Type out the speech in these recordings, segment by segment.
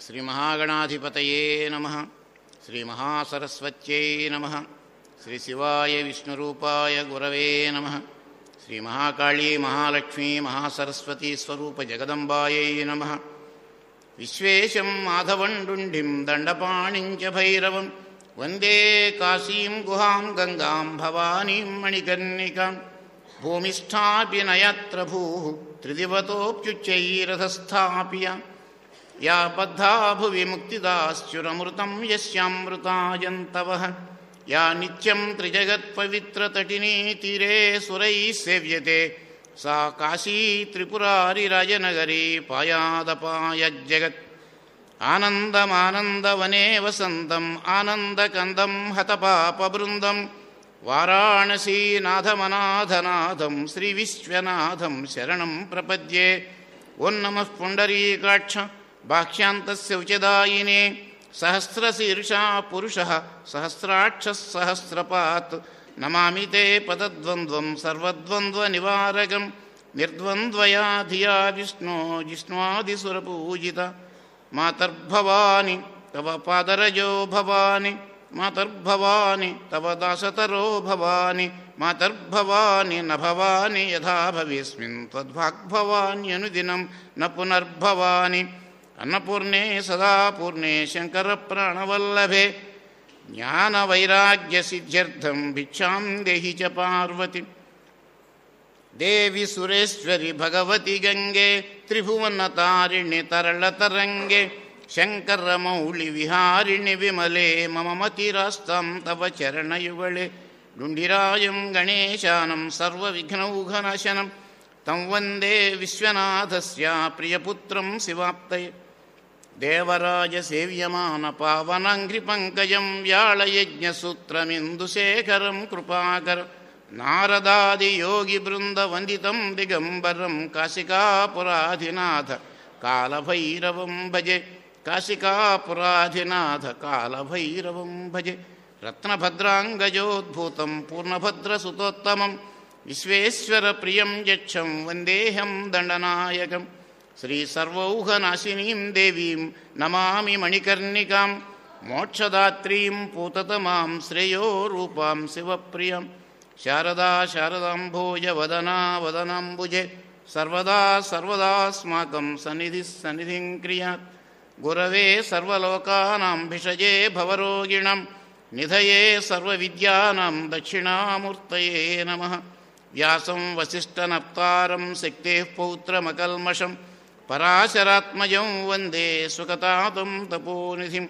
శ్రీమహాగణాధిపతయే నమ శ్రీమహాసరస్వత్యై నమ శ్రీశివాయ విష్ణురూపాయ గురవే నమ శ్రీమహాకాళీ మహాలక్ష్మీ మహాసరస్వతీ స్వరూప జగదంబాయై నమ విశ్వేశం మాధవండుండిం దండపాణిం చ భైరవం వందే కాశీం గుహాం గంగాం భవానీం మణికర్ణికాం భూమిష్ఠాపి నయత్ర భూ త్రిదివతోప్యుచ్చైరథస్థాపియ యా బద్ధా భువి ముక్తిదాశ్చురమృతం యస్యామృతాయంతవః యా నిత్యం త్రిజగత్పవిత్రతటినీ తీరే సురైः సేవ్యతే सा काशी त्रिपुरारिराजनगरी पायादपायज्जगत् आनन्दमानन्दवने वसन्तम् आनन्दकन्दं हतपापबृन्दं वाराणसीनाथमनाथनाथं श्रीविश्वनाथं शरणं प्रपद्ये ॐ नमः पुण्डरीकाक्ष बाह्यान्तस्य उचदायिने सहस्रशीर्षा पुरुषः सहस्राक्षः सहस्रपात् नमामि ते पदद्वन्द्वं सर्वद्वन्द्वनिवारकं निर्द्वन्द्वया धिया विष्णो जिष्णवादिसुरपूजित मातर्भवानि तव पादरजो भवानि मातर्भवानि तव दासतरो भवानि मातर्भवानि न भवानि यथा भवेस्मिन् त्वद्भाग्भवान्यनुदिनं न पुनर्भवानि अन्नपूर्णे सदा पूर्णे शङ्करप्राणवल्लभे ज्ञानवैराग्यसिद्ध्यर्थं भिक्षां देहि च पार्वति देवि सुरेश्वरि भगवति गङ्गे त्रिभुवनतारिणि तरलतरङ्गे शङ्करमौलिविहारिणि विमले मम मतिरास्तां तव चरणयुगळे डुण्डिरायं गणेशानं सर्वविघ्नौघनाशनं तं वन्दे विश्वनाथस्य प्रियपुत्रं शिवाप्तये देवराजसेव्यमानपावनङ्घ्रिपङ्कजं व्याळयज्ञसूत्रमिन्दुशेखरं कृपाकर नारदादियोगिबृन्दवन्दितं दिगम्बरं काशिकापुराधिनाथ कालभैरवं भजे काशिकापुराधिनाथ कालभैरवं भजे रत्नभद्राङ्गजोद्भूतं पूर्णभद्रसुतोत्तमं विश्वेश्वरप्रियं यक्षं वन्देऽहं दण्डनायकम् श्रीसर्वौघनाशिनीं देवीं नमामि मणिकर्णिकां मोक्षदात्रीं पूततमां श्रेयो रूपां शिवप्रियं शारदा शारदाम्भोजवदना वदनाम्बुजे सर्वदा सर्वदास्माकं सन्निधिः सन्निधिं क्रियात् गुरवे सर्वलोकानां भिषजे भवरोगिणं निधये सर्वविद्यानां दक्षिणामूर्तये नमः व्यासं वसिष्ठनप्तारं शक्तेः पौत्रमकल्मषम् पराशरात्मजं वन्दे सुकतातं तपोनिधिं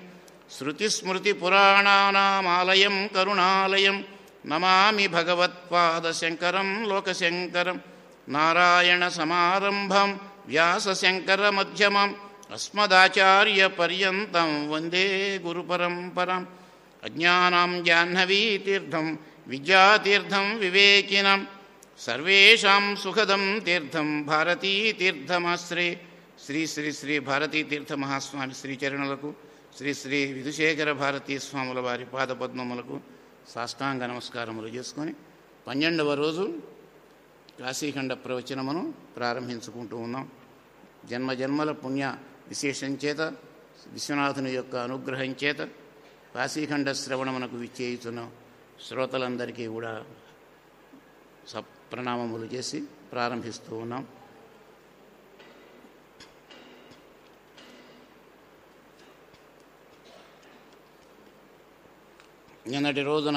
श्रुतिस्मृतिपुराणानामालयं करुणालयं नमामि भगवत्पादशङ्करं लोकशङ्करं नारायणसमारम्भं व्यासशङ्करमध्यमम् अस्मदाचार्यपर्यन्तं वन्दे गुरुपरम्पराम् अज्ञानां जाह्नवीतीर्थं विद्यातीर्थं विवेकिनं सर्वेषां सुखदं तीर्थं భారతీతీర్థమాశ్రే శ్రీ శ్రీ శ్రీ భారతీతీర్థ మహాస్వామి శ్రీచరణులకు శ్రీ శ్రీ విధుశేఖర భారతీ స్వాముల వారి పాదపద్మములకు సాష్టాంగ నమస్కారములు చేసుకొని పన్నెండవ రోజు కాశీఖండ ప్రవచనమును ప్రారంభించుకుంటూ ఉన్నాం జన్మ జన్మల పుణ్య విశేషం చేత విశ్వనాథుని యొక్క అనుగ్రహం చేత కాశీఖండ శ్రవణమునకు విచ్చేయుచున్న శ్రోతలందరికీ కూడా సప్రణామములు చేసి ప్రారంభిస్తూ ఉన్నాం నిన్నటి రోజున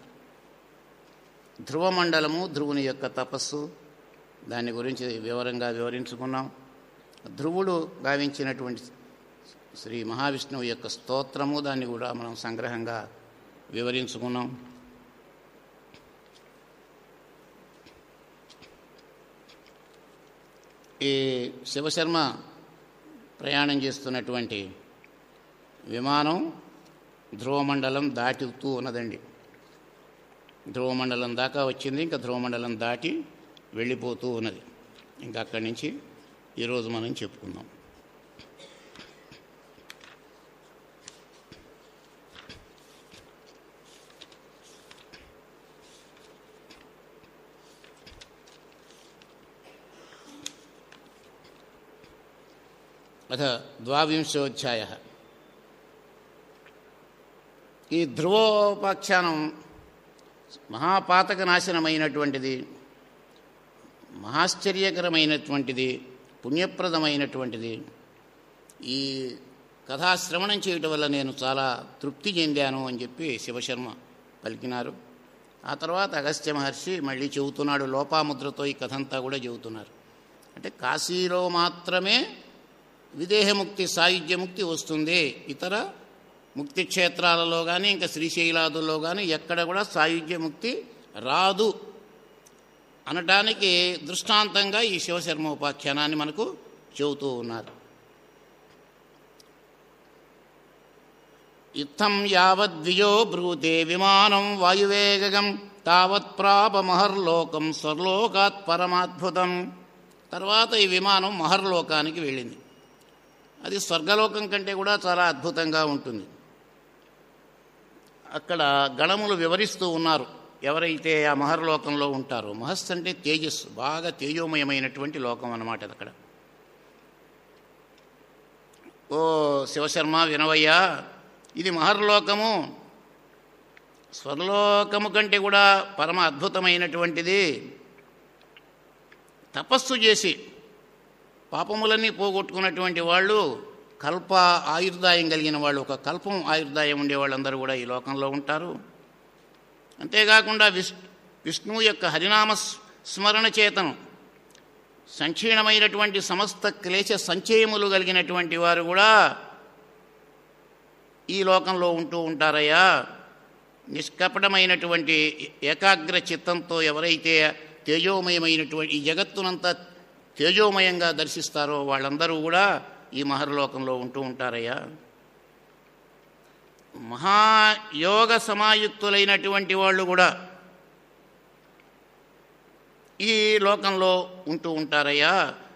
ధ్రువమండలము ధ్రువుని యొక్క తపస్సు దాని గురించి వివరంగా వివరించుకున్నాం ధ్రువుడు గావించినటువంటి శ్రీ మహావిష్ణువు యొక్క స్తోత్రము దాన్ని కూడా మనం సంగ్రహంగా వివరించుకున్నాం ఈ శివశర్మ ప్రయాణం చేస్తున్నటువంటి విమానం ధ్రువమండలం దాటుతూ ఉన్నదండి ధ్రువమండలం దాకా వచ్చింది ఇంకా ధ్రువమండలం దాటి వెళ్ళిపోతూ ఉన్నది ఇంకా అక్కడి నుంచి ఈరోజు మనం చెప్పుకుందాం అథ ద్వావింశోధ్యాయ ఈ ధ్రువోపాఖ్యానం మహాపాతక నాశనమైనటువంటిది మహాశ్చర్యకరమైనటువంటిది పుణ్యప్రదమైనటువంటిది ఈ కథాశ్రవణం చేయటం వల్ల నేను చాలా తృప్తి చెందాను అని చెప్పి శివశర్మ పలికినారు ఆ తర్వాత అగస్త్య మహర్షి మళ్ళీ చెబుతున్నాడు లోపాముద్రతో ఈ కథంతా కూడా చెబుతున్నారు అంటే కాశీలో మాత్రమే విదేహముక్తి సాయుధ్యముక్తి వస్తుంది ఇతర ముక్తి క్షేత్రాలలో కానీ ఇంకా శ్రీశైలాదుల్లో కానీ ఎక్కడ కూడా సాయుధ్యముక్తి రాదు అనటానికి దృష్టాంతంగా ఈ శివశర్మ ఉపాఖ్యానాన్ని మనకు చెబుతూ ఉన్నారు ఇత్థం యావద్విజో బ్రూతే విమానం వాయువేగం తావత్ ప్రాపమహర్లోకం స్వర్లోకాత్ పరమాద్భుతం తర్వాత ఈ విమానం మహర్లోకానికి వెళ్ళింది అది స్వర్గలోకం కంటే కూడా చాలా అద్భుతంగా ఉంటుంది అక్కడ గణములు వివరిస్తూ ఉన్నారు ఎవరైతే ఆ మహర్లోకంలో ఉంటారో మహస్ అంటే తేజస్సు బాగా తేజోమయమైనటువంటి లోకం అన్నమాట అది అక్కడ ఓ శివశర్మ వినవయ్యా ఇది మహర్లోకము స్వర్లోకము కంటే కూడా పరమ అద్భుతమైనటువంటిది తపస్సు చేసి పాపములన్నీ పోగొట్టుకున్నటువంటి వాళ్ళు కల్ప ఆయుర్దాయం కలిగిన వాళ్ళు ఒక కల్పం ఆయుర్దాయం ఉండే వాళ్ళందరూ కూడా ఈ లోకంలో ఉంటారు అంతేకాకుండా విష్ విష్ణువు యొక్క హరినామ స్మరణ చేతనం సంక్షీణమైనటువంటి సమస్త క్లేశ సంచయములు కలిగినటువంటి వారు కూడా ఈ లోకంలో ఉంటూ ఉంటారయ్యా నిష్కపటమైనటువంటి ఏకాగ్ర చిత్తంతో ఎవరైతే తేజోమయమైనటువంటి ఈ జగత్తునంతా తేజోమయంగా దర్శిస్తారో వాళ్ళందరూ కూడా ఈ మహర్లోకంలో ఉంటూ ఉంటారయ్యా మహాయోగ సమాయుక్తులైనటువంటి వాళ్ళు కూడా ఈ లోకంలో ఉంటూ ఉంటారయ్యా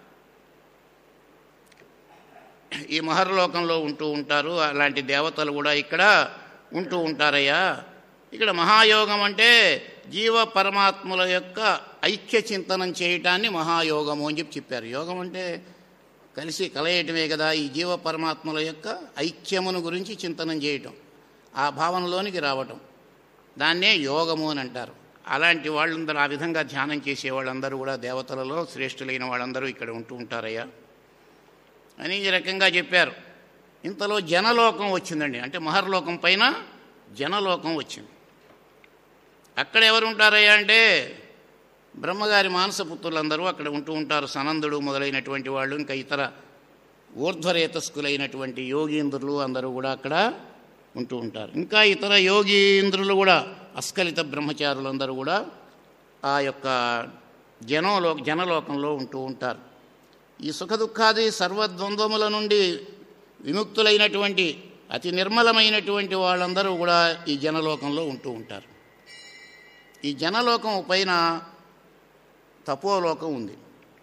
ఈ మహర్లోకంలో ఉంటూ ఉంటారు అలాంటి దేవతలు కూడా ఇక్కడ ఉంటూ ఉంటారయ్యా ఇక్కడ మహాయోగం అంటే జీవ పరమాత్ముల యొక్క ఐక్య చింతనం చేయటాన్ని మహాయోగము అని చెప్పి చెప్పారు యోగం అంటే కలిసి కలయటమే కదా ఈ జీవ పరమాత్ముల యొక్క ఐక్యమును గురించి చింతనం చేయటం ఆ భావనలోనికి రావటం దాన్నే యోగము అని అంటారు అలాంటి వాళ్ళందరూ ఆ విధంగా ధ్యానం చేసే వాళ్ళందరూ కూడా దేవతలలో శ్రేష్ఠులైన వాళ్ళందరూ ఇక్కడ ఉంటూ ఉంటారయ్యా అని ఈ రకంగా చెప్పారు ఇంతలో జనలోకం వచ్చిందండి అంటే మహర్లోకం పైన జనలోకం వచ్చింది అక్కడ ఎవరు ఉంటారయ్యా అంటే బ్రహ్మగారి మానసపుత్రులందరూ అక్కడ ఉంటూ ఉంటారు సనందుడు మొదలైనటువంటి వాళ్ళు ఇంకా ఇతర ఊర్ధ్వరేతస్కులైనటువంటి యోగీంద్రులు అందరూ కూడా అక్కడ ఉంటూ ఉంటారు ఇంకా ఇతర యోగీంద్రులు కూడా అస్కలిత బ్రహ్మచారులందరూ కూడా ఆ యొక్క జనంలో జనలోకంలో ఉంటూ ఉంటారు ఈ సుఖదుఖాది సర్వద్వంద్వముల నుండి విముక్తులైనటువంటి అతి నిర్మలమైనటువంటి వాళ్ళందరూ కూడా ఈ జనలోకంలో ఉంటూ ఉంటారు ఈ జనలోకం పైన తపోలోకం ఉంది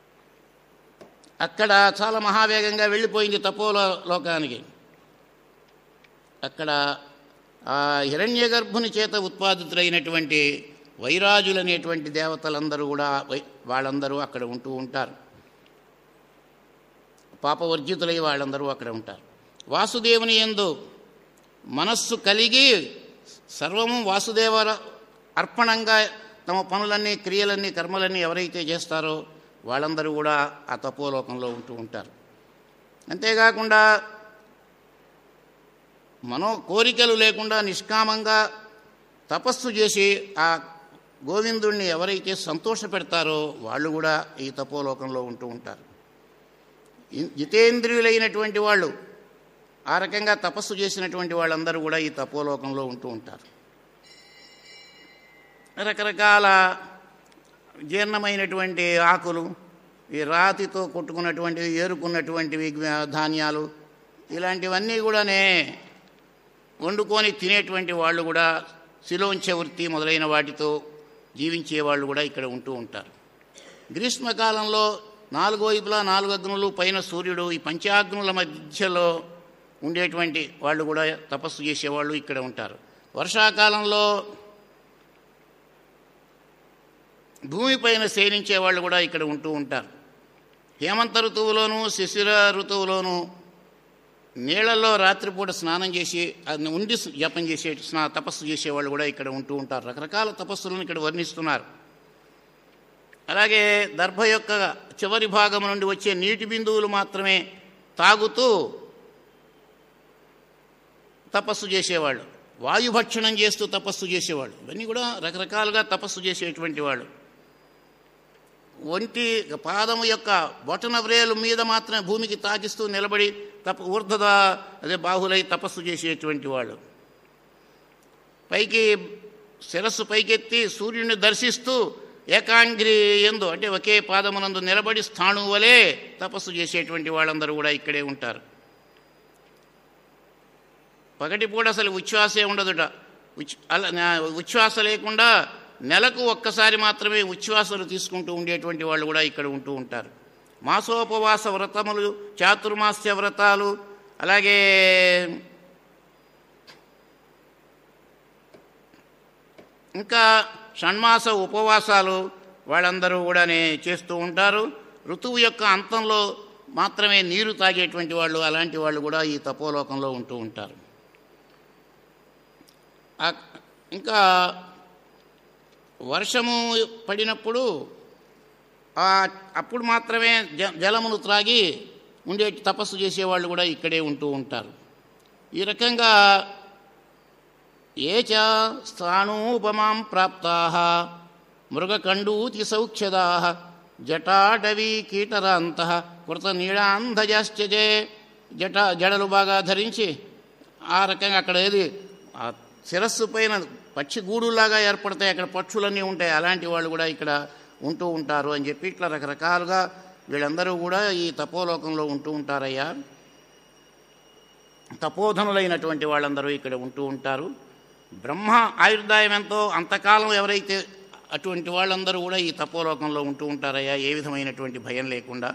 అక్కడ చాలా మహావేగంగా వెళ్ళిపోయింది తపోలో లోకానికి అక్కడ ఆ హిరణ్య గర్భుని చేత ఉత్పాదితులైనటువంటి వైరాజులనేటువంటి దేవతలందరూ కూడా వై- వాళ్ళందరూ అక్కడ ఉంటూ ఉంటారు పాపవర్జితులై వాళ్ళందరూ అక్కడ ఉంటారు వాసుదేవుని ఎందు మనస్సు కలిగి సర్వము వాసుదేవ అర్పణంగా తమ పనులన్నీ క్రియలన్నీ కర్మలన్నీ ఎవరైతే చేస్తారో వాళ్ళందరూ కూడా ఆ తపోలోకంలో ఉంటూ ఉంటారు అంతేకాకుండా మనో కోరికలు లేకుండా నిష్కామంగా తపస్సు చేసి ఆ గోవిందుణ్ణి ఎవరైతే సంతోష పెడతారో వాళ్ళు కూడా ఈ తపోలోకంలో ఉంటూ ఉంటారు ఇ- జితేంద్రియులైనటువంటి వాళ్ళు ఆ రకంగా తపస్సు చేసినటువంటి వాళ్ళందరూ కూడా ఈ తపోలోకంలో ఉంటూ ఉంటారు రకరకాల జీర్ణమైనటువంటి ఆకులు ఈ రాతితో కొట్టుకున్నటువంటివి ఏరుకున్నటువంటివి జ్ఞ- ధాన్యాలు ఇలాంటివన్నీ కూడానే వండుకొని తినేటువంటి వాళ్ళు కూడా శిలోంచ వృత్తి మొదలైన వాటితో జీవించే వాళ్ళు కూడా ఇక్కడ ఉంటూ ఉంటారు గ్రీష్మకాలంలో నాలుగు వైపులా నాలుగు అగ్నులు పైన సూర్యుడు ఈ పంచాగ్నుల మధ్యలో ఉండేటువంటి వాళ్ళు కూడా తపస్సు చేసేవాళ్ళు ఇక్కడ ఉంటారు వర్షాకాలంలో భూమిపైన శయనించే వాళ్ళు కూడా ఇక్కడ ఉంటూ ఉంటారు హేమంత ఋతువులోను శిశిర ఋతువులోను నీళ్ళల్లో రాత్రిపూట స్నానం చేసి అది ఉండి జపం చేసే స్నా తపస్సు చేసేవాళ్ళు కూడా ఇక్కడ ఉంటూ ఉంటారు రకరకాల తపస్సులను ఇక్కడ వర్ణిస్తున్నారు అలాగే దర్భ యొక్క చివరి భాగం నుండి వచ్చే నీటి బిందువులు మాత్రమే తాగుతూ తపస్సు చేసేవాళ్ళు వాయుభక్షణం చేస్తూ తపస్సు చేసేవాళ్ళు ఇవన్నీ కూడా రకరకాలుగా తపస్సు చేసేటువంటి వాళ్ళు ఒంటి పాదము యొక్క బొటన వ్రేలు మీద మాత్రమే భూమికి తాకిస్తూ నిలబడి తప ఊర్ధద అదే బాహులై తపస్సు చేసేటువంటి వాళ్ళు పైకి శిరస్సు పైకెత్తి సూర్యుని దర్శిస్తూ ఏకాంగ్రి ఎందు అంటే ఒకే పాదమునందు నిలబడి స్థాణు వలె తపస్సు చేసేటువంటి వాళ్ళందరూ కూడా ఇక్కడే ఉంటారు పగటిపూట అసలు ఉచ్ఛ్వాసే ఉండదుట ఉచ్ అలా నా- ఉచ్ఛ్వాస లేకుండా నెలకు ఒక్కసారి మాత్రమే ఉచ్ఛ్వాసలు తీసుకుంటూ ఉండేటువంటి వాళ్ళు కూడా ఇక్కడ ఉంటూ ఉంటారు మాసోపవాస వ్రతములు చాతుర్మాస్య వ్రతాలు అలాగే ఇంకా షణ్మాస ఉపవాసాలు వాళ్ళందరూ కూడానే చేస్తూ ఉంటారు ఋతువు యొక్క అంతంలో మాత్రమే నీరు తాగేటువంటి వాళ్ళు అలాంటి వాళ్ళు కూడా ఈ తపోలోకంలో ఉంటూ ఉంటారు ఆ- ఇంకా వర్షము పడినప్పుడు ఆ- అప్పుడు మాత్రమే జ జలమును త్రాగి ఉండే తపస్సు చేసేవాళ్ళు కూడా ఇక్కడే ఉంటూ ఉంటారు ఈ రకంగా ఏ చ స్థాణూపమాం ప్రాప్తా మృగకండూతి సౌఖ్యదా జటాడవి కీటరాంత కృత నీళాంధజాశ్చజే జట జడలు బాగా ధరించి ఆ రకంగా అక్కడ ఏది ఆ శిరస్సు పైన పక్షి గూడులాగా ఏర్పడతాయి అక్కడ పక్షులన్నీ ఉంటాయి అలాంటి వాళ్ళు కూడా ఇక్కడ ఉంటూ ఉంటారు అని చెప్పి ఇట్లా రకరకాలుగా వీళ్ళందరూ కూడా ఈ తపోలోకంలో ఉంటూ ఉంటారయ్యా తపోధనులైనటువంటి వాళ్ళందరూ ఇక్కడ ఉంటూ ఉంటారు బ్రహ్మ ఆయుర్దాయం ఎంతో అంతకాలం ఎవరైతే అటువంటి వాళ్ళందరూ కూడా ఈ తపోలోకంలో ఉంటూ ఉంటారయ్యా ఏ విధమైనటువంటి భయం లేకుండా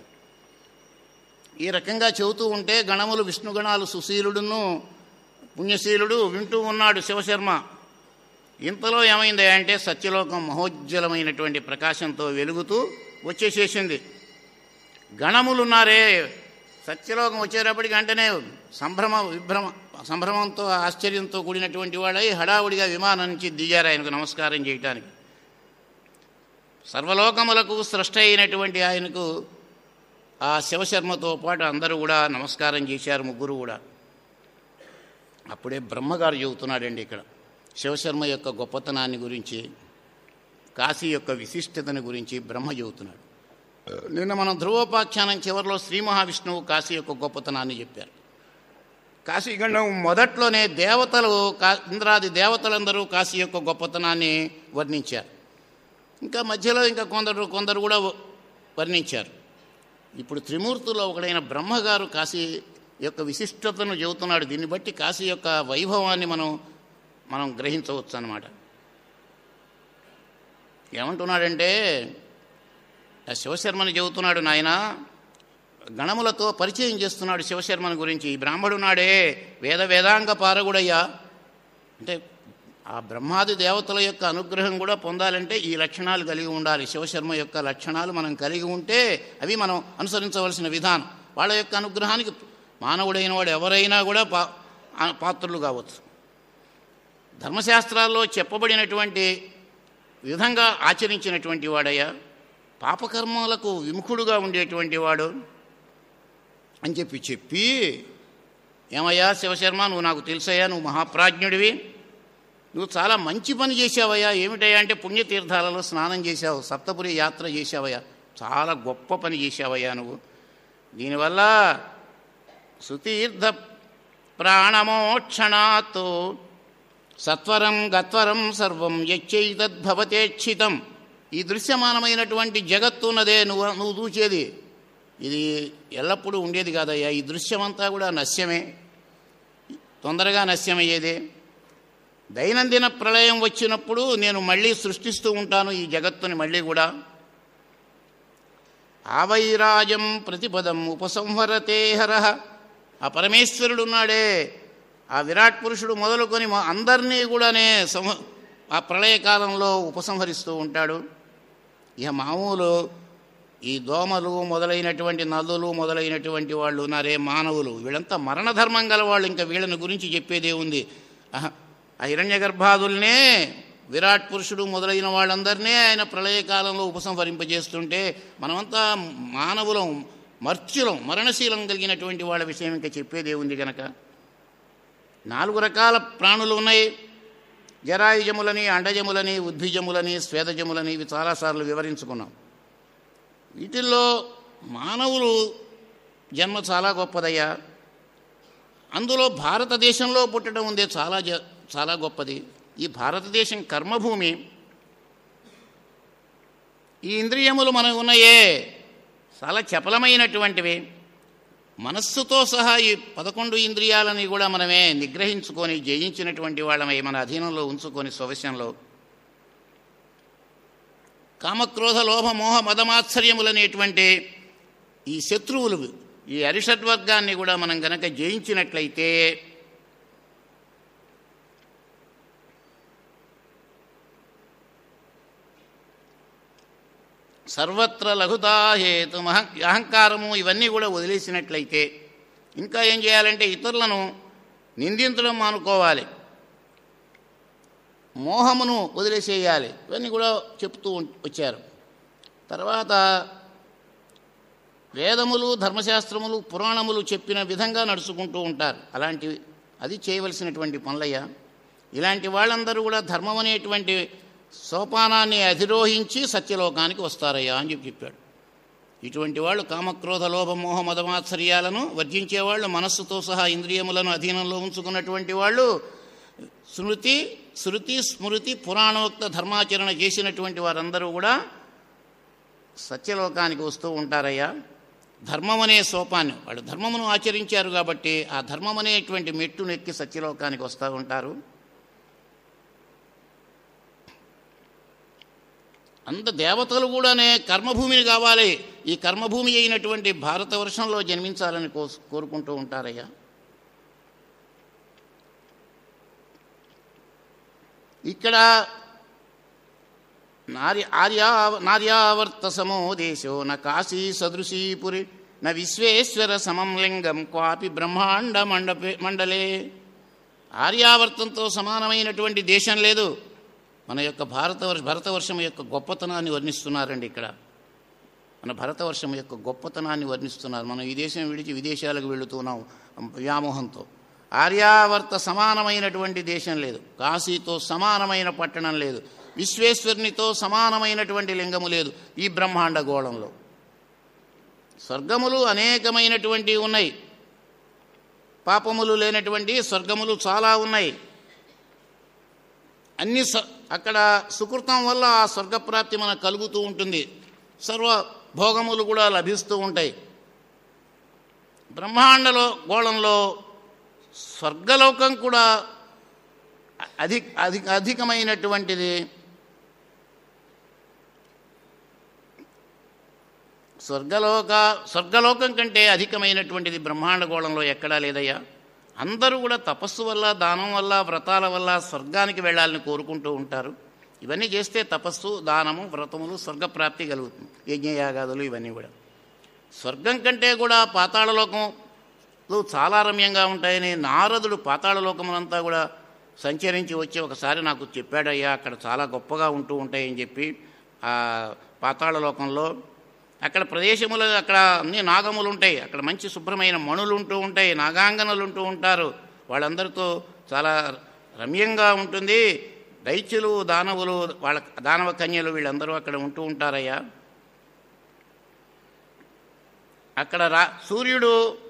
ఈ రకంగా చెబుతూ ఉంటే గణములు విష్ణుగణాలు సుశీలుడును పుణ్యశీలుడు వింటూ ఉన్నాడు శివశర్మ ఇంతలో ఏమైంది అంటే సత్యలోకం మహోజ్వలమైనటువంటి ప్రకాశంతో వెలుగుతూ వచ్చేసేసింది గణములున్నారే సత్యలోకం వచ్చేటప్పటికి వెంటనే సంభ్రమ విభ్రమ సంభ్రమంతో ఆశ్చర్యంతో కూడినటువంటి వాడై హడావుడిగా విమానం నుంచి దిగారు ఆయనకు నమస్కారం చేయటానికి సర్వలోకములకు సృష్టి అయినటువంటి ఆయనకు ఆ శివశర్మతో పాటు అందరూ కూడా నమస్కారం చేశారు ముగ్గురు కూడా అప్పుడే బ్రహ్మగారు చెబుతున్నాడండి ఇక్కడ శివశర్మ యొక్క గొప్పతనాన్ని గురించి కాశీ యొక్క విశిష్టతను గురించి బ్రహ్మ చెబుతున్నాడు నిన్న మనం ధ్రువోపాఖ్యానం చివరిలో శ్రీ మహావిష్ణువు కాశీ యొక్క గొప్పతనాన్ని చెప్పారు కాశీఖండం మొదట్లోనే దేవతలు కా ఇంద్రాది దేవతలందరూ కాశీ యొక్క గొప్పతనాన్ని వర్ణించారు ఇంకా మధ్యలో ఇంకా కొందరు కొందరు కూడా వర్ణించారు ఇప్పుడు త్రిమూర్తుల్లో ఒకడైన బ్రహ్మగారు కాశీ యొక్క విశిష్టతను చెబుతున్నాడు దీన్ని బట్టి కాశీ యొక్క వైభవాన్ని మనం మనం గ్రహించవచ్చు అన్నమాట ఏమంటున్నాడంటే ఆ శివశర్మని చెబుతున్నాడు నాయన గణములతో పరిచయం చేస్తున్నాడు శివశర్మని గురించి ఈ బ్రాహ్మడు నాడే వేద వేదాంగ పారగుడయ్యా అంటే ఆ బ్రహ్మాది దేవతల యొక్క అనుగ్రహం కూడా పొందాలంటే ఈ లక్షణాలు కలిగి ఉండాలి శివశర్మ యొక్క లక్షణాలు మనం కలిగి ఉంటే అవి మనం అనుసరించవలసిన విధానం వాళ్ళ యొక్క అనుగ్రహానికి మానవుడైన వాడు ఎవరైనా కూడా పా ఆ పాత్రులు కావచ్చు ధర్మశాస్త్రాల్లో చెప్పబడినటువంటి విధంగా ఆచరించినటువంటి వాడయ్యా పాపకర్మలకు విముఖుడుగా ఉండేటువంటి వాడు అని చెప్పి చెప్పి ఏమయ్యా శివశర్మ నువ్వు నాకు తెలుసయ్యా నువ్వు మహాప్రాజ్ఞుడివి నువ్వు చాలా మంచి పని చేసావయ్యా ఏమిటయ్యా అంటే పుణ్యతీర్థాలలో స్నానం చేశావు సప్తపురి యాత్ర చేశావయ్యా చాలా గొప్ప పని చేశావయ్యా నువ్వు దీనివల్ల సుతీర్థ ప్రాణమోక్షణాత్ సత్వరం గత్వరం సర్వం యచ్చైతద్భవతేక్షితం ఈ దృశ్యమానమైనటువంటి జగత్తు ఉన్నదే నువ్వు నువ్వు చూచేది ఇది ఎల్లప్పుడూ ఉండేది కాదయ్యా ఈ దృశ్యమంతా కూడా నశ్యమే తొందరగా నశ్యమయ్యేదే దైనందిన ప్రళయం వచ్చినప్పుడు నేను మళ్ళీ సృష్టిస్తూ ఉంటాను ఈ జగత్తుని మళ్ళీ కూడా ఆవైరాజం ప్రతిపదం ఉపసంహరతే హర ఆ పరమేశ్వరుడు ఉన్నాడే ఆ విరాట్ పురుషుడు మొదలుకొని మా అందరినీ కూడానే సంహ ఆ ప్రళయకాలంలో ఉపసంహరిస్తూ ఉంటాడు ఇక మామూలు ఈ దోమలు మొదలైనటువంటి నల్లులు మొదలైనటువంటి వాళ్ళు ఉన్నారే మానవులు వీళ్ళంతా మరణధర్మం గల వాళ్ళు ఇంకా వీళ్ళని గురించి చెప్పేదే ఉంది అహ, ఆ హిరణ్య గర్భాదుల్నే విరాట్ పురుషుడు మొదలైన వాళ్ళందరినీ ఆయన ప్రళయకాలంలో ఉపసంహరింపజేస్తుంటే మనమంతా మానవులం మర్త్యులం మరణశీలం కలిగినటువంటి వాళ్ళ విషయం ఇంకా చెప్పేదే ఉంది గనక నాలుగు రకాల ప్రాణులు ఉన్నాయి జరాయుజములని అండజములని ఉద్భిజములని స్వేదజములని ఇవి చాలాసార్లు వివరించుకున్నాం వీటిల్లో మానవులు జన్మ చాలా గొప్పదయ్యా అందులో భారతదేశంలో పుట్టడం ఉందే చాలా జ చాలా గొప్పది ఈ భారతదేశం కర్మభూమి ఈ ఇంద్రియములు మనకు ఉన్నాయే చాలా చపలమైనటువంటివి మనస్సుతో సహా ఈ పదకొండు ఇంద్రియాలని కూడా మనమే నిగ్రహించుకొని జయించినటువంటి వాళ్ళమై మన అధీనంలో ఉంచుకొని స్వవశంలో కామక్రోధ లోభ మోహ మదమాత్సర్యములనేటువంటి ఈ శత్రువులు ఈ అరిషడ్వర్గాన్ని కూడా మనం గనక జయించినట్లయితే సర్వత్ర లఘుతాహేతు మహ అహంకారము ఇవన్నీ కూడా వదిలేసినట్లయితే ఇంకా ఏం చేయాలంటే ఇతరులను నిందించడం మానుకోవాలి మోహమును వదిలేసేయాలి ఇవన్నీ కూడా చెప్తూ ఉం- వచ్చారు తర్వాత వేదములు ధర్మశాస్త్రములు పురాణములు చెప్పిన విధంగా నడుచుకుంటూ ఉంటారు అలాంటి అది చేయవలసినటువంటి పనులయ్య ఇలాంటి వాళ్ళందరూ కూడా ధర్మం అనేటువంటి సోపానాన్ని అధిరోహించి సత్యలోకానికి వస్తారయ్యా అని చెప్పి చెప్పాడు ఇటువంటి వాళ్ళు కామక్రోధ లోభ మోహ మదమాత్సర్యాలను వర్జించేవాళ్ళు మనస్సుతో సహా ఇంద్రియములను అధీనంలో ఉంచుకున్నటువంటి వాళ్ళు స్మృతి శృతి స్మృతి పురాణోక్త ధర్మాచరణ చేసినటువంటి వారందరూ కూడా సత్యలోకానికి వస్తూ ఉంటారయ్యా ధర్మం అనే సోపాన్ని వాళ్ళు ధర్మమును ఆచరించారు కాబట్టి ఆ ధర్మం అనేటువంటి మెట్టు నెక్కి సత్యలోకానికి వస్తూ ఉంటారు అంత దేవతలు కూడానే కర్మభూమిని కావాలి ఈ కర్మభూమి అయినటువంటి భారతవర్షంలో జన్మించాలని కో కోరుకుంటూ ఉంటారయ్యా ఇక్కడ నార్య ఆర్యా నార్యావర్త సమో దేశో న కాశీ సదృశీపురి న విశ్వేశ్వర సమం లింగం క్వాపి బ్రహ్మాండ మండపే మండలే ఆర్యావర్తంతో సమానమైనటువంటి దేశం లేదు మన యొక్క భారతవర్ష భరతవర్షం యొక్క గొప్పతనాన్ని వర్ణిస్తున్నారండి ఇక్కడ మన భరతవర్షం యొక్క గొప్పతనాన్ని వర్ణిస్తున్నారు మనం ఈ దేశం విడిచి విదేశాలకు వెళుతున్నాం వ్యామోహంతో ఆర్యావర్త సమానమైనటువంటి దేశం లేదు కాశీతో సమానమైన పట్టణం లేదు విశ్వేశ్వరునితో సమానమైనటువంటి లింగము లేదు ఈ బ్రహ్మాండ గోళంలో స్వర్గములు అనేకమైనటువంటివి ఉన్నాయి పాపములు లేనటువంటి స్వర్గములు చాలా ఉన్నాయి అన్ని స- అక్కడ సుకృతం వల్ల ఆ స్వర్గప్రాప్తి మనకు కలుగుతూ ఉంటుంది సర్వ భోగములు కూడా లభిస్తూ ఉంటాయి బ్రహ్మాండలో గోళంలో స్వర్గలోకం కూడా అధిక అధిక అధికమైనటువంటిది స్వర్గలోక స్వర్గలోకం కంటే అధికమైనటువంటిది బ్రహ్మాండ గోళంలో ఎక్కడా లేదయ్యా అందరూ కూడా తపస్సు వల్ల దానం వల్ల వ్రతాల వల్ల స్వర్గానికి వెళ్ళాలని కోరుకుంటూ ఉంటారు ఇవన్నీ చేస్తే తపస్సు దానము వ్రతములు స్వర్గప్రాప్తి కలుగుతుంది యజ్ఞయాగాదులు ఇవన్నీ కూడా స్వర్గం కంటే కూడా పాతాళలోకం చాలా రమ్యంగా ఉంటాయని నారదుడు పాతాళలోకములంతా కూడా సంచరించి వచ్చి ఒకసారి నాకు చెప్పాడయ్యా అక్కడ చాలా గొప్పగా ఉంటూ ఉంటాయని చెప్పి ఆ పాతాళలోకంలో అక్కడ ప్రదేశములు అక్కడ అన్ని నాగములు ఉంటాయి అక్కడ మంచి శుభ్రమైన మణులు ఉంటూ ఉంటాయి నాగాంగనలు ఉంటూ ఉంటారు వాళ్ళందరితో చాలా రమ్యంగా ఉంటుంది దైత్యులు దానవులు వాళ్ళ దానవ కన్యలు వీళ్ళందరూ అక్కడ ఉంటూ ఉంటారయ్యా అక్కడ రా సూర్యుడు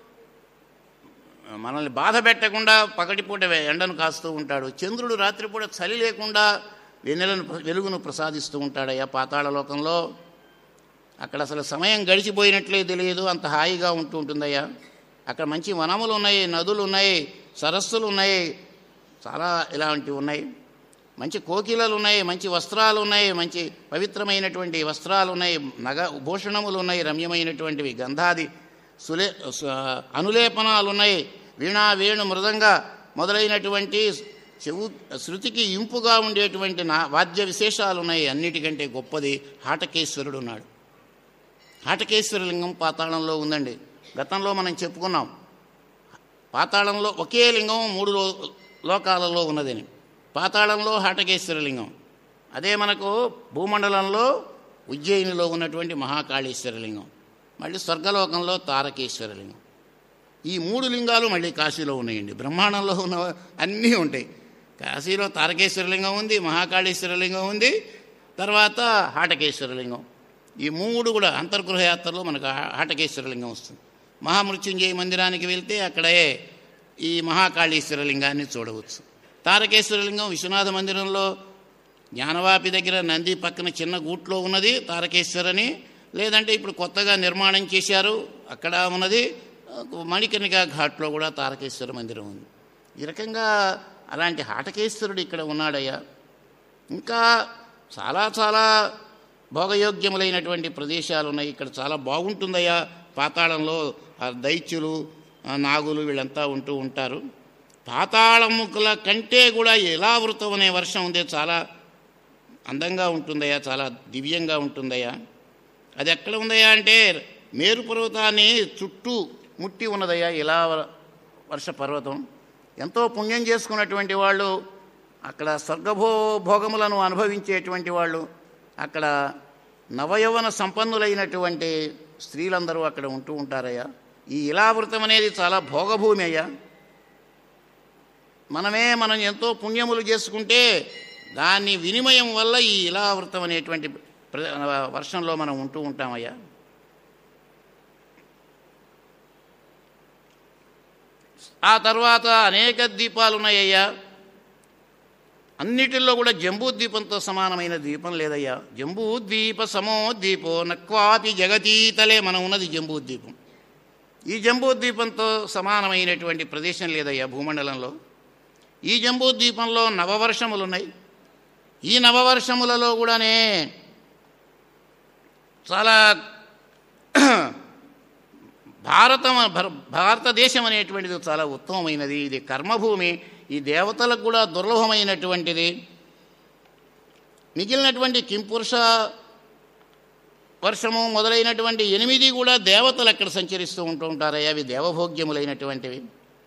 మనల్ని బాధ పెట్టకుండా పగటిపూట ఎండను కాస్తూ ఉంటాడు చంద్రుడు రాత్రిపూట చలి లేకుండా వెన్నెలను వెలుగును ప్రసాదిస్తూ ఉంటాడయ్యా పాతాళ లోకంలో అక్కడ అసలు సమయం గడిచిపోయినట్లే తెలియదు అంత హాయిగా ఉంటూ ఉంటుందయ్యా అక్కడ మంచి వనములు ఉన్నాయి నదులు ఉన్నాయి సరస్సులు ఉన్నాయి చాలా ఇలాంటివి ఉన్నాయి మంచి కోకిలలు ఉన్నాయి మంచి వస్త్రాలు ఉన్నాయి మంచి పవిత్రమైనటువంటి వస్త్రాలు ఉన్నాయి నగ భూషణములు ఉన్నాయి రమ్యమైనటువంటివి గంధాది సులే సు- అనులేపనాలు ఉన్నాయి వీణా వేణు మృదంగా మొదలైనటువంటి చెవు శృతికి ఇంపుగా ఉండేటువంటి నా వాద్య విశేషాలు ఉన్నాయి అన్నిటికంటే గొప్పది హాటకేశ్వరుడు ఉన్నాడు హాటకేశ్వరలింగం పాతాళంలో ఉందండి గతంలో మనం చెప్పుకున్నాం పాతాళంలో ఒకే లింగం మూడు లో లోకాలలో ఉన్నదని పాతాళంలో హాటకేశ్వరలింగం అదే మనకు భూమండలంలో ఉజ్జయినిలో ఉన్నటువంటి మహాకాళేశ్వరలింగం మళ్ళీ స్వర్గలోకంలో తారకేశ్వరలింగం ఈ మూడు లింగాలు మళ్ళీ కాశీలో ఉన్నాయండి బ్రహ్మాండంలో ఉన్న అన్నీ ఉంటాయి కాశీలో తారకేశ్వరలింగం ఉంది మహాకాళేశ్వరలింగం ఉంది తర్వాత హాటకేశ్వరలింగం ఈ మూడు కూడా అంతర్గృహ యాత్రలో మనకు హా- హాటకేశ్వరలింగం వస్తుంది మహామృత్యుంజయ మందిరానికి వెళ్తే అక్కడే ఈ మహాకాళేశ్వరలింగాన్ని చూడవచ్చు తారకేశ్వరలింగం విశ్వనాథ మందిరంలో జ్ఞానవాపి దగ్గర నంది పక్కన చిన్న గూట్లో ఉన్నది తారకేశ్వరని లేదంటే ఇప్పుడు కొత్తగా నిర్మాణం చేశారు అక్కడ ఉన్నది మణికర్ణిక ఘాట్లో కూడా తారకేశ్వర మందిరం ఉంది ఈ రకంగా అలాంటి హాటకేశ్వరుడు ఇక్కడ ఉన్నాడయ్యా ఇంకా చాలా చాలా భోగయోగ్యములైనటువంటి ప్రదేశాలు ఉన్నాయి ఇక్కడ చాలా బాగుంటుందయ్యా పాతాళంలో ఆ దైత్యులు ఆ నాగులు వీళ్ళంతా ఉంటూ ఉంటారు పాతాళముకుల కంటే కూడా ఇలావృతం అనే వర్షం ఉంది చాలా అందంగా ఉంటుందయ్యా చాలా దివ్యంగా ఉంటుందయ్యా అది ఎక్కడ ఉందయ్యా అంటే మేరు పర్వతాన్ని చుట్టూ ముట్టి ఉన్నదయ్యా ఇలా వర్ష పర్వతం ఎంతో పుణ్యం చేసుకున్నటువంటి వాళ్ళు అక్కడ స్వర్గభో భోగములను అనుభవించేటువంటి వాళ్ళు అక్కడ నవయవన సంపన్నులైనటువంటి స్త్రీలందరూ అక్కడ ఉంటూ ఉంటారయ్యా ఈ ఇలావృతం అనేది చాలా భోగభూమి అయ్యా మనమే మనం ఎంతో పుణ్యములు చేసుకుంటే దాని వినిమయం వల్ల ఈ ఇలావృతం అనేటువంటి ప్ర- వర్షంలో మనం ఉంటూ ఉంటామయ్యా ఆ తర్వాత అనేక ద్వీపాలు ఉన్నాయ్యా అన్నిటిల్లో కూడా జంబూ ద్వీపంతో సమానమైన ద్వీపం లేదయ్యా జంబూ ద్వీప సమో ద్వీపో నక్వాపి జగతీతలే మనం ఉన్నది జంబూ ద్వీపం ఈ జంబూ ద్వీపంతో సమానమైనటువంటి ప్రదేశం లేదయ్యా భూమండలంలో ఈ జంబూ ద్వీపంలో నవవర్షములు ఉన్నాయి ఈ నవవర్షములలో కూడానే చాలా భారతం భర- భారతదేశం అనేటువంటిది చాలా ఉత్తమమైనది ఇది కర్మభూమి ఈ దేవతలకు కూడా దుర్లభమైనటువంటిది మిగిలినటువంటి కింపురుష వర్షము మొదలైనటువంటి ఎనిమిది కూడా దేవతలు అక్కడ సంచరిస్తూ ఉంటూ ఉంటారయ్యా అవి దేవభోగ్యములైనటువంటివి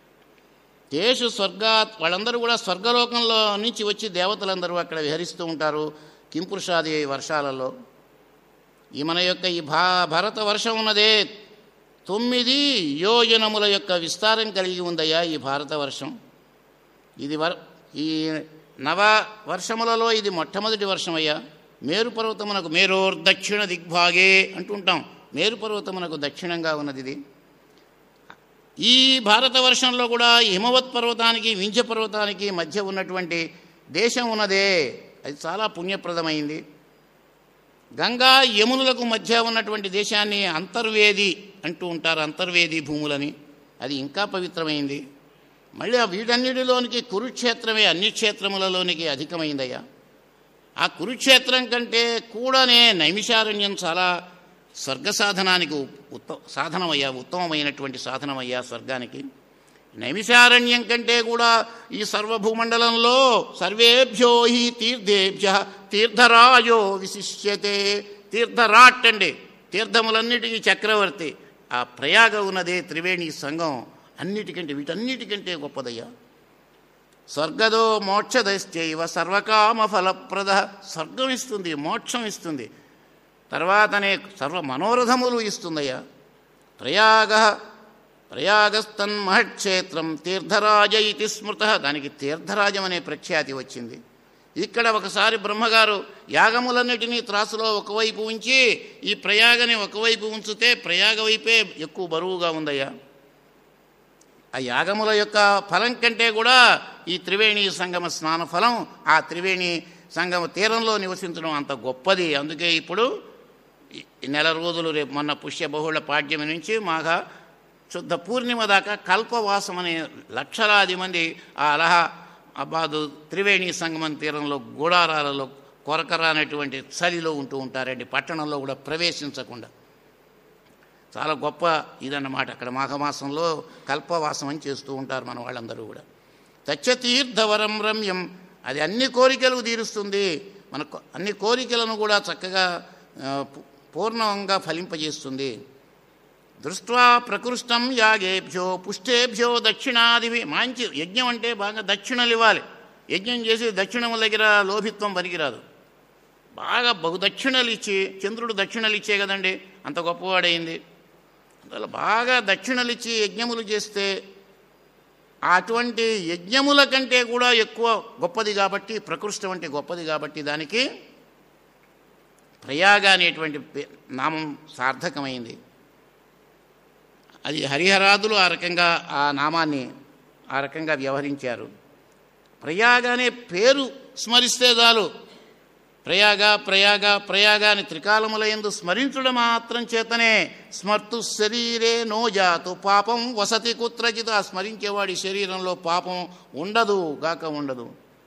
తేషు స్వర్గాత్ వాళ్ళందరూ కూడా స్వర్గలోకంలో నుంచి వచ్చి దేవతలందరూ అక్కడ విహరిస్తూ ఉంటారు కింపురుషాది వర్షాలలో ఈ మన యొక్క ఈ భా భరత వర్షం ఉన్నదే తొమ్మిది యోజనముల యొక్క విస్తారం కలిగి ఉందయ్యా ఈ భారత వర్షం ఇది వర్ ఈ నవ వర్షములలో ఇది మొట్టమొదటి వర్షమయ్యా మేరు పర్వతమునకు మేరోర్ దక్షిణ దిగ్భాగే అంటుంటాం మేరు పర్వతమునకు దక్షిణంగా ఉన్నది ఇది ఈ భారత వర్షంలో కూడా హిమవత్ పర్వతానికి వింధ్య పర్వతానికి మధ్య ఉన్నటువంటి దేశం ఉన్నదే అది చాలా పుణ్యప్రదమైంది గంగా యమునులకు మధ్య ఉన్నటువంటి దేశాన్ని అంతర్వేది అంటూ ఉంటారు అంతర్వేది భూములని అది ఇంకా పవిత్రమైంది మళ్ళీ ఆ వీటన్నిటిలోనికి కురుక్షేత్రమే అన్ని క్షేత్రములలోనికి అధికమైందయ్యా ఆ కురుక్షేత్రం కంటే కూడానే నైమిషారణ్యం చాలా స్వర్గ సాధనానికి ఉత్త సాధనమయ్యా ఉత్తమమైనటువంటి సాధనమయ్యా స్వర్గానికి నైమిషారణ్యం కంటే కూడా ఈ సర్వభూమండలంలో సర్వేభ్యో హి తీర్థేభ్య తీర్థరాజో విశిష్యతే తీర్థరాట్ అండి తీర్థములన్నిటికీ చక్రవర్తి ఆ ప్రయాగ ఉన్నదే త్రివేణి సంఘం అన్నిటికంటే వీటన్నిటికంటే గొప్పదయ్యా స్వర్గదో మోక్షదశ్చైవ సర్వకామ ఫలప్రద స్వర్గం ఇస్తుంది మోక్షం ఇస్తుంది తర్వాతనే సర్వ మనోరథములు ఇస్తుందయ్యా ప్రయాగ ప్రయాగస్తన్మహక్షేత్రం తీర్థరాజ ఇది స్మృత దానికి తీర్థరాజం అనే ప్రఖ్యాతి వచ్చింది ఇక్కడ ఒకసారి బ్రహ్మగారు యాగములన్నిటినీ త్రాసులో ఒకవైపు ఉంచి ఈ ప్రయాగని ఒకవైపు ఉంచితే ప్రయాగ వైపే ఎక్కువ బరువుగా ఉందయ్యా ఆ యాగముల యొక్క ఫలం కంటే కూడా ఈ త్రివేణి సంగమ స్నాన ఫలం ఆ త్రివేణి సంగమ తీరంలో నివసించడం అంత గొప్పది అందుకే ఇప్పుడు ఈ నెల రోజులు రేపు మొన్న పుష్య బహుళ పాడ్యమి నుంచి మాఘ శుద్ధ పూర్ణిమ దాకా కల్పవాసం అనే లక్షలాది మంది ఆ అలహా అబాదు త్రివేణి సంగమం తీరంలో గూడారాలలో కొరకరానటువంటి చలిలో ఉంటూ ఉంటారండి పట్టణంలో కూడా ప్రవేశించకుండా చాలా గొప్ప ఇదన్నమాట అక్కడ మాఘమాసంలో కల్పవాసం అని చేస్తూ ఉంటారు మన వాళ్ళందరూ కూడా తచ్చతీర్థవరం రమ్యం అది అన్ని కోరికలు తీరుస్తుంది మన కో- అన్ని కోరికలను కూడా చక్కగా ఆ, పు- పూర్ణంగా ఫలింపజేస్తుంది దృష్ట్వా ప్రకృష్టం యాగేభ్యో పుష్టేభ్యో దక్షిణాదివి మంచి యజ్ఞం అంటే బాగా దక్షిణలు ఇవ్వాలి యజ్ఞం చేసి దక్షిణం దగ్గర లోభిత్వం పనికిరాదు బాగా బహుదక్షిణలు ఇచ్చి చంద్రుడు దక్షిణలు ఇచ్చే కదండి అంత గొప్పవాడైంది అందువల్ల బాగా దక్షిణలు ఇచ్చి యజ్ఞములు చేస్తే అటువంటి యజ్ఞముల కంటే కూడా ఎక్కువ గొప్పది కాబట్టి ప్రకృష్టం అంటే గొప్పది కాబట్టి దానికి ప్రయాగ అనేటువంటి పే- నామం సార్థకమైంది అది హరిహరాదులు ఆ రకంగా ఆ నామాన్ని ఆ రకంగా వ్యవహరించారు ప్రయాగ అనే పేరు స్మరిస్తే చాలు ప్రయాగ ప్రయాగ ప్రయాగ అని త్రికాలముల ఎందు స్మరించడం మాత్రం చేతనే స్మర్తు శరీరే నో జాతు పాపం వసతి కుత్రచిత ఆ స్మరించేవాడి శరీరంలో పాపం ఉండదు గాక ఉండదు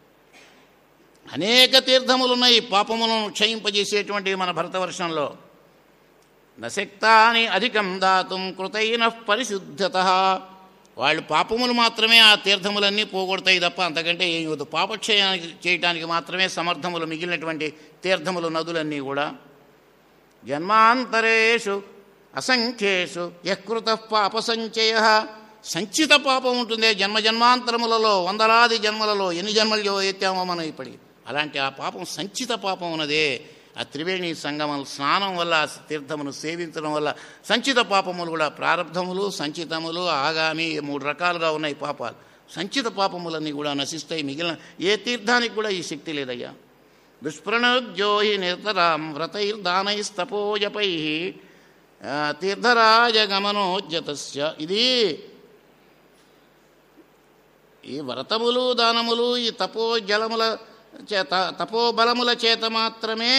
అనేక తీర్థములున్నాయి పాపములను క్షయింపజేసేటువంటి మన భరతవర్షంలో నశక్తాని అధికం దాతుం కృతైన పరిశుద్ధత వాళ్ళు పాపములు మాత్రమే ఆ తీర్థములన్నీ పోగొడతాయి తప్ప అంతకంటే ఏం ఇవ్వదు పాపక్షయానికి చేయటానికి మాత్రమే సమర్థములు మిగిలినటువంటి తీర్థములు నదులన్నీ కూడా జన్మాంతరేషు అసంఖ్యేషు యకృత పాప సంచయ సంచిత పాపం ఉంటుంది జన్మ జన్మాంతరములలో వందలాది జన్మలలో ఎన్ని జన్మలు ఎత్తామో మనం ఇప్పటికి అలాంటి ఆ పాపం సంచిత పాపం ఉన్నదే ఆ త్రివేణి సంగమం స్నానం వల్ల ఆ తీర్థమును సేవించడం వల్ల సంచిత పాపములు కూడా ప్రారంధములు సంచితములు ఆగామి ఈ మూడు రకాలుగా ఉన్నాయి పాపాలు సంచిత పాపములన్నీ కూడా నశిస్తాయి మిగిలిన ఏ తీర్థానికి కూడా ఈ శక్తి లేదయ్యా దుష్ప్రణోద్యోహి నిరతరాం వ్రతైర్దానైస్తపోజపై తీర్థరాజగమనోజ్జతస్య ఇది ఈ వ్రతములు దానములు ఈ తపో జలముల చేత తపోబలముల చేత మాత్రమే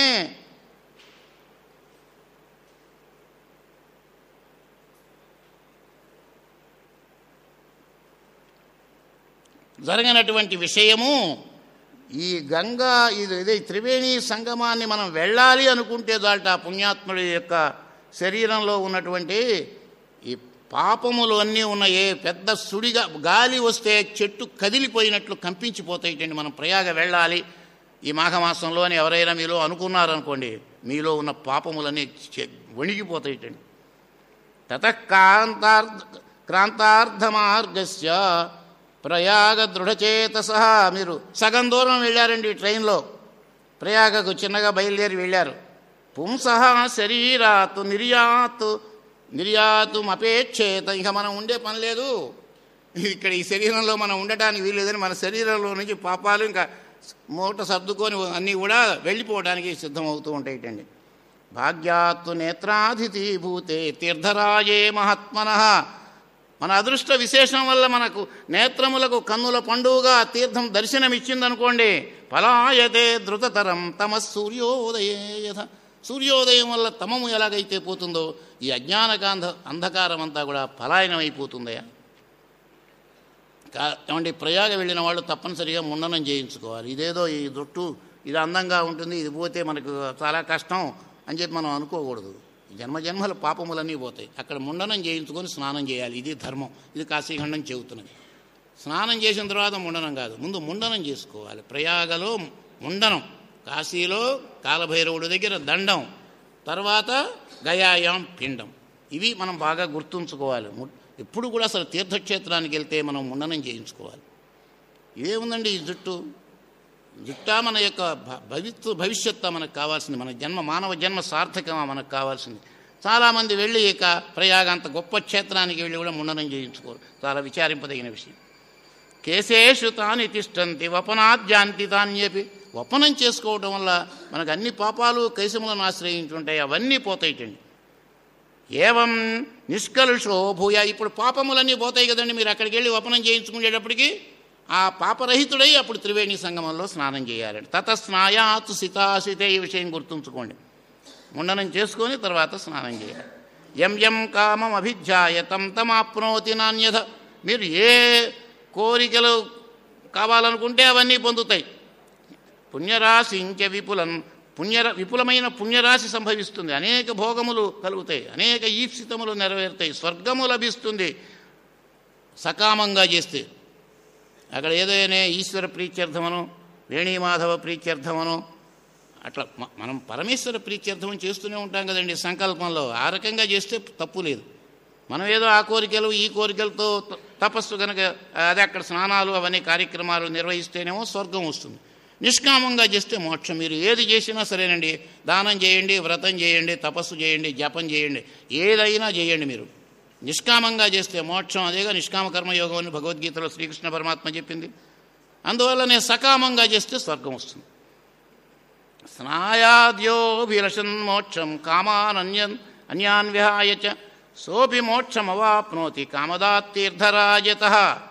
జరగనటువంటి విషయము ఈ గంగా ఇది ఇదే త్రివేణి సంగమాన్ని మనం వెళ్ళాలి అనుకుంటే దాట ఆ పుణ్యాత్ముడి యొక్క శరీరంలో ఉన్నటువంటి ఈ పాపములు అన్నీ ఉన్నాయి పెద్ద సుడిగా గాలి వస్తే చెట్టు కదిలిపోయినట్లు కంపించిపోతాయిటండి మనం ప్రయాగ వెళ్ళాలి ఈ మాఘమాసంలో అని ఎవరైనా మీలో అనుకున్నారనుకోండి మీలో ఉన్న పాపములన్నీ చె- వణిగిపోతాయిటండి తతకాంతార్థ క్రాంతార్థమార్గస్య ప్రయాగ దృఢచేతస మీరు సగం దూరం వెళ్ళారండి ట్రైన్లో ప్రయాగకు చిన్నగా బయలుదేరి వెళ్ళారు పుంస శరీరాత్ నిర్యాత్ నిర్యాతు అపేక్షేత ఇక మనం ఉండే పని లేదు ఇక్కడ ఈ శరీరంలో మనం ఉండటానికి వీల్లేదని మన శరీరంలో నుంచి పాపాలు ఇంకా మూట సర్దుకొని అన్నీ కూడా వెళ్ళిపోవడానికి సిద్ధమవుతూ ఉంటాయిటండి భాగ్యాత్తు నేత్రాధితి భూతే తీర్థరాజే మహాత్మన మన అదృష్ట విశేషం వల్ల మనకు నేత్రములకు కన్నుల పండుగగా ఆ తీర్థం దర్శనమిచ్చిందనుకోండి పలాయతే ధృతతరం తమ సూర్యోదయే యథ సూర్యోదయం వల్ల తమము ఎలాగైతే పోతుందో ఈ అజ్ఞానకాంధ అంధకారం అంతా కూడా పలాయనం అయిపోతుందయా కా ఏమంటే ప్రయాగ వెళ్ళిన వాళ్ళు తప్పనిసరిగా ముండనం చేయించుకోవాలి ఇదేదో ఈ జుట్టు ఇది అందంగా ఉంటుంది ఇది పోతే మనకు చాలా కష్టం అని చెప్పి మనం అనుకోకూడదు జన్మ జన్మల పాపములన్నీ పోతాయి అక్కడ ముండనం చేయించుకొని స్నానం చేయాలి ఇది ధర్మం ఇది కాశీఖండం చెబుతున్నది స్నానం చేసిన తర్వాత ముండనం కాదు ముందు ముండనం చేసుకోవాలి ప్రయాగలో ముండనం కాశీలో కాలభైరవుడి దగ్గర దండం తర్వాత గయాయాం పిండం ఇవి మనం బాగా గుర్తుంచుకోవాలి ము- ఎప్పుడు కూడా అసలు తీర్థక్షేత్రానికి వెళ్తే మనం ముండనం చేయించుకోవాలి ఇదేముందండి ఈ జుట్టు జుట్టా మన యొక్క భ- భవిత్ భవిష్యత్తు మనకు కావాల్సింది మన జన్మ మానవ జన్మ సార్థకమా మనకు కావాల్సింది చాలామంది వెళ్ళి ఇక ప్రయాగ అంత గొప్ప క్షేత్రానికి వెళ్ళి కూడా ముండనం చేయించుకోరు చాలా విచారింపదగిన విషయం కేశేషు తాని తిష్టంతి వపనాద్యాంతి తాన్యపి వపనం చేసుకోవడం వల్ల మనకు అన్ని పాపాలు కేశములను ఆశ్రయించుంటాయి అవన్నీ పోతాయిటండి ఏవం నిష్కలుషో భూయ ఇప్పుడు పాపములన్నీ పోతాయి కదండి మీరు అక్కడికి వెళ్ళి వపనం చేయించుకునేటప్పటికి ఆ పాపరహితుడై అప్పుడు త్రివేణి సంగమంలో స్నానం చేయాలండి తత స్నాయాతు సితాసితే ఈ విషయం గుర్తుంచుకోండి ముండనం చేసుకొని తర్వాత స్నానం చేయాలి ఎం ఎం కామం అభిధ్యాయ తం తమాప్నోతి నాణ్యత మీరు ఏ కోరికలు కావాలనుకుంటే అవన్నీ పొందుతాయి పుణ్యరాశించ విపులం పుణ్యర విపులమైన పుణ్యరాశి సంభవిస్తుంది అనేక భోగములు కలుగుతాయి అనేక ఈప్సితములు నెరవేరుతాయి స్వర్గము లభిస్తుంది సకామంగా చేస్తే అక్కడ ఏదైనా ఈశ్వర ప్రీత్యర్థమను వేణీమాధవ ప్రీత్యర్థమను అట్లా మ- మనం పరమేశ్వర ప్రీత్యర్థం చేస్తూనే ఉంటాం కదండి సంకల్పంలో ఆ రకంగా చేస్తే తప్పు లేదు మనం ఏదో ఆ కోరికలు ఈ కోరికలతో త- తపస్సు కనుక అదే అక్కడ స్నానాలు అవన్నీ కార్యక్రమాలు నిర్వహిస్తేనేమో స్వర్గం వస్తుంది నిష్కామంగా చేస్తే మోక్షం మీరు ఏది చేసినా సరేనండి దానం చేయండి వ్రతం చేయండి తపస్సు చేయండి జపం చేయండి ఏదైనా చేయండి మీరు నిష్కామంగా చేస్తే మోక్షం అదేగా నిష్కామ కర్మయోగం అని భగవద్గీతలో శ్రీకృష్ణ పరమాత్మ చెప్పింది అందువల్లనే సకామంగా చేస్తే స్వర్గం వస్తుంది స్నాయాద్యోభిలషన్ మోక్షం కామానన్యన్ అన్యాన్ విహాయ చ సోపి మోక్షమవాప్నోతి కామదాత్తీర్థరాజత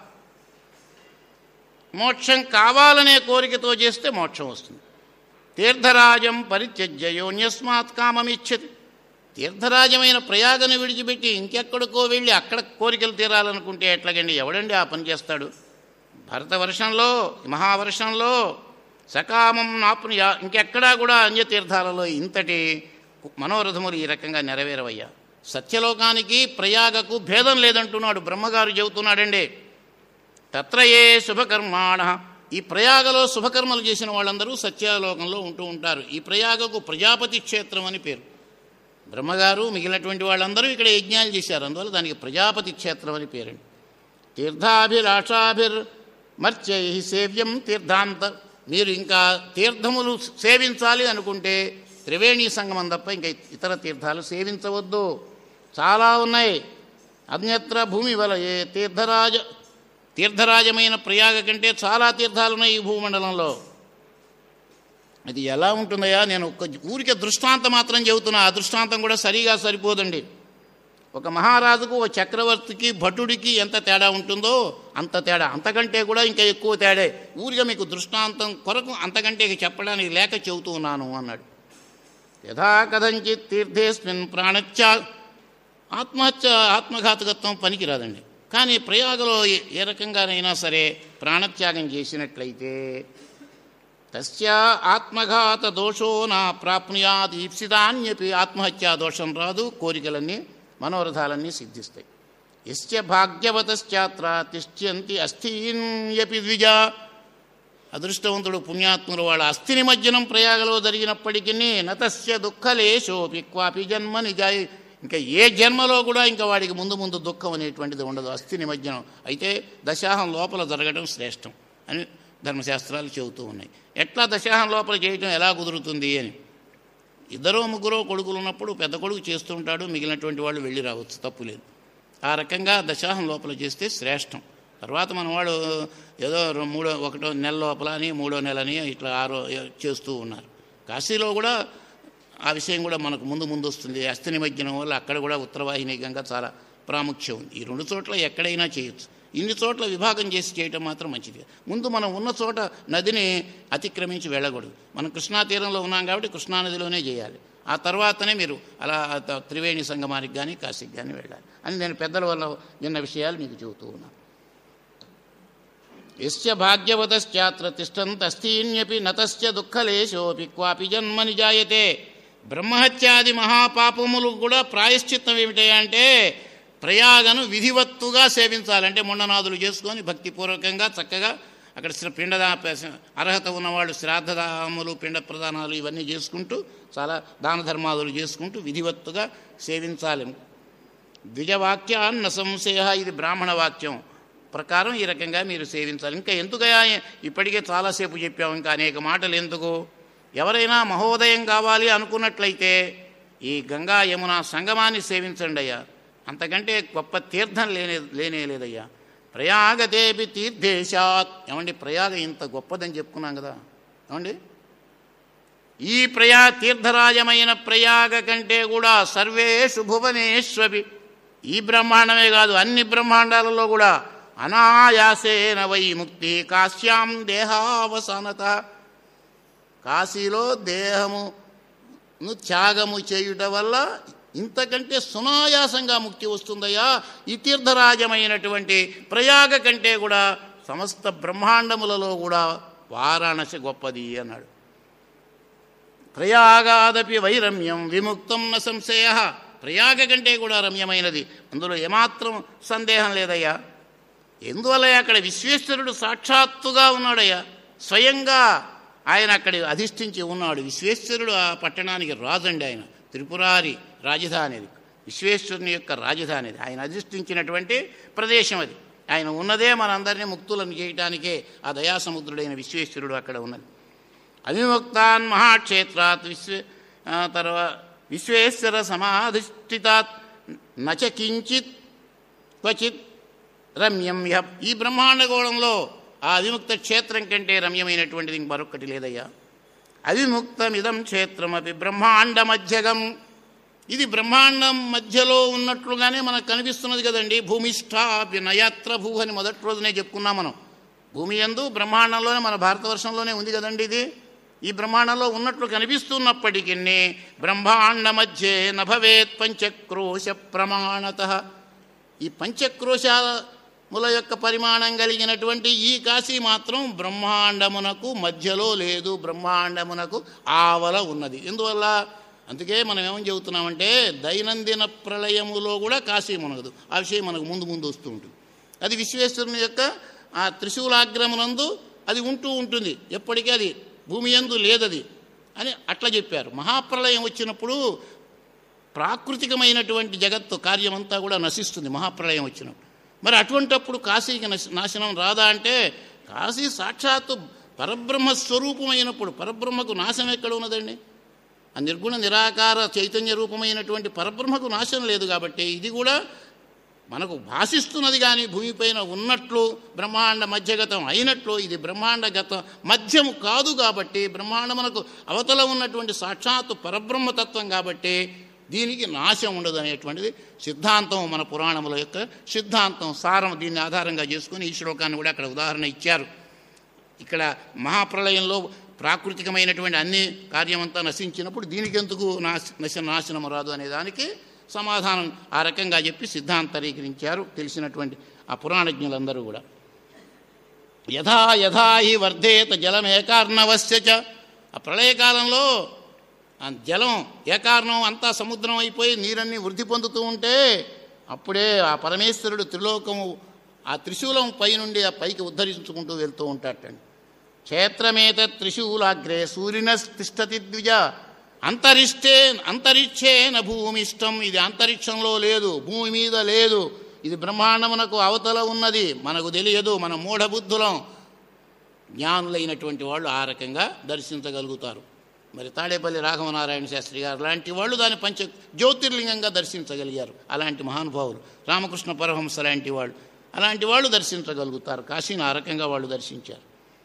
మోక్షం కావాలనే కోరికతో చేస్తే మోక్షం వస్తుంది తీర్థరాజం పరిత్యజ్య యోన్యస్మాత్ కామమిచ్చతి తీర్థరాజమైన ప్రయాగను విడిచిపెట్టి ఇంకెక్కడికో వెళ్ళి అక్కడ కోరికలు తీరాలనుకుంటే ఎట్లాగండి ఎవడండి ఆ పని చేస్తాడు భరతవర్షంలో మహావర్షంలో సకామం నాపుని ఇంకెక్కడా కూడా అన్యతీర్థాలలో ఇంతటి మనోరథములు ఈ రకంగా నెరవేరవయ్యా సత్యలోకానికి ప్రయాగకు భేదం లేదంటున్నాడు బ్రహ్మగారు చెబుతున్నాడండి తత్ర ఏ శుభకర్మాణ ఈ ప్రయాగలో శుభకర్మలు చేసిన వాళ్ళందరూ సత్యలోకంలో ఉంటూ ఉంటారు ఈ ప్రయాగకు ప్రజాపతి క్షేత్రం అని పేరు బ్రహ్మగారు మిగిలినటువంటి వాళ్ళందరూ ఇక్కడ యజ్ఞాలు చేశారు అందువల్ల దానికి ప్రజాపతి క్షేత్రం అని పేరండి తీర్థాభిలాషాభిర్ మర్చై సేవ్యం తీర్థాంత మీరు ఇంకా తీర్థములు సేవించాలి అనుకుంటే త్రివేణి సంగమం తప్ప ఇంకా ఇతర తీర్థాలు సేవించవద్దు చాలా ఉన్నాయి అన్యత్ర భూమి వలయే తీర్థరాజ తీర్థరాజమైన ప్రయాగ కంటే చాలా తీర్థాలు ఉన్నాయి ఈ భూమండలంలో అది ఎలా ఉంటుందయ్యా నేను ఒక ఊరికే దృష్టాంతం మాత్రం చెబుతున్నా ఆ దృష్టాంతం కూడా సరిగా సరిపోదండి ఒక మహారాజుకు ఒక చక్రవర్తికి భటుడికి ఎంత తేడా ఉంటుందో అంత తేడా అంతకంటే కూడా ఇంకా ఎక్కువ తేడే ఊరిగా మీకు దృష్టాంతం కొరకు అంతకంటే ఇక చెప్పడానికి లేక చెబుతూ ఉన్నాను అన్నాడు యథా కథంచిత్ తీర్థేస్మిన్ ప్రాణత్యా ఆత్మహత్య ఆత్మఘాతకత్వం పనికిరాదండి కానీ ప్రయాగలో ఏ- ఏ రకంగానైనా సరే ప్రాణత్యాగం చేసినట్లయితే తస్య ఆత్మఘాత దోషో నా ప్రాప్నుయాత్ ఈప్సితాన్యపి ఆత్మహత్యా దోషం రాదు కోరికలన్నీ మనోరథాలన్నీ సిద్ధిస్తాయి యస్య భాగ్యవతశ్చాత్ర తిష్ఠ్యంతి అస్థీన్యపి ద్విజ అదృష్టవంతుడు పుణ్యాత్ముడు వాళ్ళ అస్థి నిమజ్జనం ప్రయాగలో జరిగినప్పటికీ నతస్య దుఃఖలేశోపి క్వాపి జన్మ నిజాయి ఇంకా ఏ జన్మలో కూడా ఇంకా వాడికి ముందు ముందు దుఃఖం అనేటువంటిది ఉండదు అస్థి నిమజ్జనం అయితే దశాహం లోపల జరగడం శ్రేష్టం అని ధర్మశాస్త్రాలు చెబుతూ ఉన్నాయి ఎట్లా దశాహం లోపల చేయటం ఎలా కుదురుతుంది అని ఇద్దరో ముగ్గురో కొడుకులు ఉన్నప్పుడు పెద్ద కొడుకు చేస్తూ ఉంటాడు మిగిలినటువంటి వాళ్ళు వెళ్ళి రావచ్చు తప్పు లేదు ఆ రకంగా దశాహం లోపల చేస్తే శ్రేష్టం తర్వాత మన వాడు ఏదో రె- మూడో ఒకటో నెల లోపల అని మూడో నెలని ఇట్లా ఆరో చేస్తూ ఉన్నారు కాశీలో కూడా ఆ విషయం కూడా మనకు ముందు ముందు వస్తుంది అస్థి నిమజ్జనం వల్ల అక్కడ కూడా ఉత్తరవాహిని గంగా చాలా ప్రాముఖ్యం ఉంది ఈ రెండు చోట్ల ఎక్కడైనా చేయొచ్చు ఇన్ని చోట్ల విభాగం చేసి చేయటం మాత్రం మంచిది ముందు మనం ఉన్న చోట నదిని అతిక్రమించి వెళ్ళకూడదు మనం కృష్ణా తీరంలో ఉన్నాం కాబట్టి కృష్ణా నదిలోనే చేయాలి ఆ తర్వాతనే మీరు అలా త- త్రివేణి సంగమానికి కానీ కాశీకి కానీ వెళ్ళాలి అని నేను పెద్దల వల్ల విన్న విషయాలు మీకు చెబుతూ ఉన్నాను యస్య భాగ్యవతశ్చాత్ర తిష్టంతస్థీన్యపి నతస్య దుఃఖలేశోపి క్వాపి జన్మని జాయతే బ్రహ్మహత్యాది మహాపాపములు కూడా ప్రాయశ్చిత్తం ఏమిటంటే ప్రయాగను విధివత్తుగా సేవించాలంటే ముండనాదులు చేసుకొని భక్తిపూర్వకంగా చక్కగా అక్కడ శ్ర- పిండదా అర్హత ఉన్నవాళ్ళు శ్రాద్ధదాములు పిండ ప్రదానాలు ఇవన్నీ చేసుకుంటూ చాలా దాన ధర్మాదులు చేసుకుంటూ విధివత్తుగా సేవించాలి ద్విజవాక్యాన్న సంశయ ఇది బ్రాహ్మణ వాక్యం ప్రకారం ఈ రకంగా మీరు సేవించాలి ఇంకా ఎందుకయా ఇప్పటికే చాలాసేపు చెప్పాము ఇంకా అనేక మాటలు ఎందుకు ఎవరైనా మహోదయం కావాలి అనుకున్నట్లయితే ఈ గంగా యమున సంగమాన్ని సేవించండి అయ్యా అంతకంటే గొప్ప తీర్థం లేనే లేనే లేదయ్యా ప్రయాగదేవి తీర్థేశాత్ ఏమండి ప్రయాగ ఇంత గొప్పదని చెప్పుకున్నాం కదా ఏమండి ఈ ప్రయా తీర్థరాజమైన ప్రయాగ కంటే కూడా సర్వేషు భువనేశ్వరి ఈ బ్రహ్మాండమే కాదు అన్ని బ్రహ్మాండాలలో కూడా అనాయాసేన వై ముక్తి కాశ్యాం దేహావసానత కాశీలో దేహమును త్యాగము చేయుట వల్ల ఇంతకంటే సునాయాసంగా ముక్తి వస్తుందయ్యా ఈ తీర్థరాజమైనటువంటి ప్రయాగ కంటే కూడా సమస్త బ్రహ్మాండములలో కూడా వారాణసి గొప్పది అన్నాడు ప్రయాగాదపి వైరమ్యం విముక్తం న సంశయ ప్రయాగ కంటే కూడా రమ్యమైనది అందులో ఏమాత్రం సందేహం లేదయ్యా ఎందువల్ల అక్కడ విశ్వేశ్వరుడు సాక్షాత్తుగా ఉన్నాడయ్యా స్వయంగా ఆయన అక్కడి అధిష్ఠించి ఉన్నాడు విశ్వేశ్వరుడు ఆ పట్టణానికి రాజండి ఆయన త్రిపురారి రాజధాని అది విశ్వేశ్వరుని యొక్క రాజధాని అది ఆయన అధిష్ఠించినటువంటి ప్రదేశం అది ఆయన ఉన్నదే మనందరినీ ముక్తులను చేయటానికే ఆ దయాసముద్రుడైన విశ్వేశ్వరుడు అక్కడ ఉన్నది అవిముక్తాన్ మహాక్షేత్రాత్ విశ్వ ఆ, తర్వాత విశ్వేశ్వర సమాధిష్ఠితాత్ నచ కించిత్ క్వచిత్ రమ్యం యహ ఈ బ్రహ్మాండగోళంలో ఆ అవిముక్త క్షేత్రం కంటే రమ్యమైనటువంటిది ఇంక మరొక్కటి లేదయ్యా అవిముక్తమిదం క్షేత్రమపి బ్రహ్మాండ మధ్యగం ఇది బ్రహ్మాండం మధ్యలో ఉన్నట్లుగానే మనకు కనిపిస్తున్నది కదండి భూమిష్ఠాపి నయాత్ర భూ అని మొదటి రోజునే చెప్పుకున్నాం మనం భూమి ఎందు బ్రహ్మాండంలోనే మన భారతవర్షంలోనే ఉంది కదండి ఇది ఈ బ్రహ్మాండంలో ఉన్నట్లు కనిపిస్తున్నప్పటికీ బ్రహ్మాండ మధ్యే నభవేత్ పంచక్రోశ ప్రమాణత ఈ పంచక్రోశాముల యొక్క పరిమాణం కలిగినటువంటి ఈ కాశీ మాత్రం బ్రహ్మాండమునకు మధ్యలో లేదు బ్రహ్మాండమునకు ఆవల ఉన్నది ఎందువల్ల అందుకే మనం ఏమని చెబుతున్నామంటే దైనందిన ప్రళయములో కూడా కాశీ మునగదు ఆ విషయం మనకు ముందు ముందు వస్తూ ఉంటుంది అది విశ్వేశ్వరుని యొక్క ఆ త్రిశూలాగ్రమునందు అది ఉంటూ ఉంటుంది ఎప్పటికీ అది భూమి ఎందు లేదది అని అట్లా చెప్పారు మహాప్రళయం వచ్చినప్పుడు ప్రాకృతికమైనటువంటి జగత్తు కార్యమంతా కూడా నశిస్తుంది మహాప్రళయం వచ్చినప్పుడు మరి అటువంటప్పుడు కాశీకి నశ- నాశనం రాదా అంటే కాశీ సాక్షాత్తు పరబ్రహ్మ స్వరూపమైనప్పుడు పరబ్రహ్మకు నాశనం ఎక్కడ ఉన్నదండి ఆ నిర్గుణ నిరాకార చైతన్య రూపమైనటువంటి పరబ్రహ్మకు నాశనం లేదు కాబట్టి ఇది కూడా మనకు భాషిస్తున్నది కానీ భూమిపైన ఉన్నట్లు బ్రహ్మాండ మధ్యగతం అయినట్లు ఇది బ్రహ్మాండగత మధ్యము కాదు కాబట్టి బ్రహ్మాండమునకు అవతల ఉన్నటువంటి సాక్షాత్తు పరబ్రహ్మతత్వం కాబట్టి దీనికి నాశం ఉండదు అనేటువంటిది సిద్ధాంతం మన పురాణముల యొక్క సిద్ధాంతం సారం దీన్ని ఆధారంగా చేసుకుని ఈ శ్లోకాన్ని కూడా అక్కడ ఉదాహరణ ఇచ్చారు ఇక్కడ మహాప్రళయంలో ప్రాకృతికమైనటువంటి అన్ని కార్యమంతా నశించినప్పుడు దీనికి ఎందుకు నాశ నశ నాశనం రాదు అనే దానికి సమాధానం ఆ రకంగా చెప్పి సిద్ధాంతరీకరించారు తెలిసినటువంటి ఆ పురాణజ్ఞులందరూ కూడా యథా యథా హి వర్ధేత జలం ఏకార్ణవస్య చ ఆ ప్రళయకాలంలో ఆ జలం ఏకారణం అంతా సముద్రం అయిపోయి నీరన్నీ వృద్ధి పొందుతూ ఉంటే అప్పుడే ఆ పరమేశ్వరుడు త్రిలోకము ఆ త్రిశూలం పైనుండి ఆ పైకి ఉద్ధరించుకుంటూ వెళ్తూ ఉంటాటండి క్షేత్రమేత త్రిశూలాగ్రే సూర్యున తిష్టతి ద్విజ అంతరిష్టే అంతరిక్షే న భూమిష్టం ఇది అంతరిక్షంలో లేదు భూమి మీద లేదు ఇది బ్రహ్మాండమునకు అవతల ఉన్నది మనకు తెలియదు మన మూఢబుద్ధులం జ్ఞానులైనటువంటి వాళ్ళు ఆ రకంగా దర్శించగలుగుతారు మరి తాడేపల్లి రాఘవనారాయణ శాస్త్రి గారు లాంటి వాళ్ళు దాని పంచ జ్యోతిర్లింగంగా దర్శించగలిగారు అలాంటి మహానుభావులు రామకృష్ణ పరహంస లాంటి వాళ్ళు అలాంటి వాళ్ళు దర్శించగలుగుతారు కాశీని ఆ రకంగా వాళ్ళు దర్శించారు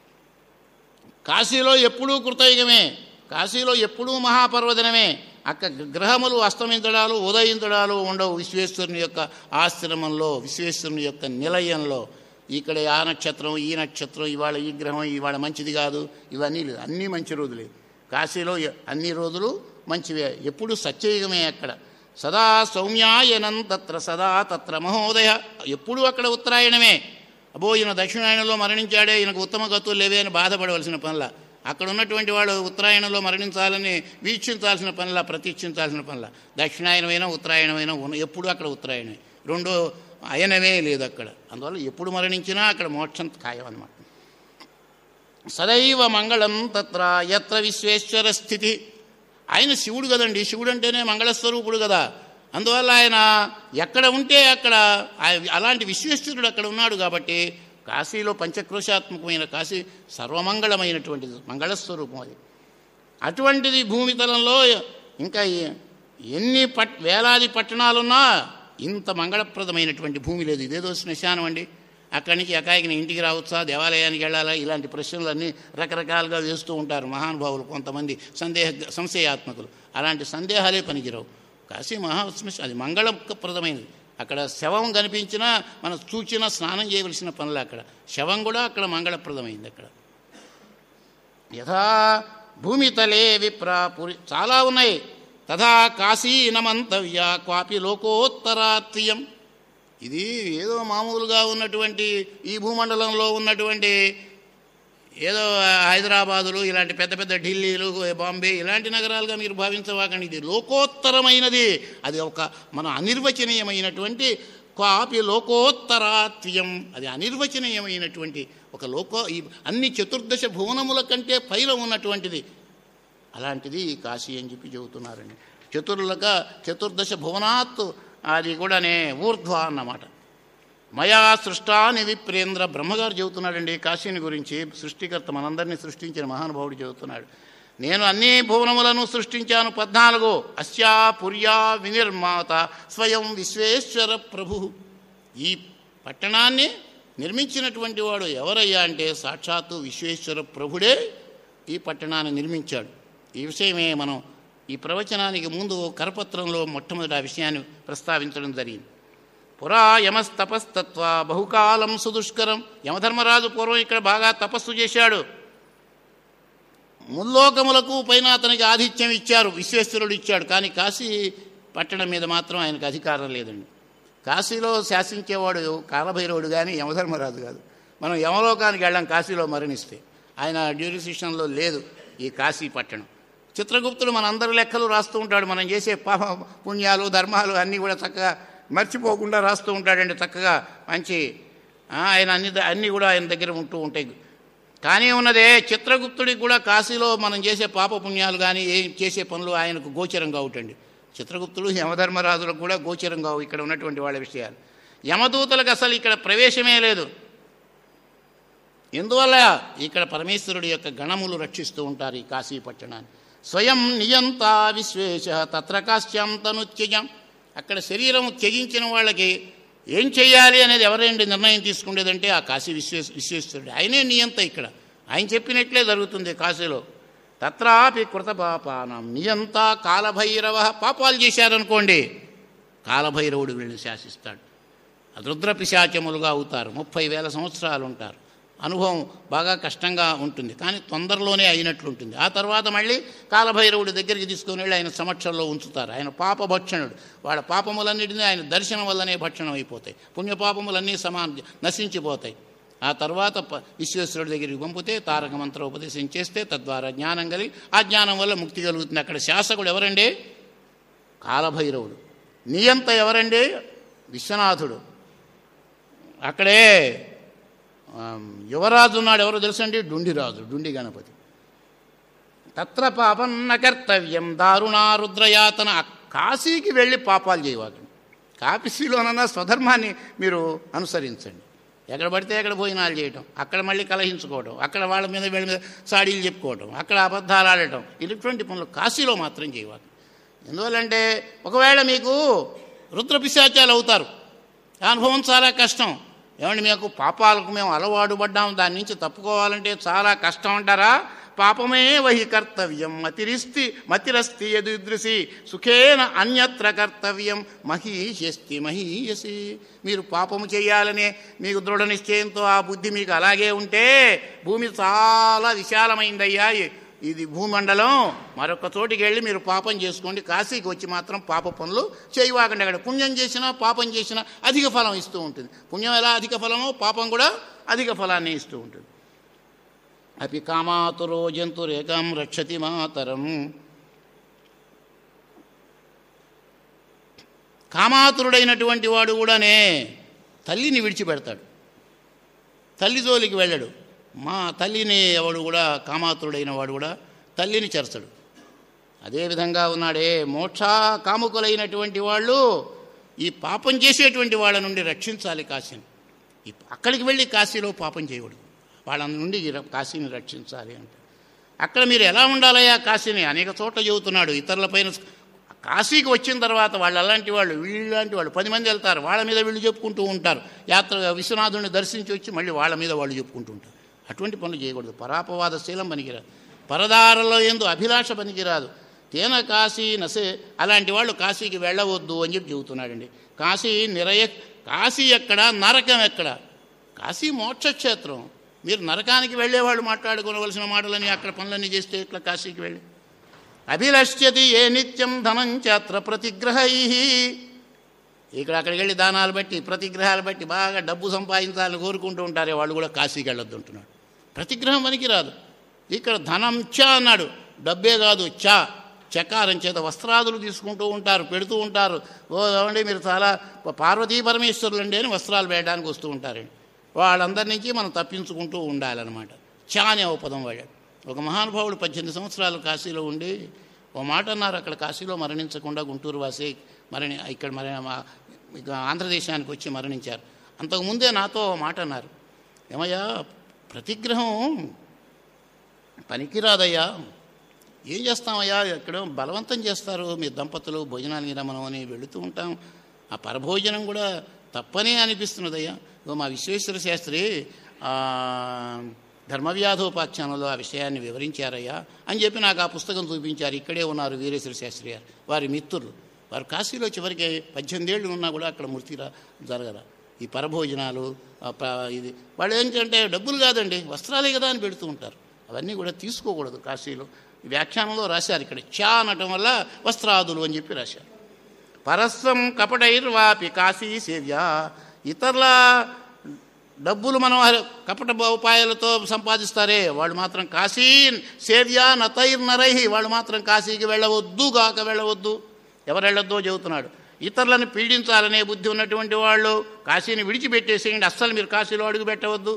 కాశీలో ఎప్పుడూ కృతయుగమే కాశీలో ఎప్పుడూ మహాపర్వదినమే అక్కడ గ్రహములు అస్తమించడాలు ఉదయించడాలు ఉండవు విశ్వేశ్వరుని యొక్క ఆశ్రమంలో విశ్వేశ్వరుని యొక్క నిలయంలో ఇక్కడ ఆ నక్షత్రం ఈ నక్షత్రం ఇవాళ ఈ గ్రహం ఇవాళ మంచిది కాదు ఇవన్నీ లేదు అన్నీ మంచి రోజులే కాశీలో ఎ- అన్ని రోజులు మంచివే ఎప్పుడు సత్యయుగమే అక్కడ సదా సౌమ్యాయనం తత్ర సదా తత్ర మహోదయ ఎప్పుడూ అక్కడ ఉత్తరాయణమే అబ్బో ఈయన దక్షిణాయనంలో మరణించాడే ఈయనకు ఉత్తమ గతులు లేవే అని బాధపడవలసిన పనుల అక్కడ ఉన్నటువంటి వాడు ఉత్తరాయణంలో మరణించాలని వీక్షించాల్సిన పనుల ప్రతీక్షించాల్సిన పనుల దక్షిణాయనమైన ఉత్తరాయణమైన ఉన్న ఎప్పుడు అక్కడ ఉత్తరాయణమే రెండో అయనమే లేదు అక్కడ అందువల్ల ఎప్పుడు మరణించినా అక్కడ మోక్షం ఖాయం అనమాట సదైవ మంగళం తత్ర యత్ర విశ్వేశ్వర స్థితి ఆయన శివుడు కదండి శివుడు అంటేనే మంగళస్వరూపుడు కదా అందువల్ల ఆయన ఎక్కడ ఉంటే అక్కడ ఆ- అలాంటి విశ్వేశ్వరుడు అక్కడ ఉన్నాడు కాబట్టి కాశీలో పంచక్రోశాత్మకమైన కాశీ సర్వమంగళమైనటువంటిది మంగళస్వరూపం అది అటువంటిది భూమితలంలో ఇంకా ఎ- ఎన్ని పట్ వేలాది పట్టణాలున్నా ఇంత మంగళప్రదమైనటువంటి భూమి లేదు ఇదేదో శ్మశానం అండి అక్కడి నుంచి ఎకాయికి ఇంటికి రావచ్చా దేవాలయానికి వెళ్ళాలా ఇలాంటి ప్రశ్నలన్నీ రకరకాలుగా వేస్తూ ఉంటారు మహానుభావులు కొంతమంది సందేహ సంశయాత్మకులు అలాంటి సందేహాలే పనికిరావు కాశీ మహాశ్మశ అది మంగళప్రదమైనది అక్కడ శవం కనిపించినా మనం చూచినా స్నానం చేయవలసిన పనులు అక్కడ శవం కూడా అక్కడ మంగళప్రదమైంది అక్కడ యథా భూమితలే విప్రా పురి చాలా ఉన్నాయి తథా కాశీనమంతవ్య క్వాపి లోకోత్తరాత్రియం ఇది ఏదో మామూలుగా ఉన్నటువంటి ఈ భూమండలంలో ఉన్నటువంటి ఏదో హైదరాబాదులు ఇలాంటి పెద్ద పెద్ద ఢిల్లీలు బాంబే ఇలాంటి నగరాలుగా మీరు భావించవాకండి ఇది లోకోత్తరమైనది అది ఒక మన అనిర్వచనీయమైనటువంటి క్వాపి లోకోత్తరాత్వ్యం అది అనిర్వచనీయమైనటువంటి ఒక లోకో ఈ అన్ని చతుర్దశ భువనముల కంటే పైన ఉన్నటువంటిది అలాంటిది ఈ కాశీ అని చెప్పి చెబుతున్నారండి చతుర్లక చతుర్దశ భువనాత్ అది కూడానే ఊర్ధ్వ అన్నమాట మయా సృష్టాని విప్రేంద్ర బ్రహ్మగారు చెబుతున్నాడండి కాశీని గురించి సృష్టికర్త మనందరినీ సృష్టించిన మహానుభావుడు చెబుతున్నాడు నేను అన్ని భువనములను సృష్టించాను పద్నాలుగు అస్యా పుర్యా వినిర్మాత స్వయం విశ్వేశ్వర ప్రభు ఈ పట్టణాన్ని నిర్మించినటువంటి వాడు ఎవరయ్యా అంటే సాక్షాత్తు విశ్వేశ్వర ప్రభుడే ఈ పట్టణాన్ని నిర్మించాడు ఈ విషయమే మనం ఈ ప్రవచనానికి ముందు కరపత్రంలో మొట్టమొదటి ఆ విషయాన్ని ప్రస్తావించడం జరిగింది పురా యమస్తపస్తత్వ బహుకాలం సుదుష్కరం యమధర్మరాజు పూర్వం ఇక్కడ బాగా తపస్సు చేశాడు ముల్లోకములకు పైన అతనికి ఆతిథ్యం ఇచ్చారు విశ్వేశ్వరుడు ఇచ్చాడు కానీ కాశీ పట్టణం మీద మాత్రం ఆయనకు అధికారం లేదండి కాశీలో శాసించేవాడు కాలభైరవుడు కానీ యమధర్మరాజు కాదు మనం యమలోకానికి వెళ్ళాం కాశీలో మరణిస్తే ఆయన డ్యూరిసిషన్లో లేదు ఈ కాశీ పట్టణం చిత్రగుప్తుడు మనందరి లెక్కలు రాస్తూ ఉంటాడు మనం చేసే పాప పుణ్యాలు ధర్మాలు అన్నీ కూడా చక్కగా మర్చిపోకుండా రాస్తూ ఉంటాడండి చక్కగా మంచి ఆ, ఆయన అన్ని అన్నీ కూడా ఆయన దగ్గర ఉంటూ ఉంటాయి కానీ ఉన్నదే చిత్రగుప్తుడికి కూడా కాశీలో మనం చేసే పాప పుణ్యాలు కానీ ఏం చేసే పనులు ఆయనకు గోచరం కావుటండి చిత్రగుప్తుడు యమధర్మరాజులకు కూడా గోచరం కావు ఇక్కడ ఉన్నటువంటి వాళ్ళ విషయాలు యమదూతలకు అసలు ఇక్కడ ప్రవేశమే లేదు ఎందువల్ల ఇక్కడ పరమేశ్వరుడి యొక్క గణములు రక్షిస్తూ ఉంటారు ఈ కాశీ పట్టణాన్ని స్వయం నియంత విశ్వేశ తత్ర కాశ్యం తనుత్యజం అక్కడ శరీరం త్యజించిన వాళ్ళకి ఏం చేయాలి అనేది ఎవరండి నిర్ణయం తీసుకునేదంటే ఆ కాశీ విశ్వేశ విశ్వేశ్వరుడు ఆయనే నియంత ఇక్కడ ఆయన చెప్పినట్లే జరుగుతుంది కాశీలో తత్రాపి కృత పాపానం నియంత కాలభైరవ పాపాలు చేశారనుకోండి కాలభైరవుడు వీళ్ళని శాసిస్తాడు రుద్ర పిశాచములుగా అవుతారు ముప్పై వేల సంవత్సరాలు ఉంటారు అనుభవం బాగా కష్టంగా ఉంటుంది కానీ తొందరలోనే అయినట్లుంటుంది ఆ తర్వాత మళ్ళీ కాలభైరవుడి దగ్గరికి తీసుకొని వెళ్ళి ఆయన సమక్షంలో ఉంచుతారు ఆయన పాపభక్షణుడు వాళ్ళ పాపములన్నిటినీ ఆయన దర్శనం వల్లనే భక్షణం అయిపోతాయి పుణ్యపాపములన్నీ సమాన నశించిపోతాయి ఆ తర్వాత ప- విశ్వేశ్వరుడి దగ్గరికి పంపితే తారక మంత్ర ఉపదేశం చేస్తే తద్వారా జ్ఞానం కలిగి ఆ జ్ఞానం వల్ల ముక్తి కలుగుతుంది అక్కడ శాసకుడు ఎవరండి కాలభైరవుడు నియంత ఎవరండి విశ్వనాథుడు అక్కడే ఆమ్, యువరాజు ఉన్నాడు ఎవరో తెలుసండి డుండిరాజు డుండి గణపతి తత్ర పాపం న కర్తవ్యం దారుణా రుద్రయాతన ఆ కాశీకి వెళ్ళి పాపాలు చేయవాకండి కాశీలోనన్నా స్వధర్మాన్ని మీరు అనుసరించండి ఎక్కడ పడితే ఎక్కడ భోజనాలు చేయటం అక్కడ మళ్ళీ కలహించుకోవడం అక్కడ వాళ్ళ మీద వీళ్ళ మీద సాడీలు చెప్పుకోవడం అక్కడ అబద్ధాలు ఆడటం ఇటువంటి పనులు కాశీలో మాత్రం చేయవాలి ఎందువల్లంటే ఒకవేళ మీకు రుద్రపిశాచాలు అవుతారు ఆ అనుభవం చాలా కష్టం ఏమండి మీకు పాపాలకు మేము అలవాటు పడ్డాం దాని నుంచి తప్పుకోవాలంటే చాలా కష్టం అంటారా పాపమే వహి కర్తవ్యం మతిరిస్తి మతిరస్తి యదుదృశి సుఖేన అన్యత్ర కర్తవ్యం మహీయస్తి మహీయసి మీరు పాపము చేయాలనే మీకు దృఢ నిశ్చయంతో ఆ బుద్ధి మీకు అలాగే ఉంటే భూమి చాలా విశాలమైందయ్యా ఇది భూమండలం మరొక చోటికి వెళ్ళి మీరు పాపం చేసుకోండి కాశీకి వచ్చి మాత్రం పాప పనులు చేయవాకండి అక్కడ పుణ్యం చేసినా పాపం చేసినా అధిక ఫలం ఇస్తూ ఉంటుంది పుణ్యం ఎలా అధిక ఫలమో పాపం కూడా అధిక ఫలాన్ని ఇస్తూ ఉంటుంది అపి కామాతురో జంతురేకం రక్షతి మాతరం కామాతురుడైనటువంటి వాడు కూడానే తల్లిని విడిచిపెడతాడు తల్లి జోలికి వెళ్ళడు మా తల్లిని ఎవడు కూడా కామాతుడైన వాడు కూడా తల్లిని చెరచడు అదేవిధంగా ఉన్నాడే మోక్ష కాముకులైనటువంటి వాళ్ళు ఈ పాపం చేసేటువంటి వాళ్ళ నుండి రక్షించాలి కాశీని ఈ అక్కడికి వెళ్ళి కాశీలో పాపం చేయకూడదు వాళ్ళ నుండి ఈ ర- కాశీని రక్షించాలి అంటే అక్కడ మీరు ఎలా ఉండాలయ్యా కాశీని అనేక చోట్ల చెబుతున్నాడు ఇతరులపైన కాశీకి వచ్చిన తర్వాత వాళ్ళు అలాంటి వాళ్ళు వీళ్ళలాంటి వాళ్ళు పది మంది వెళ్తారు వాళ్ళ మీద వీళ్ళు చెప్పుకుంటూ ఉంటారు యాత్ర విశ్వనాథుని దర్శించి వచ్చి మళ్ళీ వాళ్ళ మీద వాళ్ళు చెప్పుకుంటూ ఉంటారు అటువంటి పనులు చేయకూడదు పరాపవాద శీలం పనికిరాదు పరదారలో ఎందు అభిలాష పనికిరాదు తేన కాశీ నసే అలాంటి వాళ్ళు కాశీకి వెళ్ళవద్దు అని చెప్పి చెబుతున్నాడండి కాశీ నిరయ కాశీ ఎక్కడ నరకం ఎక్కడ కాశీ మోక్షక్షేత్రం మీరు నరకానికి వెళ్ళేవాళ్ళు మాట్లాడుకోవలసిన మాటలని అక్కడ పనులన్నీ చేస్తే ఇట్లా కాశీకి వెళ్ళి అభిలష్యతి ఏ నిత్యం ధనం చాత్ర ప్రతిగ్రహై ఇక్కడ అక్కడికి వెళ్ళి దానాలు బట్టి ప్రతిగ్రహాలు బట్టి బాగా డబ్బు సంపాదించాలని కోరుకుంటూ ఉంటారే వాళ్ళు కూడా కాశీకి వెళ్ళొద్దు అంటున్నాడు ప్రతిగ్రహం పనికి రాదు ఇక్కడ ధనం చ అన్నాడు డబ్బే కాదు చ చకారం చేత వస్త్రాదులు తీసుకుంటూ ఉంటారు పెడుతూ ఉంటారు ఓ ఏమండి మీరు చాలా పార్వతీ పరమేశ్వరులండి అని వస్త్రాలు వేయడానికి వస్తూ ఉంటారండి వాళ్ళందరి నుంచి మనం తప్పించుకుంటూ ఉండాలన్నమాట చా అనే ఓ పదం వాడాడు ఒక మహానుభావుడు పద్దెనిమిది సంవత్సరాలు కాశీలో ఉండి ఓ మాట అన్నారు అక్కడ కాశీలో మరణించకుండా గుంటూరు వాసి మరణి ఇక్కడ మరి మా- ఇక ఆంధ్రదేశానికి వచ్చి మరణించారు అంతకుముందే నాతో ఓ మాట అన్నారు ఏమయ్యా ప్రతిగ్రహం పనికిరాదయ్యా ఏం చేస్తామయ్యా ఇక్కడ బలవంతం చేస్తారు మీ దంపతులు భోజనానికి రమ్మను అని వెళుతూ ఉంటాం ఆ పరభోజనం కూడా తప్పనే అనిపిస్తున్నదయ్యా ఇగో మా విశ్వేశ్వర శాస్త్రి ఆ, ధర్మవ్యాధోపాఖ్యానంలో ఆ విషయాన్ని వివరించారయ్యా అని చెప్పి నాకు ఆ పుస్తకం చూపించారు ఇక్కడే ఉన్నారు వీరేశ్వర శాస్త్రి గారు వారి మిత్రులు వారు కాశీలో చివరికి పద్దెనిమిది ఏళ్ళు ఉన్నా కూడా అక్కడ మృతిరా జరగరా ఈ పరభోజనాలు ఆ ప- ఇది వాళ్ళు ఏంటంటే డబ్బులు కాదండి వస్త్రాలే కదా అని పెడుతూ ఉంటారు అవన్నీ కూడా తీసుకోకూడదు కాశీలో ఈ వ్యాఖ్యానంలో రాశారు ఇక్కడ చా అనటం వల్ల వస్త్రాదులు అని చెప్పి రాశారు పరస్వం కపటైర్వాపి కాశీ సేవ్య ఇతరుల డబ్బులు మనం హర- కపట ఉపాయాలతో సంపాదిస్తారే వాళ్ళు మాత్రం కాశీ సేవ్య నతైర్నరై వాళ్ళు మాత్రం కాశీకి వెళ్ళవద్దు గాక వెళ్ళవద్దు ఎవరు వెళ్ళొద్దో చెబుతున్నాడు ఇతరులను పీడించాలనే బుద్ధి ఉన్నటువంటి వాళ్ళు కాశీని విడిచిపెట్టేసేయండి అస్సలు మీరు కాశీలో అడుగు పెట్టవద్దు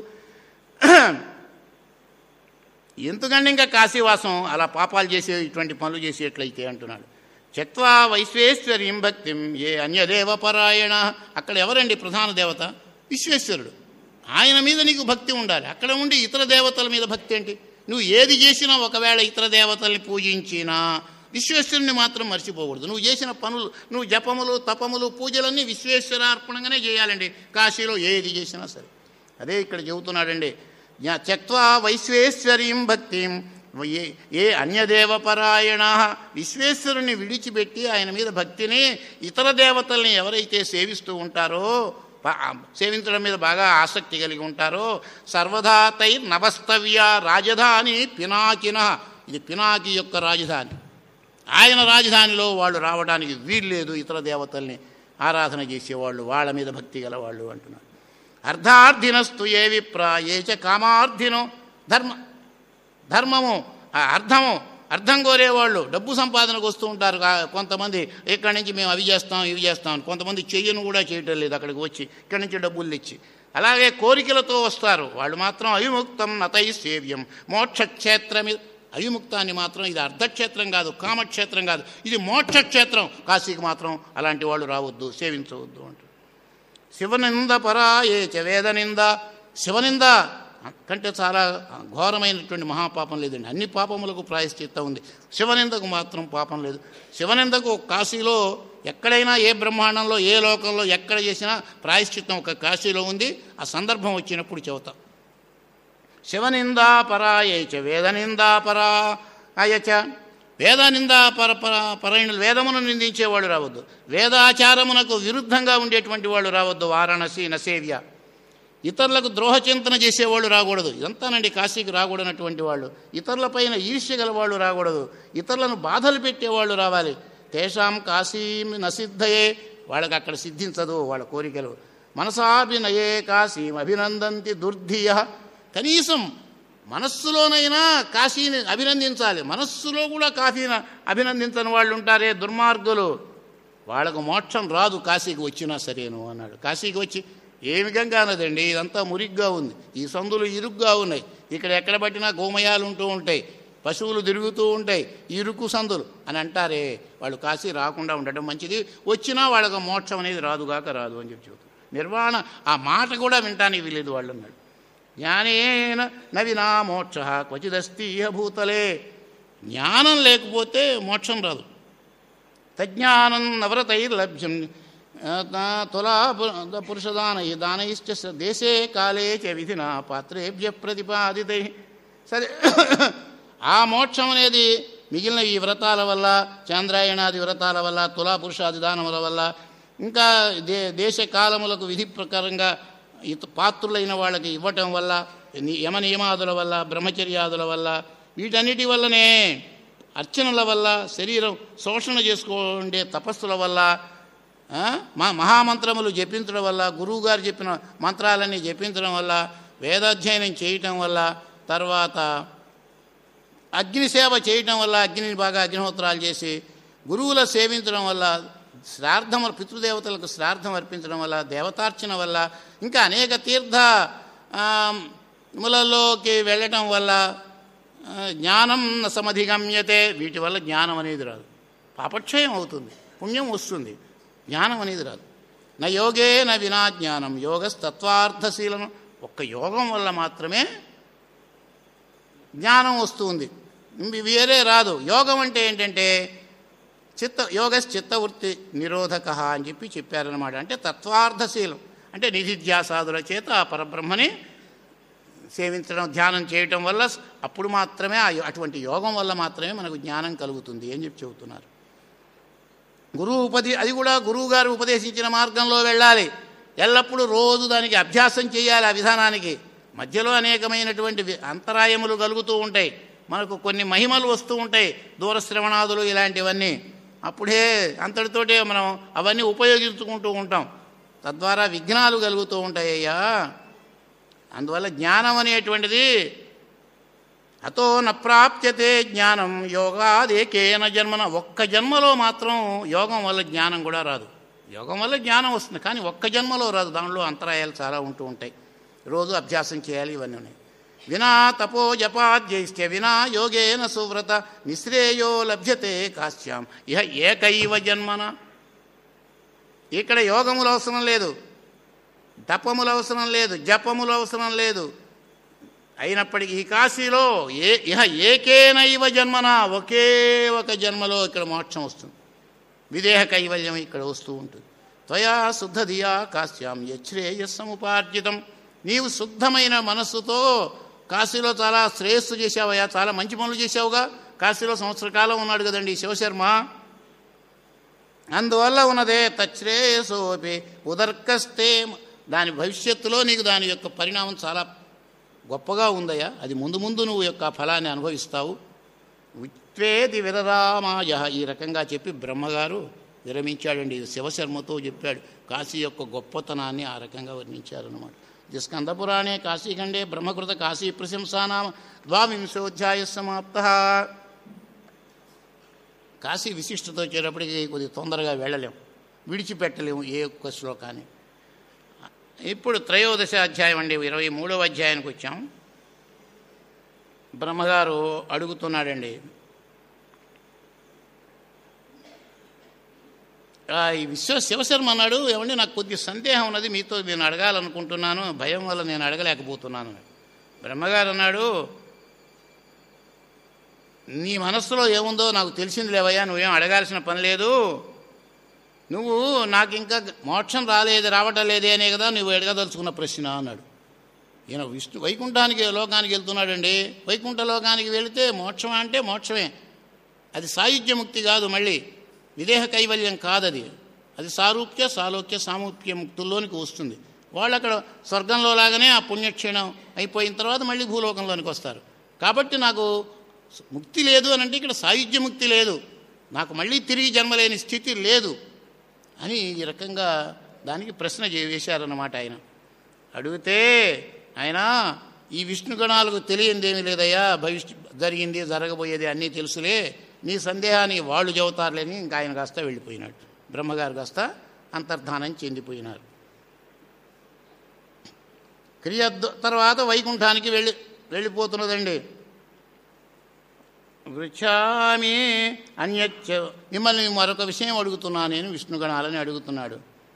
ఎందుకంటే ఇంకా కాశీవాసం అలా పాపాలు చేసే ఇటువంటి పనులు చేసేట్లయితే అంటున్నాడు చత్వా వైశ్వేశ్వరీం భక్తిం ఏ అన్యదేవ పరాయణ అక్కడ ఎవరండి ప్రధాన దేవత విశ్వేశ్వరుడు ఆయన మీద నీకు భక్తి ఉండాలి అక్కడ ఉండి ఇతర దేవతల మీద భక్తి ఏంటి నువ్వు ఏది చేసినా ఒకవేళ ఇతర దేవతల్ని పూజించినా విశ్వేశ్వరుని మాత్రం మర్చిపోకూడదు నువ్వు చేసిన పనులు నువ్వు జపములు తపములు పూజలన్నీ విశ్వేశ్వరార్పణంగానే చేయాలండి కాశీలో ఏది చేసినా సరే అదే ఇక్కడ చెబుతున్నాడండి యా- త్యక్వా వైశ్వేశ్వరీం భక్తిం ఏ ఏ అన్యదేవపరాయణ విశ్వేశ్వరుని విడిచిపెట్టి ఆయన మీద భక్తిని ఇతర దేవతల్ని ఎవరైతే సేవిస్తూ ఉంటారో ప- సేవించడం మీద బాగా ఆసక్తి కలిగి ఉంటారో సర్వదా తై నవస్తవ్య రాజధాని పినాకిన ఇది పినాకి యొక్క రాజధాని ఆయన రాజధానిలో వాళ్ళు రావడానికి వీల్లేదు ఇతర దేవతల్ని ఆరాధన చేసేవాళ్ళు వాళ్ళ మీద భక్తి గల వాళ్ళు అంటున్నారు అర్ధార్థినస్తు ఏ విప్ర ఏ చ కామార్థినో ధర్మ ధర్మము ఆ అర్థము అర్థం కోరేవాళ్ళు డబ్బు సంపాదనకు వస్తూ ఉంటారు కా- కొంతమంది ఇక్కడి నుంచి మేము అవి చేస్తాం ఇవి చేస్తాం అని. కొంతమంది చెయ్యను కూడా చేయటం లేదు అక్కడికి వచ్చి ఇక్కడి నుంచి డబ్బులు తెచ్చి అలాగే కోరికలతో వస్తారు వాళ్ళు మాత్రం అవిముక్తం నతై సేవ్యం మోక్షక్షేత్రమి అవిముక్తాన్ని మాత్రం ఇది అర్ధక్షేత్రం కాదు కామక్షేత్రం కాదు ఇది మోక్షక్షేత్రం కాశీకి మాత్రం అలాంటి వాళ్ళు రావద్దు సేవించవద్దు అంటారు శివనింద పరాయే చ వేదనింద శివనింద కంటే చాలా ఘోరమైనటువంటి మహాపాపం లేదండి అన్ని పాపములకు ప్రాయశ్చిత్తం ఉంది శివనిందకు మాత్రం పాపం లేదు శివనిందకు కాశీలో ఎక్కడైనా ఏ బ్రహ్మాండంలో ఏ లోకంలో ఎక్కడ చేసినా ప్రాయశ్చిత్తం ఒక కాశీలో ఉంది ఆ సందర్భం వచ్చినప్పుడు చెబుతాం శివనిందా పరాయే చ వేదనిందా పరా అయచ వేదనిందా పర పర పరాయణులు వేదమును నిందించేవాళ్ళు రావద్దు వేదాచారమునకు విరుద్ధంగా ఉండేటువంటి వాళ్ళు రావద్దు వారణసి నసేవ్య ఇతరులకు ద్రోహచింతన చేసేవాళ్ళు రాకూడదు ఇదంతానండి కాశీకి రాకూడనటువంటి వాళ్ళు ఇతరులపైన ఈర్ష్య గల వాళ్ళు రాకూడదు ఇతరులను బాధలు పెట్టేవాళ్ళు రావాలి తేషాం కాశీం నసిద్ధయే వాళ్ళకి అక్కడ సిద్ధించదు వాళ్ళ కోరికలు మనసాభినయే కాశీం అభినందంతి దుర్ధియ కనీసం మనస్సులోనైనా కాశీని అభినందించాలి మనస్సులో కూడా కాశీని అభినందించని వాళ్ళు ఉంటారే దుర్మార్గులు వాళ్ళకు మోక్షం రాదు కాశీకి వచ్చినా సరేను అన్నాడు కాశీకి వచ్చి ఏమి గంగా నదండి ఇదంతా మురిగ్గా ఉంది ఈ సందులు ఇరుగ్గా ఉన్నాయి ఇక్కడ ఎక్కడ పట్టినా గోమయాలు ఉంటూ ఉంటాయి పశువులు తిరుగుతూ ఉంటాయి ఇరుకు సందులు అని అంటారే వాళ్ళు కాశీ రాకుండా ఉండటం మంచిది వచ్చినా వాళ్ళకు మోక్షం అనేది రాదుగాక రాదు అని చెప్పి చెబుతారు నిర్వాణ ఆ మాట కూడా వినటానికి వీలేదు వాళ్ళు అన్నాడు జ్ఞానేన నవినా మోక్ష క్వచిదస్తి ఇహ భూతలే జ్ఞానం లేకపోతే మోక్షం రాదు తజ్ఞానం నవ్రతైర్లభ్యం తులా పురుషదానై దానైశ్చ స- దేశే కాలే చ విధిన పాత్రేభ్య ప్రతిపాదితై సరే ఆ మోక్షం అనేది మిగిలిన ఈ వ్రతాల వల్ల చాంద్రాయణాది వ్రతాల వల్ల తులా పురుషాది దానముల వల్ల ఇంకా దే దేశ కాలములకు విధి ప్రకారంగా ఇత పాత్రులైన వాళ్ళకి ఇవ్వటం వల్ల ని- యమ నియమాదుల వల్ల బ్రహ్మచర్యాదుల వల్ల వీటన్నిటి వల్లనే అర్చనల వల్ల శరీరం శోషణ చేసుకోండే తపస్సుల వల్ల ఆ, మా మహామంత్రములు జపించడం వల్ల గురువుగారు చెప్పిన మంత్రాలన్నీ జపించడం వల్ల వేదాధ్యయనం చేయటం వల్ల తర్వాత అగ్ని సేవ చేయటం వల్ల అగ్నిని బాగా అగ్నిహోత్రాలు చేసి గురువుల సేవించడం వల్ల శ్రాద్ధం పితృదేవతలకు శ్రాద్ధం అర్పించడం వల్ల దేవతార్చన వల్ల ఇంకా అనేక తీర్థ ఆ, ములలోకి వెళ్ళటం వల్ల ఆ, జ్ఞానం న సమధిగమ్యతే వీటి వల్ల జ్ఞానం అనేది రాదు పాపక్షయం అవుతుంది పుణ్యం వస్తుంది జ్ఞానం అనేది రాదు నా యోగే నా వినా జ్ఞానం యోగస్తత్వార్థశీలం ఒక్క యోగం వల్ల మాత్రమే జ్ఞానం వస్తుంది ఇంవి వేరే రాదు యోగం అంటే ఏంటంటే చిత్త యోగస్ చిత్తవృత్తి నిరోధక అని చెప్పి చెప్పారనమాట అంటే తత్వార్థశీలం అంటే నిధిధ్యాసాదుల చేత ఆ పరబ్రహ్మని సేవించడం ధ్యానం చేయటం వల్ల అప్పుడు మాత్రమే ఆ యో- అటువంటి యోగం వల్ల మాత్రమే మనకు జ్ఞానం కలుగుతుంది అని చెప్పి చెబుతున్నారు గురువు ఉపదే అది కూడా గురువు గారు ఉపదేశించిన మార్గంలో వెళ్ళాలి ఎల్లప్పుడూ రోజు దానికి అభ్యాసం చేయాలి ఆ విధానానికి మధ్యలో అనేకమైనటువంటి వి- అంతరాయములు కలుగుతూ ఉంటాయి మనకు కొన్ని మహిమలు వస్తూ ఉంటాయి దూరశ్రవణాదులు ఇలాంటివన్నీ అప్పుడే అంతటితోటే మనం అవన్నీ ఉపయోగించుకుంటూ ఉంటాం తద్వారా విఘ్నాలు కలుగుతూ ఉంటాయ్యా అందువల్ల జ్ఞానం అనేటువంటిది అతో నప్రాప్యతే జ్ఞానం యోగాదేకేన జన్మన ఒక్క జన్మలో మాత్రం యోగం వల్ల జ్ఞానం కూడా రాదు యోగం వల్ల జ్ఞానం వస్తుంది కానీ ఒక్క జన్మలో రాదు దానిలో అంతరాయాలు చాలా ఉంటూ ఉంటాయి రోజు అభ్యాసం చేయాలి ఇవన్నీ ఉన్నాయి వినా తపో జపాద్యైష్ట్య వినా యోగేన సువ్రత నిశ్రేయో లభ్యతే కాశ్యాం ఇహ ఏకైవ జన్మన ఇక్కడ యోగములు అవసరం లేదు తపములు అవసరం లేదు జపములు అవసరం లేదు అయినప్పటికీ ఈ కాశీలో ఏ ఇహ ఏకేనైవ జన్మన ఒకే ఒక జన్మలో ఇక్కడ మోక్షం వస్తుంది విదేహ కైవల్యం ఇక్కడ వస్తూ ఉంటుంది త్వయా శుద్ధదియా కాశ్యాం యశ్రేయస్సముపార్జితం నీవు శుద్ధమైన మనస్సుతో కాశీలో చాలా శ్రేయస్సు చేశావయ్యా చాలా మంచి పనులు చేశావుగా కాశీలో సంవత్సర కాలం ఉన్నాడు కదండి ఈ శివశర్మ అందువల్ల ఉన్నదే తచ్శ్రేయసోపి ఉదర్కస్తే దాని భవిష్యత్తులో నీకు దాని యొక్క పరిణామం చాలా గొప్పగా ఉందయ్యా అది ముందు ముందు నువ్వు యొక్క ఫలాన్ని అనుభవిస్తావు విత్వేది విరరామాయ ఈ రకంగా చెప్పి బ్రహ్మగారు విరమించాడండి ఇది శివశర్మతో చెప్పాడు కాశీ యొక్క గొప్పతనాన్ని ఆ రకంగా వర్ణించారన్నమాట ఇది స్కందపురాణే కాశీఖండే బ్రహ్మకృత కాశీ ప్రశంసానామ ద్వావింశోధ్యాయ సమాప్త కాశీ విశిష్టత వచ్చేటప్పటికి కొద్దిగా తొందరగా వెళ్ళలేం విడిచిపెట్టలేము ఏ ఒక్క శ్లోకాన్ని ఇప్పుడు త్రయోదశ అధ్యాయం అండి ఇరవై మూడవ అధ్యాయానికి వచ్చాం బ్రహ్మగారు అడుగుతున్నాడండి ఆ, ఈ విశ్వ శివశర్మ అన్నాడు ఏమండి నాకు కొద్ది సందేహం ఉన్నది మీతో నేను అడగాలనుకుంటున్నాను భయం వల్ల నేను అడగలేకపోతున్నాను బ్రహ్మగారు అన్నాడు నీ మనస్సులో ఏముందో నాకు తెలిసింది లేవయ్యా నువ్వేం అడగాల్సిన పని లేదు నువ్వు నాకు ఇంకా మోక్షం రాలేదు రావటం లేదే అనే కదా నువ్వు అడగదలుచుకున్న ప్రశ్న అన్నాడు ఈయన విష్ణు వైకుంఠానికి లోకానికి వెళ్తున్నాడండి వైకుంఠ లోకానికి వెళితే మోక్షం అంటే మోక్షమే అది సాయుధ్య ముక్తి కాదు మళ్ళీ విదేహ కైవల్యం కాదది అది సారూప్య సాలోక్య సామూప్య ముక్తుల్లోనికి వస్తుంది వాళ్ళు అక్కడ స్వర్గంలో లాగానే ఆ పుణ్యక్షీణం అయిపోయిన తర్వాత మళ్ళీ భూలోకంలోనికి వస్తారు కాబట్టి నాకు ముక్తి లేదు అని అంటే ఇక్కడ సాయుధ్య ముక్తి లేదు నాకు మళ్ళీ తిరిగి జన్మలేని స్థితి లేదు అని ఈ రకంగా దానికి ప్రశ్న చే- వేశారన్నమాట ఆయన అడిగితే ఆయన ఈ విష్ణు గణాలకు తెలియందేమీ లేదయ్యా భవిష్య జరిగింది జరగబోయేది అన్నీ తెలుసులే నీ సందేహానికి వాళ్ళు చెబుతారులేని ఇంకా ఆయన కాస్త వెళ్ళిపోయినాడు బ్రహ్మగారు కాస్త అంతర్ధానం చెందిపోయినారు క్రియ ద- తర్వాత వైకుంఠానికి వెళ్ళి వెళ్ళిపోతున్నదండి వృక్షామి అన్యచ్చ మిమ్మల్ని మరొక విషయం అడుగుతున్నా నేను విష్ణుగణాలని అడుగుతున్నాడు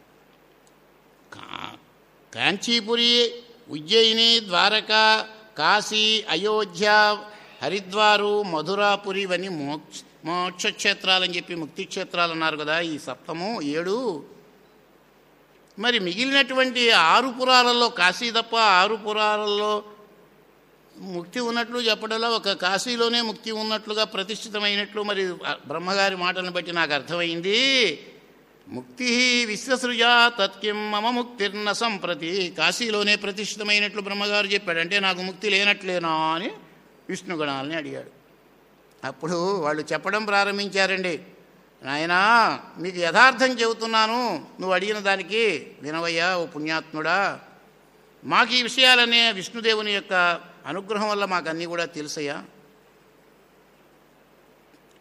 కా- కాంచీపురి ఉజ్జయిని ద్వారక కాశీ అయోధ్య హరిద్వారు మధురాపురి ఇవన్నీ మోక్ష మోక్షక్షేత్రాలని చెప్పి ముక్తి క్షేత్రాలు అన్నారు కదా ఈ సప్తము ఏడు మరి మిగిలినటువంటి ఆరు పురాలలో కాశీ తప్ప ఆరు పురాలలో ముక్తి ఉన్నట్లు చెప్పడంలో ఒక కాశీలోనే ముక్తి ఉన్నట్లుగా ప్రతిష్ఠితమైనట్లు మరి ఆ బ్రహ్మగారి మాటలను బట్టి నాకు అర్థమైంది ముక్తి విశ్వసృజా తత్కిం మమ ముక్తిర్న సంప్రతి కాశీలోనే ప్రతిష్ఠితమైనట్లు బ్రహ్మగారు చెప్పాడు అంటే నాకు ముక్తి లేనట్లేనా అని విష్ణుగణాలని అడిగాడు అప్పుడు వాళ్ళు చెప్పడం ప్రారంభించారండి నాయనా మీకు యథార్థం చెబుతున్నాను నువ్వు అడిగిన దానికి వినవయ్యా ఓ పుణ్యాత్ముడా మాకు ఈ విషయాలనే విష్ణుదేవుని యొక్క అనుగ్రహం వల్ల మాకు అన్నీ కూడా తెలుసయ్యా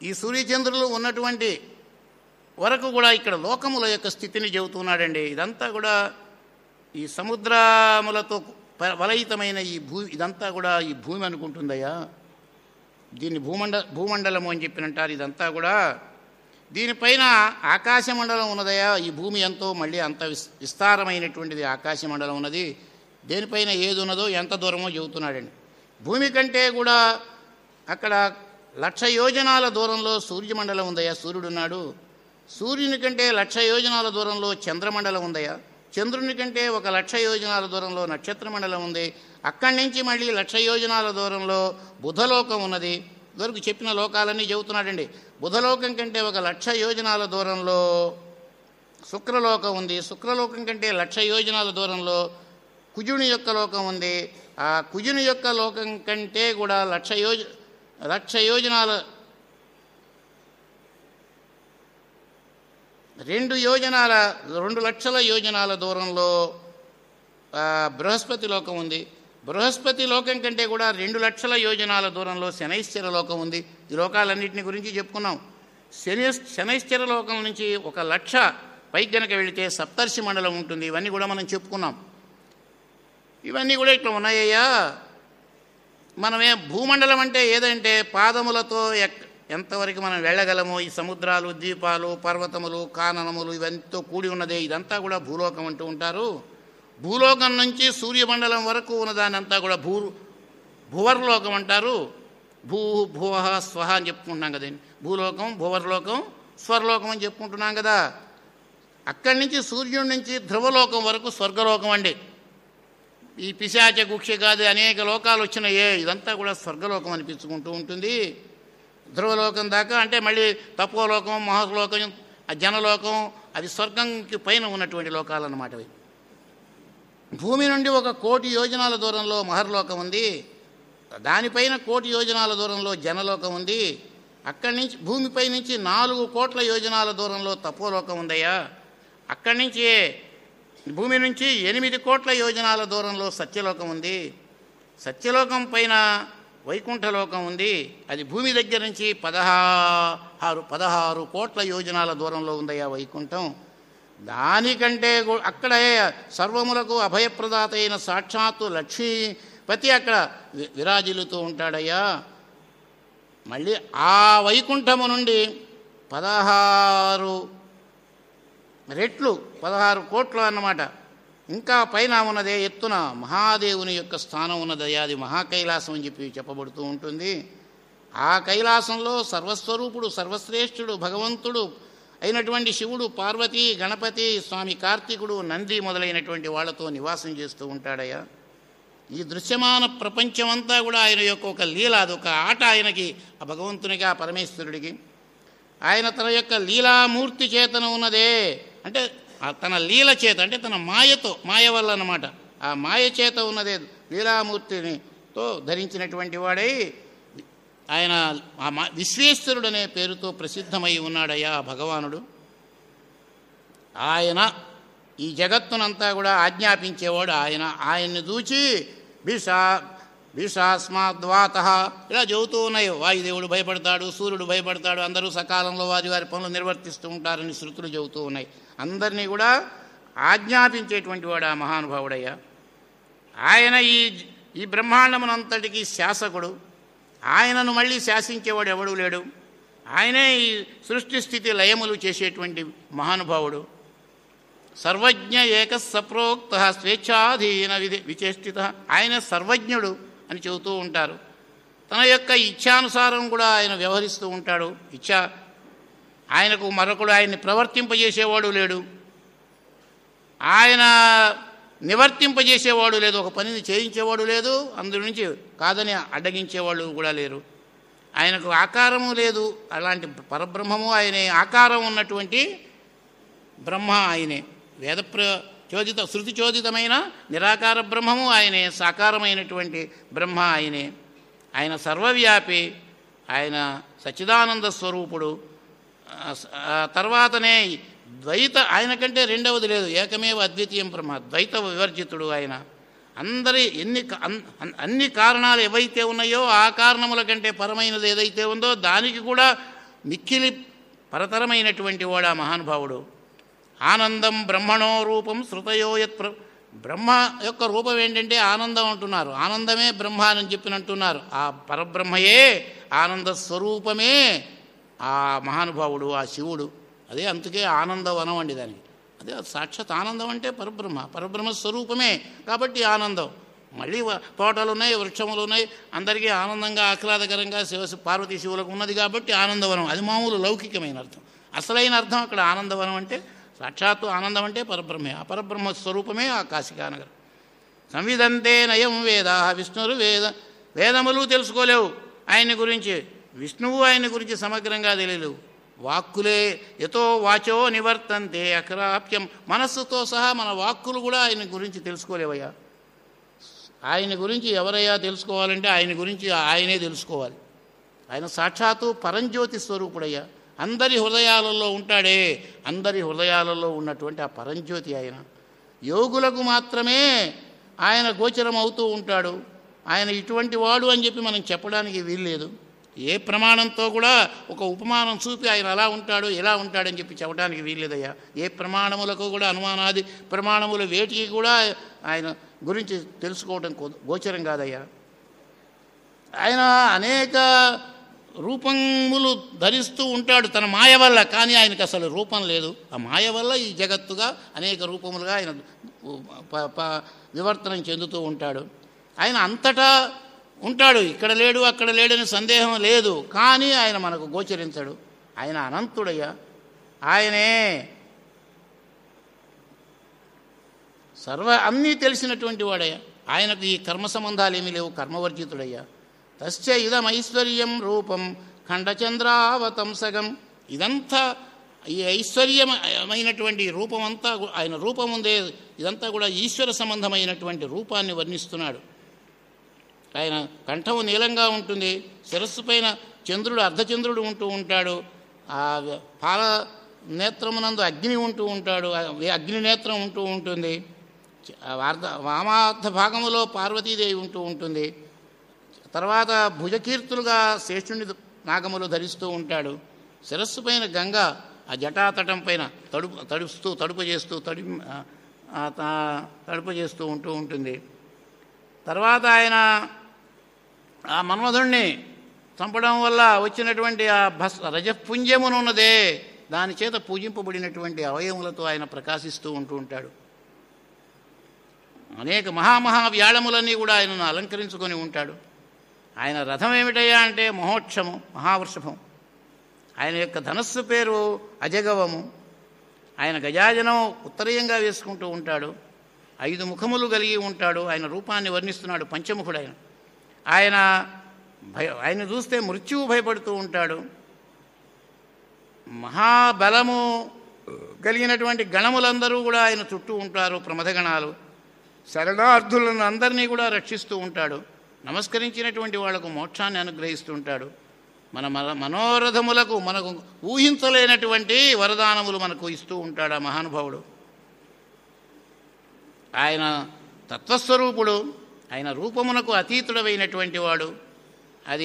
ఈ సూర్యచంద్రులు ఉన్నటువంటి వరకు కూడా ఇక్కడ లోకముల యొక్క స్థితిని చెబుతున్నాడండి ఇదంతా కూడా ఈ సముద్రములతో ప- వలయితమైన ఈ భూ ఇదంతా కూడా ఈ భూమి అనుకుంటుందయ్యా దీన్ని భూమండ భూమండలము అని చెప్పినంటారు ఇదంతా కూడా దీనిపైన ఆకాశమండలం ఉన్నదయా ఈ భూమి ఎంతో మళ్ళీ అంత విస్ విస్తారమైనటువంటిది ఆకాశమండలం ఉన్నది దేనిపైన ఏది ఉన్నదో ఎంత దూరమో చెబుతున్నాడండి భూమి కంటే కూడా అక్కడ లక్ష యోజనాల దూరంలో సూర్యమండలం ఉందయ్యా సూర్యుడు ఉన్నాడు సూర్యుని కంటే లక్ష యోజనాల దూరంలో చంద్రమండలం ఉందయ్యా చంద్రుని కంటే ఒక లక్ష యోజనాల దూరంలో నక్షత్ర మండలం ఉంది అక్కడి నుంచి మళ్ళీ లక్ష యోజనాల దూరంలో బుధలోకం ఉన్నది ఇదివరకు చెప్పిన లోకాలన్నీ చెబుతున్నాడండి బుధలోకం కంటే ఒక లక్ష యోజనాల దూరంలో శుక్రలోకం ఉంది శుక్రలోకం కంటే లక్ష యోజనాల దూరంలో కుజుని యొక్క లోకం ఉంది ఆ కుజుని యొక్క లోకం కంటే కూడా లక్ష యోజ లక్ష యోజనాల రెండు యోజనాల రెండు లక్షల యోజనాల దూరంలో ఆ, బృహస్పతి లోకం ఉంది బృహస్పతి లోకం కంటే కూడా రెండు లక్షల యోజనాల దూరంలో శనైశ్చర లోకం ఉంది ఈ లోకాలన్నింటిని గురించి చెప్పుకున్నాం శని శనైశ్చర లోకం నుంచి ఒక లక్ష పైకి గనక వెళితే సప్తర్షి మండలం ఉంటుంది ఇవన్నీ కూడా మనం చెప్పుకున్నాం ఇవన్నీ కూడా ఇట్లా ఉన్నాయ్యా మనమే భూమండలం అంటే ఏదంటే పాదములతో ఎక్ ఎంతవరకు మనం వెళ్ళగలమో ఈ సముద్రాలు ద్వీపాలు పర్వతములు కాననములు ఇవంతా కూడి ఉన్నదే ఇదంతా కూడా భూలోకం అంటూ ఉంటారు భూలోకం నుంచి సూర్యమండలం వరకు ఉన్నదాన్ని అంతా కూడా భూ భువర్లోకం అంటారు భూ భువ స్వహ అని చెప్పుకుంటున్నాం కదండి భూలోకం భువర్లోకం స్వర్లోకం అని చెప్పుకుంటున్నాం కదా అక్కడి నుంచి సూర్యుడి నుంచి ధ్రువలోకం వరకు స్వర్గలోకం అండి ఈ పిశాచ గుక్ష కాదు అనేక లోకాలు వచ్చినాయే ఇదంతా కూడా స్వర్గలోకం అనిపించుకుంటూ ఉంటుంది ధ్రువలోకం దాకా అంటే మళ్ళీ తపోలోకం మహాలోకం ఆ జనలోకం అది స్వర్గంకి పైన ఉన్నటువంటి లోకాలు అన్నమాట అవి భూమి నుండి ఒక కోటి యోజనాల దూరంలో మహర్లోకం ఉంది దానిపైన కోటి యోజనాల దూరంలో జనలోకం ఉంది అక్కడి నుంచి భూమిపై నుంచి నాలుగు కోట్ల యోజనాల దూరంలో తపోలోకం ఉందయ్యా అక్కడి నుంచి భూమి నుంచి ఎనిమిది కోట్ల యోజనాల దూరంలో సత్యలోకం ఉంది సత్యలోకం పైన వైకుంఠలోకం ఉంది అది భూమి దగ్గర నుంచి పదహారు పదహారు కోట్ల యోజనాల దూరంలో ఉందయ్యా వైకుంఠం దానికంటే గు- అక్కడే సర్వములకు అభయప్రదాత అయిన సాక్షాత్తు లక్ష్మీపతి అక్కడ వి- విరాజిల్లుతూ ఉంటాడయ్యా మళ్ళీ ఆ వైకుంఠము నుండి పదహారు రెట్లు పదహారు కోట్లు అన్నమాట ఇంకా పైన ఉన్నదే ఎత్తున మహాదేవుని యొక్క స్థానం ఉన్నదయ్యా అది మహాకైలాసం అని చెప్పి చెప్పబడుతూ ఉంటుంది ఆ కైలాసంలో సర్వస్వరూపుడు సర్వశ్రేష్ఠుడు భగవంతుడు అయినటువంటి శివుడు పార్వతి గణపతి స్వామి కార్తీకుడు నంది మొదలైనటువంటి వాళ్ళతో నివాసం చేస్తూ ఉంటాడయ్యా ఈ దృశ్యమాన ప్రపంచమంతా కూడా ఆయన యొక్క ఒక లీల అదొక ఆట ఆయనకి ఆ భగవంతునికి ఆ పరమేశ్వరుడికి ఆయన తన యొక్క లీలామూర్తి చేతన ఉన్నదే అంటే ఆ తన లీల చేత అంటే తన మాయతో మాయ వల్ల అన్నమాట ఆ మాయ చేత ఉన్నదే లీలామూర్తిని తో ధరించినటువంటి వాడై ఆయన ఆ మా విశ్వేశ్వరుడు అనే పేరుతో ప్రసిద్ధమై ఉన్నాడయ్యా ఆ భగవానుడు ఆయన ఈ జగత్తునంతా కూడా ఆజ్ఞాపించేవాడు ఆయన ఆయన్ని చూచి భీషా భీషాస్మాద్వాత ఇలా చెబుతూ ఉన్నాయి వాయుదేవుడు భయపడతాడు సూర్యుడు భయపడతాడు అందరూ సకాలంలో వారి వారి పనులు నిర్వర్తిస్తూ ఉంటారని శృతులు చెబుతూ ఉన్నాయి అందరినీ కూడా ఆజ్ఞాపించేటువంటి వాడు ఆ మహానుభావుడయ్యా ఆయన ఈ ఈ బ్రహ్మాండమునంతటికి శాసకుడు ఆయనను మళ్ళీ శాసించేవాడు ఎవడూ లేడు ఆయనే ఈ సృష్టి స్థితి లయములు చేసేటువంటి మహానుభావుడు సర్వజ్ఞ ఏక సప్రోక్త స్వేచ్ఛాధీన విధి విచేష్టిత ఆయన సర్వజ్ఞుడు అని చెబుతూ ఉంటారు తన యొక్క ఇచ్ఛానుసారం కూడా ఆయన వ్యవహరిస్తూ ఉంటాడు ఇచ్ఛ ఆయనకు మరొకడు ఆయన్ని ప్రవర్తింపజేసేవాడు లేడు ఆయన నివర్తింపజేసేవాడు లేదు ఒక పనిని చేయించేవాడు లేదు అందు నుంచి కాదని అడ్డగించేవాళ్ళు కూడా లేరు ఆయనకు ఆకారము లేదు అలాంటి పరబ్రహ్మము ఆయనే ఆకారం ఉన్నటువంటి బ్రహ్మ ఆయనే వేద ప్ర చోదిత శృతి చోదితమైన నిరాకార బ్రహ్మము ఆయనే సాకారమైనటువంటి బ్రహ్మ ఆయనే ఆయన సర్వవ్యాపి ఆయన సచ్చిదానంద స్వరూపుడు ఆ స- ఆ తర్వాతనే ద్వైత ఆయన కంటే రెండవది లేదు ఏకమేవ అద్వితీయం బ్రహ్మ ద్వైత వివర్జితుడు ఆయన అందరి ఎన్ని క- అన్- అన్- అన్ని కారణాలు ఏవైతే ఉన్నాయో ఆ కారణముల కంటే పరమైనది ఏదైతే ఉందో దానికి కూడా మిక్కిలి పరతరమైనటువంటి వాడు ఆ మహానుభావుడు ఆనందం బ్రహ్మణో రూపం శృతయోయత్ ప్ర బ్రహ్మ యొక్క రూపం ఏంటంటే ఆనందం అంటున్నారు ఆనందమే బ్రహ్మ అని చెప్పినంటున్నారు ఆ పరబ్రహ్మయే ఆనంద స్వరూపమే ఆ మహానుభావుడు ఆ శివుడు అదే అందుకే ఆనందవనం అండి దానికి అదే సాక్షాత్ ఆనందం అంటే పరబ్రహ్మ పరబ్రహ్మ స్వరూపమే కాబట్టి ఆనందం మళ్ళీ వ- తోటలు ఉన్నాయి వృక్షములు ఉన్నాయి అందరికీ ఆనందంగా ఆహ్లాదకరంగా శివ పార్వతీ శివులకు ఉన్నది కాబట్టి ఆనందవనం అది మామూలు లౌకికమైన అర్థం అసలైన అర్థం అక్కడ ఆనందవనం అంటే సాక్షాత్తు ఆనందం అంటే పరబ్రహ్మే ఆ పరబ్రహ్మ స్వరూపమే ఆ కాశికానగరం సంవిధంతే నయం వేద విష్ణురు వేద వేదములు తెలుసుకోలేవు ఆయన గురించి విష్ణువు ఆయన గురించి సమగ్రంగా తెలియలేవు వాక్కులే ఎతో వాచో నివర్తంతే అక్రాప్యం మనస్సుతో సహా మన వాక్కులు కూడా ఆయన గురించి తెలుసుకోలేవయ్యా ఆయన గురించి ఎవరయ్యా తెలుసుకోవాలంటే ఆయన గురించి ఆయనే తెలుసుకోవాలి ఆయన సాక్షాత్తు పరంజ్యోతి స్వరూపుడయ్యా అందరి హృదయాలలో ఉంటాడే అందరి హృదయాలలో ఉన్నటువంటి ఆ పరంజ్యోతి ఆయన యోగులకు మాత్రమే ఆయన గోచరం అవుతూ ఉంటాడు ఆయన ఇటువంటి వాడు అని చెప్పి మనం చెప్పడానికి వీల్లేదు ఏ ప్రమాణంతో కూడా ఒక ఉపమానం చూపి ఆయన అలా ఉంటాడు ఎలా ఉంటాడని చెప్పి చెప్పడానికి వీల్లేదయ్యా ఏ ప్రమాణములకు కూడా అనుమానాది ప్రమాణముల వేటికి కూడా ఆయన గురించి తెలుసుకోవడం కో- గోచరం కాదయ్యా ఆయన అనేక రూపములు ధరిస్తూ ఉంటాడు తన మాయ వల్ల కానీ ఆయనకు అసలు రూపం లేదు ఆ మాయ వల్ల ఈ జగత్తుగా అనేక రూపములుగా ఆయన ప- ప- వివర్తనం చెందుతూ ఉంటాడు ఆయన అంతటా ఉంటాడు ఇక్కడ లేడు అక్కడ లేడని సందేహం లేదు కానీ ఆయన మనకు గోచరించడు ఆయన అనంతుడయ్యా ఆయనే సర్వ అన్నీ తెలిసినటువంటి వాడయ్యా ఆయనకు ఈ కర్మ సంబంధాలు ఏమీ లేవు కర్మవర్జితుడయ్యా తస్య ఇదమైశ్వర్యం రూపం ఖండచంద్రావతంసగం ఇదంతా ఈ ఐశ్వర్యమైనటువంటి రూపమంతా గు- ఆయన రూపం ఉందే ఇదంతా కూడా ఈశ్వర సంబంధమైనటువంటి రూపాన్ని వర్ణిస్తున్నాడు ఆయన కంఠము నీలంగా ఉంటుంది శిరస్సు పైన చంద్రుడు అర్ధచంద్రుడు ఉంటూ ఉంటాడు ఆ పాల నేత్రమునందు అగ్ని ఉంటూ ఉంటాడు ఆ అగ్ని నేత్రం ఉంటూ ఉంటుంది ఆ వార్ధ వామార్థ భాగములో పార్వతీదేవి ఉంటూ ఉంటుంది తర్వాత భుజకీర్తులుగా శేషుని నాగములు ధరిస్తూ ఉంటాడు శిరస్సు పైన గంగ ఆ జటాతటం పైన తడుపు తడుస్తూ తడుపు చేస్తూ తడి ఆ తా- తడుపు చేస్తూ ఉంటూ ఉంటుంది తర్వాత ఆయన ఆ మన్మధుణ్ణి చంపడం వల్ల వచ్చినటువంటి ఆ భస్ రజపుంజమునున్నదే దాని చేత పూజింపబడినటువంటి అవయములతో ఆయన ప్రకాశిస్తూ ఉంటూ ఉంటాడు అనేక మహామహా వ్యాళములన్నీ కూడా ఆయనను అలంకరించుకొని ఉంటాడు ఆయన రథం ఏమిటయ్యా అంటే మహోక్షము మహావృషభం ఆయన యొక్క ధనస్సు పేరు అజగవము ఆయన గజాజనం ఉత్తరీయంగా వేసుకుంటూ ఉంటాడు ఐదు ముఖములు కలిగి ఉంటాడు ఆయన రూపాన్ని వర్ణిస్తున్నాడు పంచముఖుడు ఆయన ఆయన భయ ఆయన చూస్తే మృత్యువు భయపడుతూ ఉంటాడు మహాబలము కలిగినటువంటి గణములందరూ కూడా ఆయన చుట్టూ ఉంటారు ప్రమథగణాలు శరణార్థులను అందరినీ కూడా రక్షిస్తూ ఉంటాడు నమస్కరించినటువంటి వాళ్లకు మోక్షాన్ని అనుగ్రహిస్తూ ఉంటాడు మన మన మనోరథములకు మనకు ఊహించలేనటువంటి వరదానములు మనకు ఇస్తూ ఉంటాడు ఆ మహానుభావుడు ఆయన తత్వస్వరూపుడు ఆయన రూపమునకు అతీతుడమైనటువంటి వాడు అది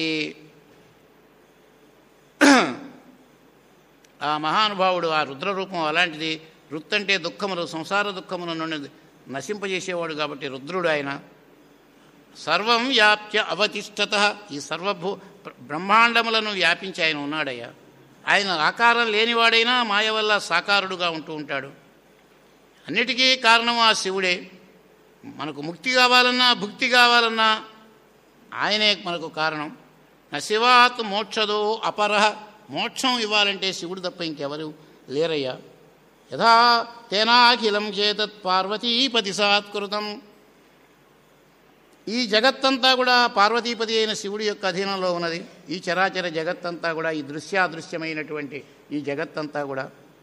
ఆ మహానుభావుడు ఆ రుద్రరూపం అలాంటిది రుత్ అంటే దుఃఖములు సంసార దుఃఖముల నుండి నశింపజేసేవాడు కాబట్టి రుద్రుడు ఆయన సర్వం వ్యాప్య అవతిష్టత ఈ సర్వభూ బ్రహ్మాండములను వ్యాపించి ఆయన ఉన్నాడయ్యా ఆయన ఆకారం లేనివాడైనా మాయ వల్ల సాకారుడుగా ఉంటూ ఉంటాడు అన్నిటికీ కారణం ఆ శివుడే మనకు ముక్తి కావాలన్నా భుక్తి కావాలన్నా ఆయనే మనకు కారణం నా శివాత్ మోక్షదో అపరహ మోక్షం ఇవ్వాలంటే శివుడు తప్ప ఇంకెవరు లేరయ్యా యథా తేనాఖిలం చేతత్ పార్వతీపతి సాత్కృతం ఈ జగత్తంతా కూడా పార్వతీపతి అయిన శివుడి యొక్క అధీనంలో ఉన్నది ఈ చరాచర జగత్తంతా కూడా ఈ దృశ్యాదృశ్యమైనటువంటి ఈ జగత్తంతా కూడా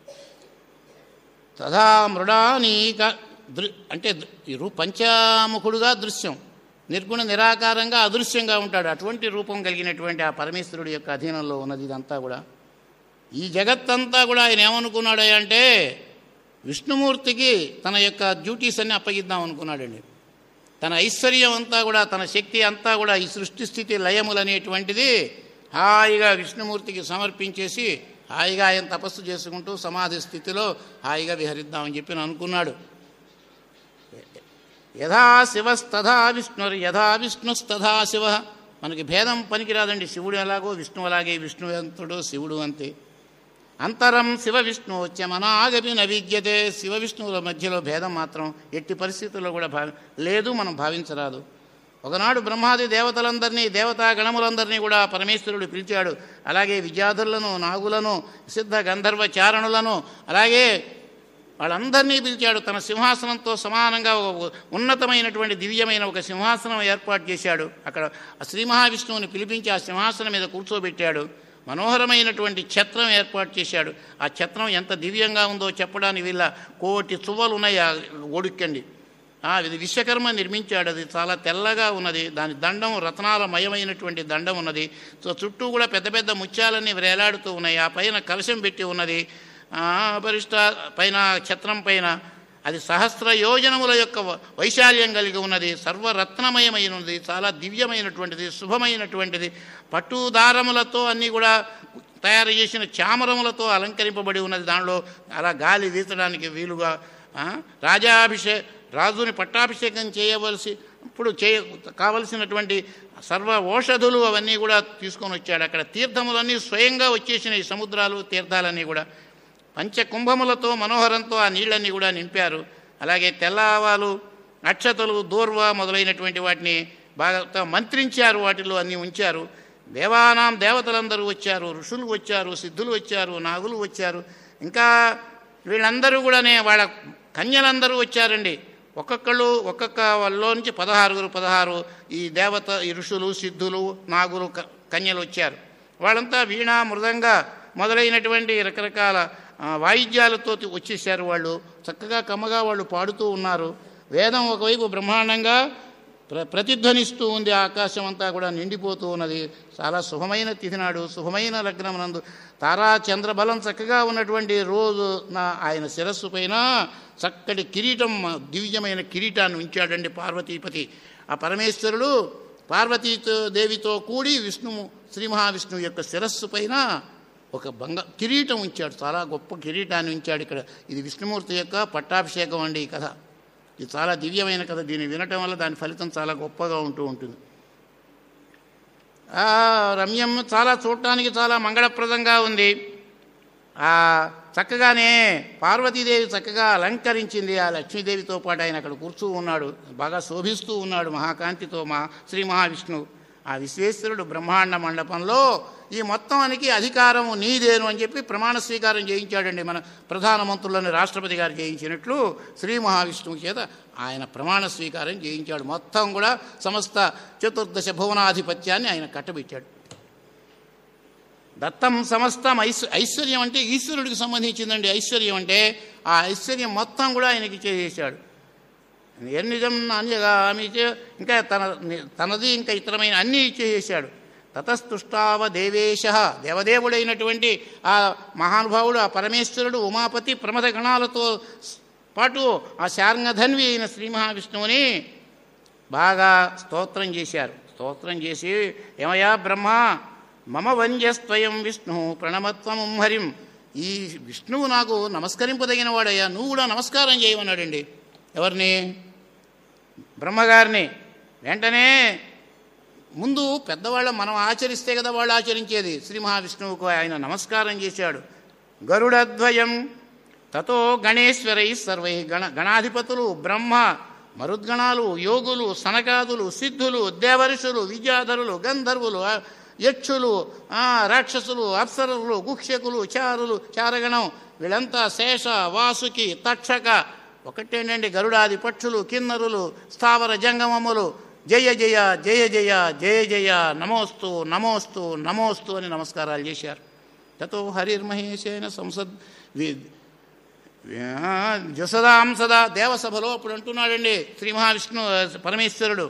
తథా మృడానీక దృ అంటే దృ- ఈ రూ పంచాముఖుడుగా దృశ్యం నిర్గుణ నిరాకారంగా అదృశ్యంగా ఉంటాడు అటువంటి రూపం కలిగినటువంటి ఆ పరమేశ్వరుడి యొక్క అధీనంలో ఉన్నది ఇదంతా కూడా ఈ జగత్తంతా కూడా ఆయన ఏమనుకున్నాడు అంటే విష్ణుమూర్తికి తన యొక్క డ్యూటీస్ అన్ని అప్పగిద్దాం అనుకున్నాడండి తన ఐశ్వర్యం అంతా కూడా తన శక్తి అంతా కూడా ఈ సృష్టి స్థితి లయములు అనేటువంటిది హాయిగా విష్ణుమూర్తికి సమర్పించేసి హాయిగా ఆయన తపస్సు చేసుకుంటూ సమాధి స్థితిలో హాయిగా విహరిద్దామని చెప్పి అనుకున్నాడు యథా శివస్తథా విష్ణుర్ యథా విష్ణుస్తథా శివ మనకి భేదం పనికిరాదండి శివుడు ఎలాగో విష్ణు అలాగే విష్ణువంతుడు శివుడు అంతే అంతరం శివ విష్ణు మనాగపి నవిద్యతే శివ విష్ణువుల మధ్యలో భేదం మాత్రం ఎట్టి పరిస్థితుల్లో కూడా భావి లేదు మనం భావించరాదు ఒకనాడు బ్రహ్మాది దేవతలందరినీ దేవతా గణములందరినీ కూడా పరమేశ్వరుడు పిలిచాడు అలాగే విద్యాధులను నాగులను సిద్ధ గంధర్వ చారణులను అలాగే వాళ్ళందరినీ పిలిచాడు తన సింహాసనంతో సమానంగా ఒక ఉన్నతమైనటువంటి దివ్యమైన ఒక సింహాసనం ఏర్పాటు చేశాడు అక్కడ ఆ శ్రీ మహావిష్ణువుని పిలిపించి ఆ సింహాసనం మీద కూర్చోబెట్టాడు మనోహరమైనటువంటి ఛత్రం ఏర్పాటు చేశాడు ఆ ఛత్రం ఎంత దివ్యంగా ఉందో చెప్పడానికి వీళ్ళ కోటి చువ్వలు ఉన్నాయి ఆ ఒడుక్కండి ఆ, ఇది విశ్వకర్మ నిర్మించాడు అది చాలా తెల్లగా ఉన్నది దాని దండం రత్నాల మయమైనటువంటి దండం ఉన్నది సో చుట్టూ కూడా పెద్ద పెద్ద ముత్యాలన్నీ వేలాడుతూ ఉన్నాయి ఆ పైన కలశం పెట్టి ఉన్నది ఆ, పరిష్ట పైన ఛత్రం పైన అది సహస్ర యోజనముల యొక్క వ- వైశాల్యం కలిగి ఉన్నది సర్వరత్నమయమైనది చాలా దివ్యమైనటువంటిది శుభమైనటువంటిది పట్టు దారములతో అన్నీ కూడా తయారు చేసిన చామరములతో అలంకరింపబడి ఉన్నది దానిలో అలా గాలి వీచడానికి వీలుగా ఆ, రాజాభిషే రాజుని పట్టాభిషేకం చేయవలసి ఇప్పుడు చేయ కావలసినటువంటి సర్వ ఓషధులు అవన్నీ కూడా తీసుకొని వచ్చాడు అక్కడ తీర్థములన్నీ స్వయంగా వచ్చేసినాయి సముద్రాలు తీర్థాలన్నీ కూడా పంచకుంభములతో మనోహరంతో ఆ నీళ్ళన్నీ కూడా నింపారు అలాగే తెల్లవాలు నక్షతలు దూర్వ మొదలైనటువంటి వాటిని బాగా మంత్రించారు వాటిలో అన్నీ ఉంచారు దేవానాం దేవతలందరూ వచ్చారు ఋషులు వచ్చారు సిద్ధులు వచ్చారు నాగులు వచ్చారు ఇంకా వీళ్ళందరూ కూడానే వాళ్ళ కన్యలందరూ వచ్చారండి ఒక్కొక్కళ్ళు ఒక్కొక్క వాళ్ళలో నుంచి పదహారుగురు పదహారు ఈ దేవత ఈ ఋషులు సిద్ధులు నాగులు క- కన్యలు వచ్చారు వాళ్ళంతా వీణ మృదంగ మొదలైనటువంటి రకరకాల ఆ, వాయిద్యాలతో వచ్చేసారు వాళ్ళు చక్కగా కమ్మగా వాళ్ళు పాడుతూ ఉన్నారు వేదం ఒకవైపు బ్రహ్మాండంగా ప్ర ప్రతిధ్వనిస్తూ ఉంది ఆకాశం అంతా కూడా నిండిపోతూ ఉన్నది చాలా శుభమైన తిథి నాడు శుభమైన లగ్నం నందు తారా చంద్రబలం చక్కగా ఉన్నటువంటి రోజు నా ఆయన శిరస్సు పైన చక్కటి కిరీటం దివ్యమైన కిరీటాన్ని ఉంచాడండి పార్వతీపతి ఆ పరమేశ్వరుడు పార్వతీతో దేవితో కూడి విష్ణువు శ్రీ మహావిష్ణువు యొక్క శిరస్సు పైన ఒక బంగ కిరీటం ఉంచాడు చాలా గొప్ప కిరీటాన్ని ఉంచాడు ఇక్కడ ఇది విష్ణుమూర్తి యొక్క పట్టాభిషేకం అండి ఈ కథ ఇది చాలా దివ్యమైన కథ దీన్ని వినటం వల్ల దాని ఫలితం చాలా గొప్పగా ఉంటూ ఉంటుంది ఆ రమ్యం చాలా చూడటానికి చాలా మంగళప్రదంగా ఉంది ఆ చక్కగానే పార్వతీదేవి చక్కగా అలంకరించింది ఆ లక్ష్మీదేవితో పాటు ఆయన అక్కడ కూర్చూ ఉన్నాడు బాగా శోభిస్తూ ఉన్నాడు మహాకాంతితో మా శ్రీ మహావిష్ణువు ఆ విశ్వేశ్వరుడు బ్రహ్మాండ మండపంలో ఈ మొత్తానికి అధికారము నీదేను అని చెప్పి ప్రమాణ స్వీకారం చేయించాడండి మన ప్రధానమంత్రులను రాష్ట్రపతి గారు చేయించినట్లు శ్రీ మహావిష్ణువు చేత ఆయన ప్రమాణ స్వీకారం చేయించాడు మొత్తం కూడా సమస్త చతుర్దశ భువనాధిపత్యాన్ని ఆయన కట్టబెట్టాడు దత్తం సమస్తం ఐశ్వ ఐశ్వర్యం అంటే ఈశ్వరుడికి సంబంధించిందండి ఐశ్వర్యం అంటే ఆ ఐశ్వర్యం మొత్తం కూడా ఆయనకి చేసేసాడు నిర్నిజం అన్యగా ఆమె చే- ఇంకా తన తనది ఇంకా ఇతరమైన అన్నీ ఇచ్చేసాడు తతస్తుష్టావ దేవేశ దేవదేవుడైనటువంటి ఆ మహానుభావుడు ఆ పరమేశ్వరుడు ఉమాపతి ప్రమద గణాలతో పాటు ఆ శార్ంగధన్వి అయిన శ్రీ మహావిష్ణువుని బాగా స్తోత్రం చేశారు స్తోత్రం చేసి ఏమయ్యా బ్రహ్మ మమ వంజస్త్వయం విష్ణు ప్రణమత్వము హరిం ఈ విష్ణువు నాకు నమస్కరింపదగిన వాడయ్యా నువ్వు కూడా నమస్కారం చేయమన్నాడండి ఎవరిని బ్రహ్మగారిని వెంటనే ముందు పెద్దవాళ్ళ మనం ఆచరిస్తే కదా వాళ్ళు ఆచరించేది శ్రీ మహావిష్ణువుకు ఆయన నమస్కారం చేశాడు గరుడద్వయం తతో గణేశ్వరై సర్వై గణ గణాధిపతులు బ్రహ్మ మరుద్గణాలు యోగులు సనకాదులు సిద్ధులు దేవరుషులు విద్యాధరులు గంధర్వులు ఆ, యక్షులు ఆ, రాక్షసులు అప్సరులు గుక్షకులు చారులు చారగణం వీళ్ళంతా శేష వాసుకి తక్షక ఒకటేనండి గరుడాది పక్షులు కిన్నరులు స్థావర జంగమములు జయ జయ జయ జయ జయ జయ నమోస్తు నమోస్తు నమోస్తు అని నమస్కారాలు చేశారు తతో హరిర్మహేశేన సంసద్ వి- జసదాం సదా దేవసభలో అప్పుడు అంటున్నాడండి శ్రీ మహావిష్ణు పరమేశ్వరుడు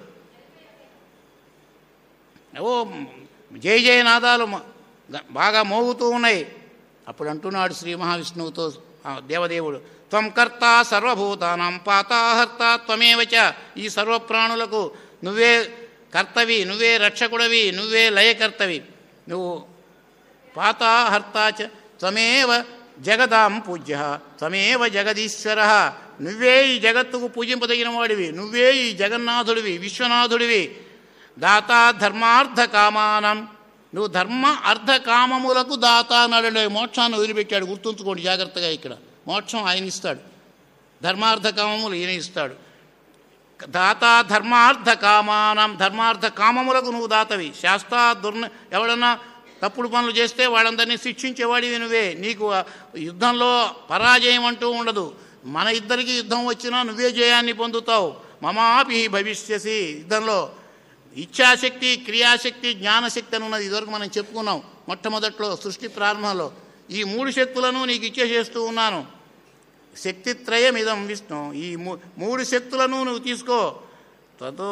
ఓ జయ జయనాదాలు మ- గ- బాగా మోగుతూ ఉన్నాయి అప్పుడు అంటున్నాడు శ్రీ మహావిష్ణువుతో ఆ దేవదేవుడు త్వం కర్త సర్వభూతానాం పాతాహర్త త్వమేవచ ఈ సర్వప్రాణులకు నువ్వే కర్తవి నువ్వే రక్షకుడవి నువ్వే లయకర్తవి నువ్వు పాత హర్త చ త్వమేవ జగదాం పూజ్య త్వమేవ జగదీశ్వర నువ్వే ఈ జగత్తుకు పూజింపదగిన వాడివి నువ్వే ఈ జగన్నాథుడివి విశ్వనాథుడివి దాత ధర్మార్థ కామానం నువ్వు ధర్మ అర్థ కామములకు దాత అన్నాడు మోక్షాన్ని వదిలిపెట్టాడు గుర్తుంచుకోండి జాగ్రత్తగా ఇక్కడ మోక్షం ఆయన ఇస్తాడు ధర్మార్థ కామములు ఈయన ఇస్తాడు దాత ధర్మార్థ కామానం ధర్మార్థ కామములకు నువ్వు దాతవి శాస్త్ర దుర్న ఎవడన్నా తప్పుడు పనులు చేస్తే వాళ్ళందరినీ శిక్షించేవాడివి నువ్వే నీకు ఆ యుద్ధంలో పరాజయం అంటూ ఉండదు మన ఇద్దరికి యుద్ధం వచ్చినా నువ్వే జయాన్ని పొందుతావు మమాపి భవిష్యసి యుద్ధంలో ఇచ్ఛాశక్తి క్రియాశక్తి జ్ఞానశక్తి అని ఉన్నది ఇదివరకు మనం చెప్పుకున్నాం మొట్టమొదట్లో సృష్టి ప్రారంభంలో ఈ మూడు శక్తులను నీకు ఇచ్చేసేస్తూ ఉన్నాను శక్తిత్రయమిదం విష్ణు ఈ మూ- మూడు శక్తులను నువ్వు తీసుకో తతో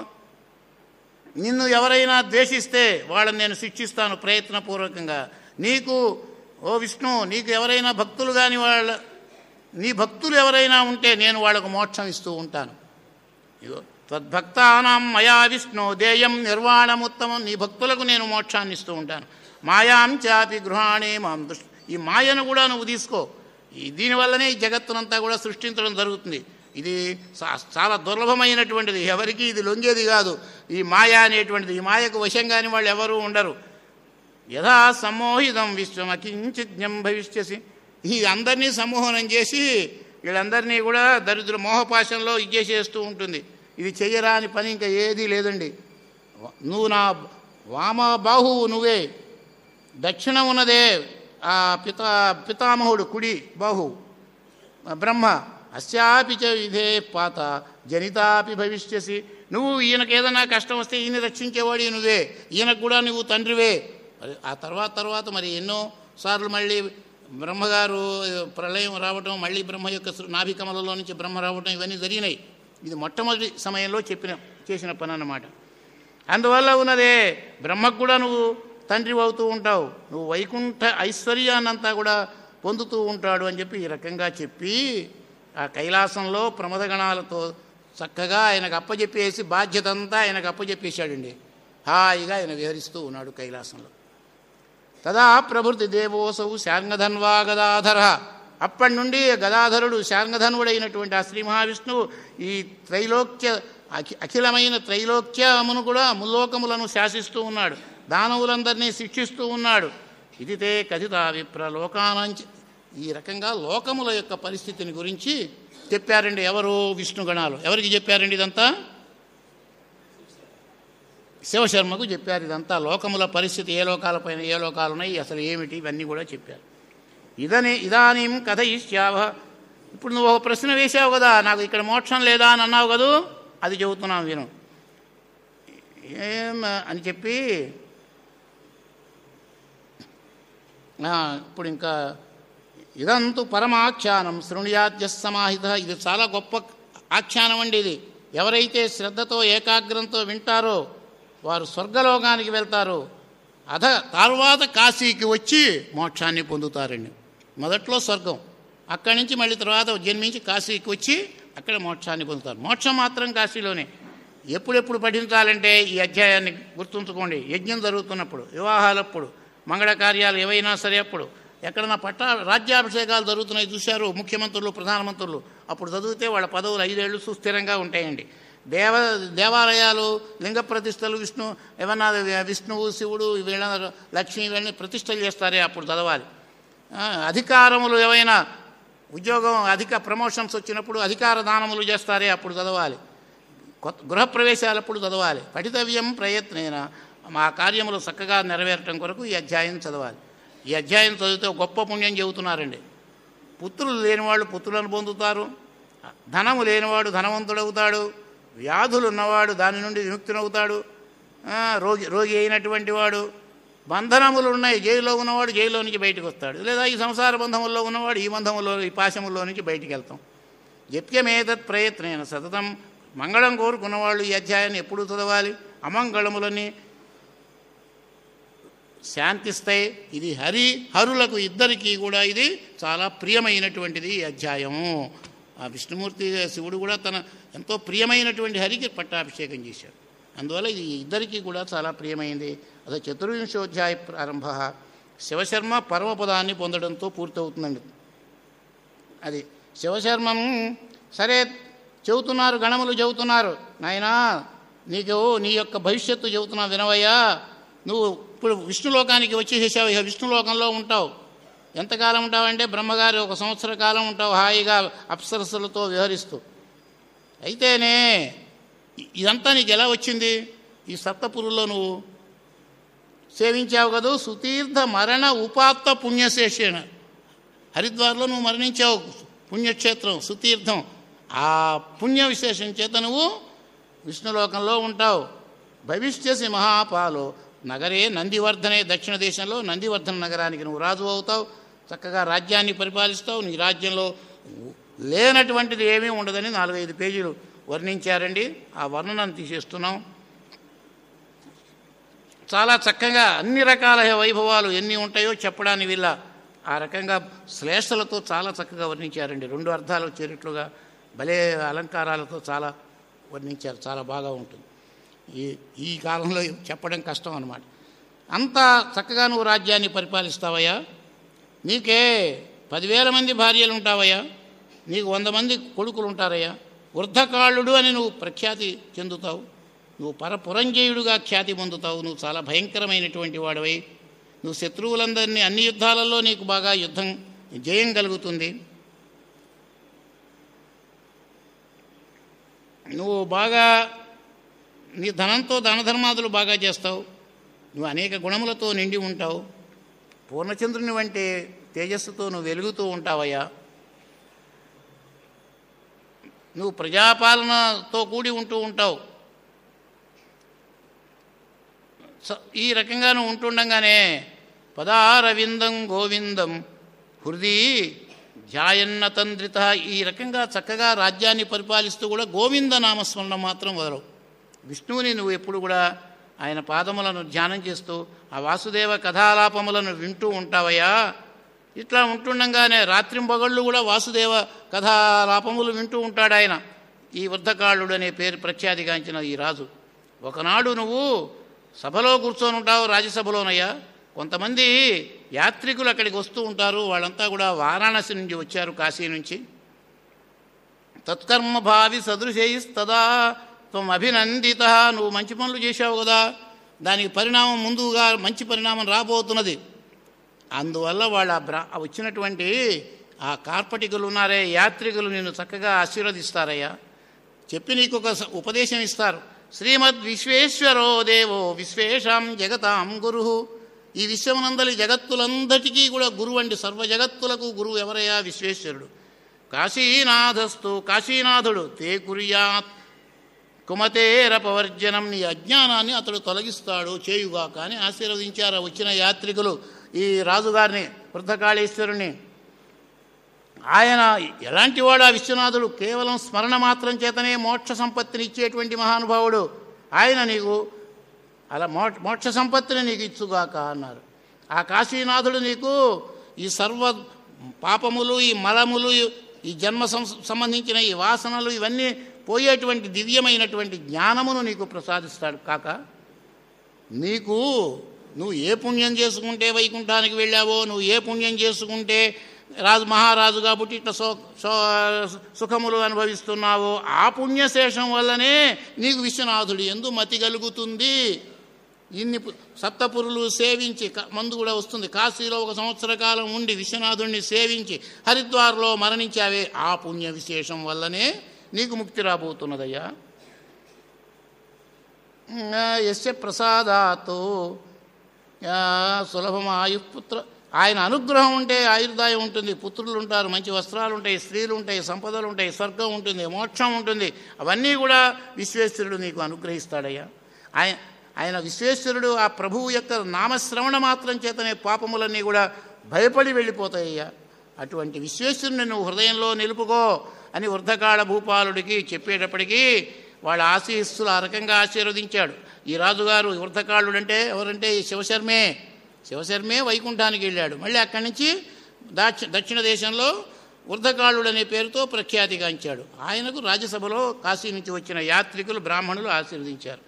నిన్ను ఎవరైనా ద్వేషిస్తే వాళ్ళని నేను శిక్షిస్తాను ప్రయత్నపూర్వకంగా నీకు ఓ విష్ణు నీకు ఎవరైనా భక్తులు కాని వాళ్ళ నీ భక్తులు ఎవరైనా ఉంటే నేను వాళ్ళకు మోక్షం ఇస్తూ ఉంటాను ఇగో తద్భక్తానాం మయా విష్ణు దేయం నిర్వాణముత్తమం నీ భక్తులకు నేను మోక్షాన్ని ఇస్తూ ఉంటాను మాయాం చాపి గృహాణి మాం దుష్ ఈ మాయను కూడా నువ్వు తీసుకో ఈ దీనివల్లనే ఈ జగత్తునంతా కూడా సృష్టించడం జరుగుతుంది ఇది చా- చాలా దుర్లభమైనటువంటిది ఎవరికి ఇది లొంగేది కాదు ఈ మాయ అనేటువంటిది ఈ మాయకు వశం కాని వాళ్ళు ఎవరూ ఉండరు యథా సమ్మోహితం విశ్వం అకించిజ్ఞం భవిష్యసి ఈ అందరినీ సమ్మోహనం చేసి వీళ్ళందరినీ కూడా దరిద్ర మోహపాశంలో ఇచ్చేసేస్తూ ఉంటుంది ఇది చెయ్యరాని పని ఇంకా ఏదీ లేదండి నువ్వు నా వామ బాహువు నువ్వే దక్షిణ ఉన్నదే ఆ పితా పితామహుడు కుడి బాహు బ్రహ్మ అస్యాపి చ విధే పాత జనితాపి భవిష్యసి నువ్వు ఈయనకు ఏదైనా కష్టం వస్తే ఈయన రక్షించేవాడి నువ్వే ఈయనకు కూడా నువ్వు తండ్రివే మరి ఆ తర్వాత తర్వాత మరి ఎన్నో సార్లు మళ్ళీ బ్రహ్మగారు ప్రళయం రావటం మళ్ళీ బ్రహ్మ యొక్క సృ- నాభికమలలో నుంచి బ్రహ్మ రావటం ఇవన్నీ జరిగినాయి ఇది మొట్టమొదటి సమయంలో చెప్పిన చేసిన పని అన్నమాట అందువల్ల ఉన్నదే బ్రహ్మకు కూడా నువ్వు తండ్రి అవుతూ ఉంటావు నువ్వు వైకుంఠ ఐశ్వర్యాన్నంతా కూడా పొందుతూ ఉంటాడు అని చెప్పి ఈ రకంగా చెప్పి ఆ కైలాసంలో ప్రమదగణాలతో చక్కగా ఆయనకు అప్పచెప్పేసి బాధ్యత అంతా ఆయనకు అప్పచెప్పేశాడండి హాయిగా ఆయన విహరిస్తూ ఉన్నాడు కైలాసంలో తదా ప్రభృతి దేవోసౌ శార్ంగధన్వా గదాధర అప్పటి నుండి గదాధరుడు శార్ంగధన్వుడైనటువంటి ఆ శ్రీ మహావిష్ణువు ఈ త్రైలోక్య అఖి అఖిలమైన త్రైలోక్యమును కూడా ముల్లోకములను శాసిస్తూ ఉన్నాడు దానవులందరినీ శిక్షిస్తూ ఉన్నాడు ఇది తే కథిత విప్ర లోకానంచ ఈ రకంగా లోకముల యొక్క పరిస్థితిని గురించి చెప్పారండి ఎవరు విష్ణుగణాలు ఎవరికి చెప్పారండి ఇదంతా శివశర్మకు చెప్పారు ఇదంతా లోకముల పరిస్థితి ఏ లోకాలపైన ఏ లోకాలు ఉన్నాయి అసలు ఏమిటి ఇవన్నీ కూడా చెప్పారు ఇదని ఇదానీం కథ ఇష్యావ ఇప్పుడు నువ్వు ఒక ప్రశ్న వేశావు కదా నాకు ఇక్కడ మోక్షం లేదా అని అన్నావు కదూ అది చెబుతున్నాం విను ఏం అని చెప్పి ఆ, ఇప్పుడు ఇంకా ఇదంతు పరమాఖ్యానం శృణుయాద్య సమాహిత ఇది చాలా గొప్ప ఆఖ్యానం అండి ఇది ఎవరైతే శ్రద్ధతో ఏకాగ్రంతో వింటారో వారు స్వర్గలోకానికి వెళ్తారు అధ తర్వాత కాశీకి వచ్చి మోక్షాన్ని పొందుతారండి మొదట్లో స్వర్గం అక్కడి నుంచి మళ్ళీ తర్వాత జన్మించి కాశీకి వచ్చి అక్కడ మోక్షాన్ని పొందుతారు మోక్షం మాత్రం కాశీలోనే ఎప్పుడెప్పుడు పఠించాలంటే ఈ అధ్యాయాన్ని గుర్తుంచుకోండి యజ్ఞం జరుగుతున్నప్పుడు వివాహాలప్పుడు మంగళ కార్యాలు ఏవైనా సరే అప్పుడు ఎక్కడన్నా పట్టా రాజ్యాభిషేకాలు జరుగుతున్నాయి చూశారు ముఖ్యమంత్రులు ప్రధానమంత్రులు అప్పుడు చదివితే వాళ్ళ పదవులు ఐదేళ్లు సుస్థిరంగా ఉంటాయండి దేవ దేవాలయాలు లింగ ప్రతిష్టలు విష్ణు ఏమన్నా విష్ణువు శివుడు వీళ్ళ లక్ష్మి వీళ్ళని ప్రతిష్టలు చేస్తారే అప్పుడు చదవాలి ఆ, అధికారములు ఏవైనా ఉద్యోగం అధిక ప్రమోషన్స్ వచ్చినప్పుడు అధికార దానములు చేస్తారే అప్పుడు చదవాలి కొత్త గృహప్రవేశాలప్పుడు చదవాలి పఠితవ్యం ప్రయత్నేన మా కార్యములు చక్కగా నెరవేరటం కొరకు ఈ అధ్యాయం చదవాలి ఈ అధ్యాయం చదివితే ఒక గొప్ప పుణ్యం చెబుతున్నారండి పుత్రులు లేనివాళ్ళు పుత్రులను పొందుతారు ధనము లేనివాడు ధనవంతుడవుతాడు వ్యాధులు ఉన్నవాడు దాని నుండి విముక్తునవుతాడు ఆ, రోగి రోగి అయినటువంటి వాడు బంధనములు ఉన్నాయి జైల్లో ఉన్నవాడు జైల్లో నుంచి బయటకు వస్తాడు లేదా ఈ సంసార బంధముల్లో ఉన్నవాడు ఈ బంధముల్లో ఈ పాశముల్లో నుంచి బయటికి వెళ్తాం జప్యమేతత్ ప్రయత్నేన సతతం మంగళం కోరుకున్న వాళ్ళు ఈ అధ్యాయాన్ని ఎప్పుడు చదవాలి అమంగళములని శాంతిస్తాయి ఇది హరి హరులకు ఇద్దరికీ కూడా ఇది చాలా ప్రియమైనటువంటిది ఈ అధ్యాయము ఆ విష్ణుమూర్తి శివుడు కూడా తన ఎంతో ప్రియమైనటువంటి హరికి పట్టాభిషేకం చేశాడు అందువల్ల ఇది ఇద్దరికీ కూడా చాలా ప్రియమైంది అదే చతుర్వింశోధ్యాయ ప్రారంభ శివశర్మ పరమపదాన్ని పొందడంతో పూర్తవుతుందండి అది శివశర్మం సరే చెబుతున్నారు గణములు చెబుతున్నారు నాయనా నీకు నీ యొక్క భవిష్యత్తు చెబుతున్నా వినవయ్యా నువ్వు ఇప్పుడు విష్ణులోకానికి వచ్చేసేసావు ఇక విష్ణులోకంలో ఉంటావు ఎంతకాలం ఉంటావంటే బ్రహ్మగారి ఒక సంవత్సర కాలం ఉంటావు హాయిగా అప్సరస్సులతో విహరిస్తూ అయితేనే ఇ- ఇదంతా నీకు ఎలా వచ్చింది ఈ సప్తపురుల్లో నువ్వు సేవించావు కదూ సుతీర్థ మరణ ఉపాత్త పుణ్యశేషేణ హరిద్వార్లో నువ్వు మరణించావు పుణ్యక్షేత్రం సుతీర్థం ఆ పుణ్య విశేషం చేత నువ్వు విష్ణులోకంలో ఉంటావు భవిష్యసి మహాపాలు నగరే నందివర్ధనే దక్షిణ దేశంలో నందివర్ధన నగరానికి నువ్వు రాజు అవుతావు చక్కగా రాజ్యాన్ని పరిపాలిస్తావు నీ రాజ్యంలో లేనటువంటిది ఏమీ ఉండదని నాలుగైదు పేజీలు వర్ణించారండి ఆ వర్ణనను తీసేస్తున్నాం చాలా చక్కగా అన్ని రకాల వైభవాలు ఎన్ని ఉంటాయో చెప్పడానికి వీళ్ళ ఆ రకంగా శ్లేషలతో చాలా చక్కగా వర్ణించారండి రెండు అర్థాలు వచ్చేటట్లుగా భలే అలంకారాలతో చాలా వర్ణించారు చాలా బాగా ఉంటుంది ఈ ఈ కాలంలో చెప్పడం కష్టం అన్నమాట అంత చక్కగా నువ్వు రాజ్యాన్ని పరిపాలిస్తావయ్యా నీకే పదివేల మంది భార్యలు ఉంటావయ్యా నీకు వంద మంది కొడుకులు ఉంటారయ్యా వృద్ధకాళుడు అని నువ్వు ప్రఖ్యాతి చెందుతావు నువ్వు పరపురంజయుడుగా ఖ్యాతి పొందుతావు నువ్వు చాలా భయంకరమైనటువంటి వాడివై నువ్వు శత్రువులందరినీ అన్ని యుద్ధాలలో నీకు బాగా యుద్ధం జయం కలుగుతుంది నువ్వు బాగా నీ ధనంతో దానధర్మాదులు బాగా చేస్తావు నువ్వు అనేక గుణములతో నిండి ఉంటావు పూర్ణచంద్రుని వంటి తేజస్సుతో నువ్వు వెలుగుతూ ఉంటావయ్యా నువ్వు ప్రజాపాలనతో కూడి ఉంటూ ఉంటావు స- ఈ రకంగా నువ్వు ఉంటుండగానే పదారవిందం గోవిందం హృది ధ్యాయన్నతంద్రిత ఈ రకంగా చక్కగా రాజ్యాన్ని పరిపాలిస్తూ కూడా గోవింద నామస్మరణ మాత్రం వదలవు విష్ణువుని నువ్వు ఎప్పుడు కూడా ఆయన పాదములను ధ్యానం చేస్తూ ఆ వాసుదేవ కథాలాపములను వింటూ ఉంటావయ్యా ఇట్లా ఉంటుండగానే రాత్రింబగళ్ళు కూడా వాసుదేవ కథాలాపములు వింటూ ఉంటాడు ఆయన ఈ వృద్ధకాళుడు అనే పేరు ప్రఖ్యాతిగాంచిన ఈ రాజు ఒకనాడు నువ్వు సభలో కూర్చొని ఉంటావు రాజ్యసభలోనయ్యా కొంతమంది యాత్రికులు అక్కడికి వస్తూ ఉంటారు వాళ్ళంతా కూడా వారాణసి నుంచి వచ్చారు కాశీ నుంచి తత్కర్మ భావి సదృశైస్తదా త్వం అభినందిత నువ్వు మంచి పనులు చేశావు కదా దానికి పరిణామం ముందుగా మంచి పరిణామం రాబోతున్నది అందువల్ల వాళ్ళ బ్రా వచ్చినటువంటి ఆ కార్పటికులు ఉన్నారే యాత్రికులు నిన్ను చక్కగా ఆశీర్వదిస్తారయ్యా చెప్పి నీకు ఒక స- ఉపదేశం ఇస్తారు శ్రీమద్ విశ్వేశ్వరో దేవో విశ్వేషాం జగతాం గురు ఈ విశ్వమునందలి జగత్తులందటికీ కూడా గురువు అండి సర్వ జగత్తులకు గురువు ఎవరయ్యా విశ్వేశ్వరుడు కాశీనాథస్తు కాశీనాథుడు తే కుర్యాత్ కుమతేరపవర్జనం నీ అజ్ఞానాన్ని అతడు తొలగిస్తాడు చేయుగా కానీ ఆశీర్వదించారు వచ్చిన యాత్రికులు ఈ రాజుగారిని వృద్ధకాళేశ్వరుని ఆయన ఎలాంటి వాడు ఆ విశ్వనాథుడు కేవలం స్మరణ మాత్రం చేతనే మోక్ష సంపత్తిని ఇచ్చేటువంటి మహానుభావుడు ఆయన నీకు అలా మో మోక్ష సంపత్తిని నీకు ఇచ్చుగాక అన్నారు ఆ కాశీనాథుడు నీకు ఈ సర్వ పాపములు ఈ మలములు ఈ జన్మ సం- సంబంధించిన ఈ వాసనలు ఇవన్నీ పోయేటువంటి దివ్యమైనటువంటి జ్ఞానమును నీకు ప్రసాదిస్తాడు కాక నీకు నువ్వు ఏ పుణ్యం చేసుకుంటే వైకుంఠానికి వెళ్ళావో నువ్వు ఏ పుణ్యం చేసుకుంటే రాజు మహారాజు కాబట్టి ఇట్లా సో సో సుఖములు అనుభవిస్తున్నావో ఆ పుణ్యశేషం వల్లనే నీకు విశ్వనాథుడు ఎందు మతి కలుగుతుంది ఇన్ని పు- సప్తపురులు సేవించి క- మందు కూడా వస్తుంది కాశీలో ఒక సంవత్సర కాలం ఉండి విశ్వనాథుణ్ణి సేవించి హరిద్వార్లో మరణించావే ఆ పుణ్య విశేషం వల్లనే నీకు ముక్తి రాబోతున్నదయ్యా ఎస్య ప్రసాదాతో సులభం ఆయుపుత్ర ఆయన అనుగ్రహం ఉంటే ఆయుర్దాయం ఉంటుంది పుత్రులు ఉంటారు మంచి వస్త్రాలు ఉంటాయి స్త్రీలు ఉంటాయి సంపదలు ఉంటాయి స్వర్గం ఉంటుంది మోక్షం ఉంటుంది అవన్నీ కూడా విశ్వేశ్వరుడు నీకు అనుగ్రహిస్తాడయ్యా ఆయన ఆయన విశ్వేశ్వరుడు ఆ ప్రభువు యొక్క నామశ్రవణ మాత్రం చేతనే పాపములన్నీ కూడా భయపడి వెళ్ళిపోతాయ్యా అటువంటి విశ్వేశ్వరుని నువ్వు హృదయంలో నిలుపుకో అని వృద్ధకాళ భూపాలుడికి చెప్పేటప్పటికీ వాళ్ళ ఆశీస్సులు ఆ రకంగా ఆశీర్వదించాడు ఈ రాజుగారు వృద్ధకాళుడు అంటే ఎవరంటే ఈ శివశర్మే శివశర్మే వైకుంఠానికి వెళ్ళాడు మళ్ళీ అక్కడి నుంచి దాక్ష దక్షిణ దేశంలో వృద్ధకాళుడు అనే పేరుతో ప్రఖ్యాతిగాంచాడు ఆయనకు రాజ్యసభలో కాశీ నుంచి వచ్చిన యాత్రికులు బ్రాహ్మణులు ఆశీర్వదించారు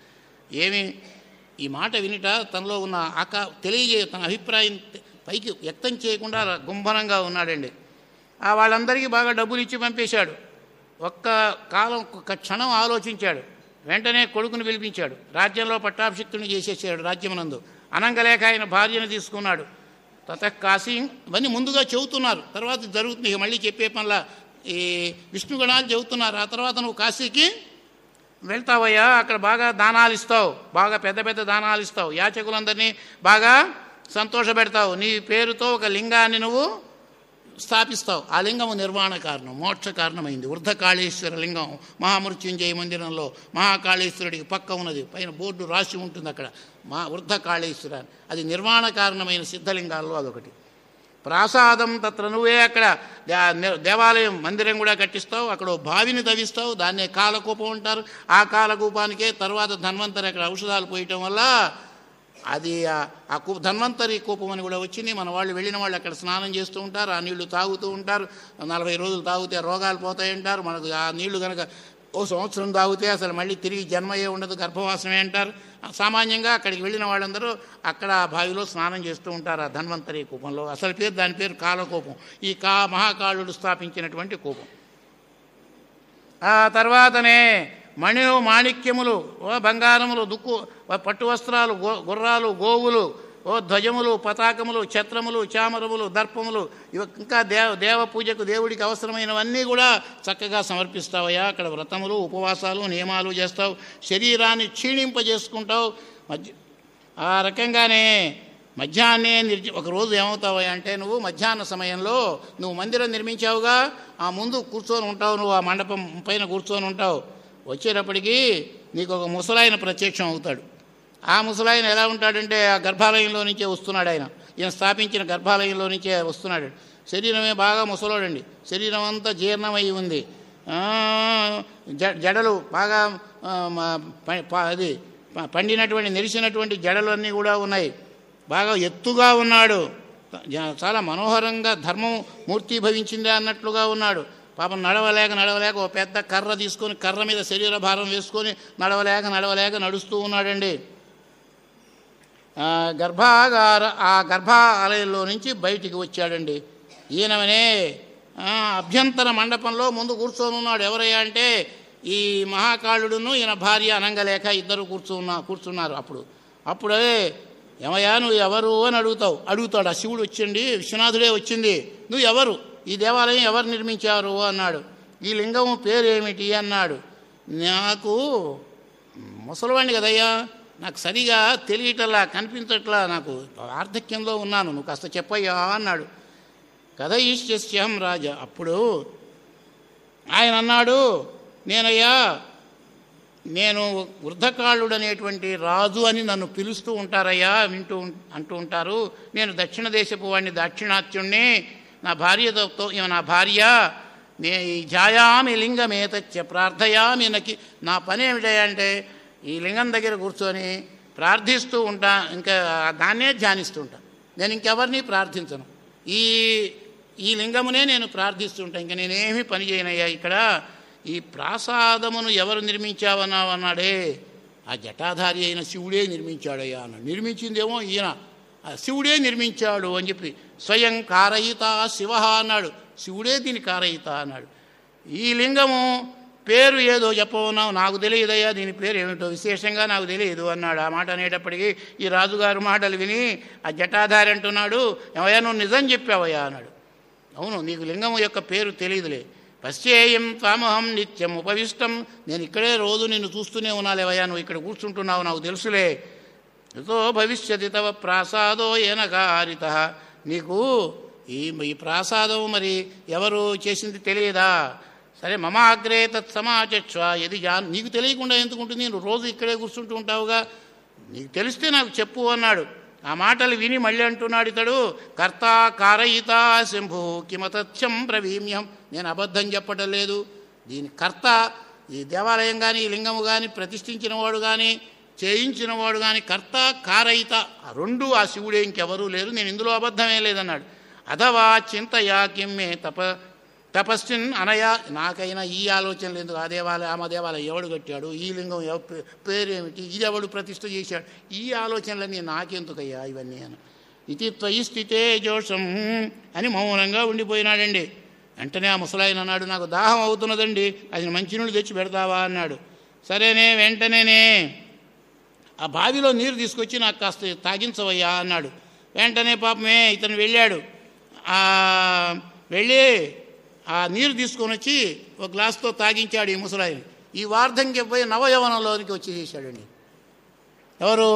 ఏమి ఈ మాట వినిట తనలో ఉన్న ఆకా తెలియజే తన అభిప్రాయం పైకి వ్యక్తం చేయకుండా గుంభనంగా ఉన్నాడండి ఆ వాళ్ళందరికీ బాగా డబ్బులు ఇచ్చి పంపేశాడు ఒక్క కాలం ఒక్క క్షణం ఆలోచించాడు వెంటనే కొడుకుని పిలిపించాడు రాజ్యంలో పట్టాభిషిక్తుని చేసేసాడు రాజ్యమునందు అనంగలేక ఆయన భార్యను తీసుకున్నాడు తత కాశీ ఇవన్నీ ముందుగా చెబుతున్నారు తర్వాత జరుగుతుంది ఇక మళ్ళీ చెప్పే పనిలా ఈ విష్ణుగణాలు చెబుతున్నారు ఆ తర్వాత నువ్వు కాశీకి వెళ్తావయ్యా అక్కడ బాగా దానాలు ఇస్తావు బాగా పెద్ద పెద్ద దానాలు ఇస్తావు యాచకులందరినీ బాగా సంతోషపెడతావు నీ పేరుతో ఒక లింగాన్ని నువ్వు స్థాపిస్తావు ఆ లింగము నిర్మాణ కారణం మోక్ష కారణమైంది వృద్ధకాళేశ్వర లింగం మహామృత్యుంజయ మందిరంలో మహాకాళేశ్వరుడికి పక్క ఉన్నది పైన బోర్డు రాసి ఉంటుంది అక్కడ మా వృద్ధకాళేశ్వర అని. అది నిర్మాణ కారణమైన సిద్ధలింగాల్లో అదొకటి ప్రాసాదం తత్ర నువ్వే అక్కడ దే- నే- దేవాలయం మందిరం కూడా కట్టిస్తావు అక్కడ ఓ బావిని తవ్విస్తావు దాన్నే కాలకూపం అంటారు ఆ కాలకూపానికే తర్వాత ధన్వంతరి అక్కడ ఔషధాలు పోయటం వల్ల అది ఆ- ఆ కూ ధన్వంతరి కూపం అని కూడా వచ్చింది మన వాళ్ళు వెళ్ళిన వాళ్ళు అక్కడ స్నానం చేస్తూ ఉంటారు ఆ నీళ్లు తాగుతూ ఉంటారు నలభై రోజులు తాగితే రోగాలు పోతాయంటారు మనకు ఆ నీళ్లు కనుక ఓ సంవత్సరం తాగితే అసలు మళ్ళీ తిరిగి జన్మయే ఉండదు గర్భవాసమే అంటారు సామాన్యంగా అక్కడికి వెళ్ళిన వాళ్ళందరూ అక్కడ ఆ బావిలో స్నానం చేస్తూ ఉంటారు ఆ ధన్వంతరి కూపంలో అసలు పేరు దాని పేరు కాలకూపం ఈ కా మహాకాళుడు స్థాపించినటువంటి కూపం ఆ తర్వాతనే మణిలు మాణిక్యములు ఓ బంగారములు దుక్కు ఓ పట్టు వస్త్రాలు గో గుర్రాలు గోవులు ఓ ధ్వజములు పతాకములు ఛత్రములు చామరములు దర్పములు ఇవి ఇంకా దేవ దేవ పూజకు దేవుడికి అవసరమైనవన్నీ కూడా చక్కగా సమర్పిస్తావయ్యా అక్కడ వ్రతములు ఉపవాసాలు నియమాలు చేస్తావు శరీరాన్ని క్షీణింపజేసుకుంటావు మధ్య ఆ రకంగానే మధ్యాహ్నే నిర్జ ఒకరోజు ఏమవుతావా అంటే నువ్వు మధ్యాహ్న సమయంలో నువ్వు మందిరం నిర్మించావుగా ఆ ముందు కూర్చొని ఉంటావు నువ్వు ఆ మండపం పైన కూర్చొని ఉంటావు వచ్చేటప్పటికి నీకు ఒక ముసలాయన ప్రత్యక్షం అవుతాడు ఆ ముసలాయన ఎలా ఉంటాడంటే ఆ గర్భాలయంలో నుంచే వస్తున్నాడు ఆయన ఈయన స్థాపించిన గర్భాలయంలో నుంచే వస్తున్నాడు శరీరమే బాగా ముసలోడండి శరీరం అంతా జీర్ణమై ఉంది ఆ, జ- జడలు బాగా ఆ, మ- ప- ప- అది ప- పండినటువంటి నెరిసినటువంటి జడలు అన్నీ కూడా ఉన్నాయి బాగా ఎత్తుగా ఉన్నాడు జ- చాలా మనోహరంగా ధర్మం మూర్తి భవించిందే అన్నట్లుగా ఉన్నాడు పాపం నడవలేక నడవలేక ఒక పెద్ద కర్ర తీసుకొని కర్ర మీద శరీర భారం వేసుకొని నడవలేక నడవలేక నడుస్తూ ఉన్నాడండి ఆ గర్భాగార ఆ గర్భాలయంలో నుంచి బయటికి వచ్చాడండి ఈయననే ఆ, అభ్యంతర మండపంలో ముందు కూర్చొని ఉన్నాడు ఎవరయ్యా అంటే ఈ మహాకాళుడును ఈయన భార్య అనంగలేక ఇద్దరు కూర్చున్నా కూర్చున్నారు అప్పుడు అప్పుడే ఏమయ్యా నువ్వు ఎవరు అని అడుగుతావు అడుగుతాడు ఆ శివుడు వచ్చిండి విశ్వనాథుడే వచ్చింది నువ్వు ఎవరు ఈ దేవాలయం ఎవరు నిర్మించారు అన్నాడు ఈ లింగం పేరు ఏమిటి అన్నాడు నాకు ముసలివాణ్ణి కదయ్యా నాకు సరిగా తెలియటలా కనిపించట్లా నాకు వార్ధక్యంలో ఉన్నాను నువ్వు కాస్త చెప్పయ్యా అన్నాడు కథ ఈశ్చ్యం రాజా అప్పుడు ఆయన అన్నాడు నేనయ్యా నేను వృద్ధకాళుడు అనేటువంటి రాజు అని నన్ను పిలుస్తూ ఉంటారయ్యా వింటూ ఉం- అంటూ ఉంటారు నేను దక్షిణ దేశపు వాడిని దాక్షిణాత్యుణ్ణి నా భార్యతో ఈమె నా భార్య నే ఈ జాయామి లింగమేతచ్చ ప్రార్థయామి నకి నా పని ఏమిటయ్యా అంటే ఈ లింగం దగ్గర కూర్చొని ప్రార్థిస్తూ ఉంటా ఇంకా దాన్నే ధ్యానిస్తూ ఉంటా నేను ఇంకెవరిని ప్రార్థించను ఈ ఈ లింగమునే నేను ప్రార్థిస్తుంటా ఇంకా నేనేమీ పని చేయనయ్యా ఇక్కడ ఈ ప్రాసాదమును ఎవరు నిర్మించావన్నావు అన్నాడే ఆ జటాధారి అయిన శివుడే నిర్మించాడయ్యా అన్నాడు నిర్మించిందేమో ఈయన ఆ శివుడే నిర్మించాడు అని చెప్పి స్వయం కారయిత శివ అన్నాడు శివుడే దీని కారయిత అన్నాడు ఈ లింగము పేరు ఏదో చెప్పవున్నావు నాకు తెలియదయ్యా దీని పేరు ఏమిటో విశేషంగా నాకు తెలియదు అన్నాడు ఆ మాట అనేటప్పటికీ ఈ రాజుగారు మాటలు విని ఆ జటాధారి అంటున్నాడు ఏమయ్యా నువ్వు నిజం చెప్పావయ్యా అన్నాడు అవును నీకు లింగము యొక్క పేరు తెలియదులే పశ్చేయం తామహం నిత్యం ఉపవిష్టం నేను ఇక్కడే రోజు నిన్ను చూస్తూనే ఉన్నాలేవయ్యా నువ్వు ఇక్కడ కూర్చుంటున్నావు నాకు తెలుసులే ఎంతో భవిష్యతి తవ ప్రాసాదో ఏనకారిత నీకు ఈ ఈ ప్రాసాదం మరి ఎవరు చేసింది తెలియదా సరే మమ అగ్రే తత్ సమాచక్ష ఇది జా నీకు తెలియకుండా ఎందుకు ఉంటుంది నువ్వు రోజు ఇక్కడే కూర్చుంటూ ఉంటావుగా నీకు తెలిస్తే నాకు చెప్పు అన్నాడు ఆ మాటలు విని మళ్ళీ అంటున్నాడు ఇతడు కర్త కారయిత శంభు కిమతథ్యం బ్రవీమ్యం నేను అబద్ధం చెప్పటం లేదు దీని కర్త ఈ దేవాలయం కానీ ఈ లింగము కానీ ప్రతిష్ఠించిన వాడు కానీ చేయించిన వాడు కానీ కర్త కారయిత ఆ రెండు ఆ శివుడే ఇంకెవరూ లేరు నేను ఇందులో అబద్ధమే లేదన్నాడు అథవా చింతయా కిమ్మే తప తపస్విన్ అనయా నాకైనా ఈ ఆలోచనలు ఎందుకు ఆ దేవాలయం ఆమె దేవాలయం ఎవడు కట్టాడు ఈ లింగం ఎవ పే- పేరేమిటి ఇది ఎవడు ప్రతిష్ఠ చేశాడు ఈ ఆలోచనలన్నీ నాకెందుకయ్యా ఇవన్నీ అని ఇది త్వయి స్థితే జోషం అని మౌనంగా ఉండిపోయినాడండి వెంటనే ఆ ముసలాయన అన్నాడు నాకు దాహం అవుతున్నదండి అది మంచినీళ్ళు తెచ్చి పెడతావా అన్నాడు సరేనే వెంటనేనే ఆ బావిలో నీరు తీసుకొచ్చి నాకు కాస్త తాగించవయ్యా అన్నాడు వెంటనే పాపమే ఇతను వెళ్ళాడు ఆ వెళ్ళి ఆ నీరు తీసుకొని వచ్చి ఒక గ్లాస్తో తాగించాడు ఈ ముసలాయన ఈ వార్ధంకి పోయి నవయవనంలోనికి వచ్చి చేశాడండి ఎవరు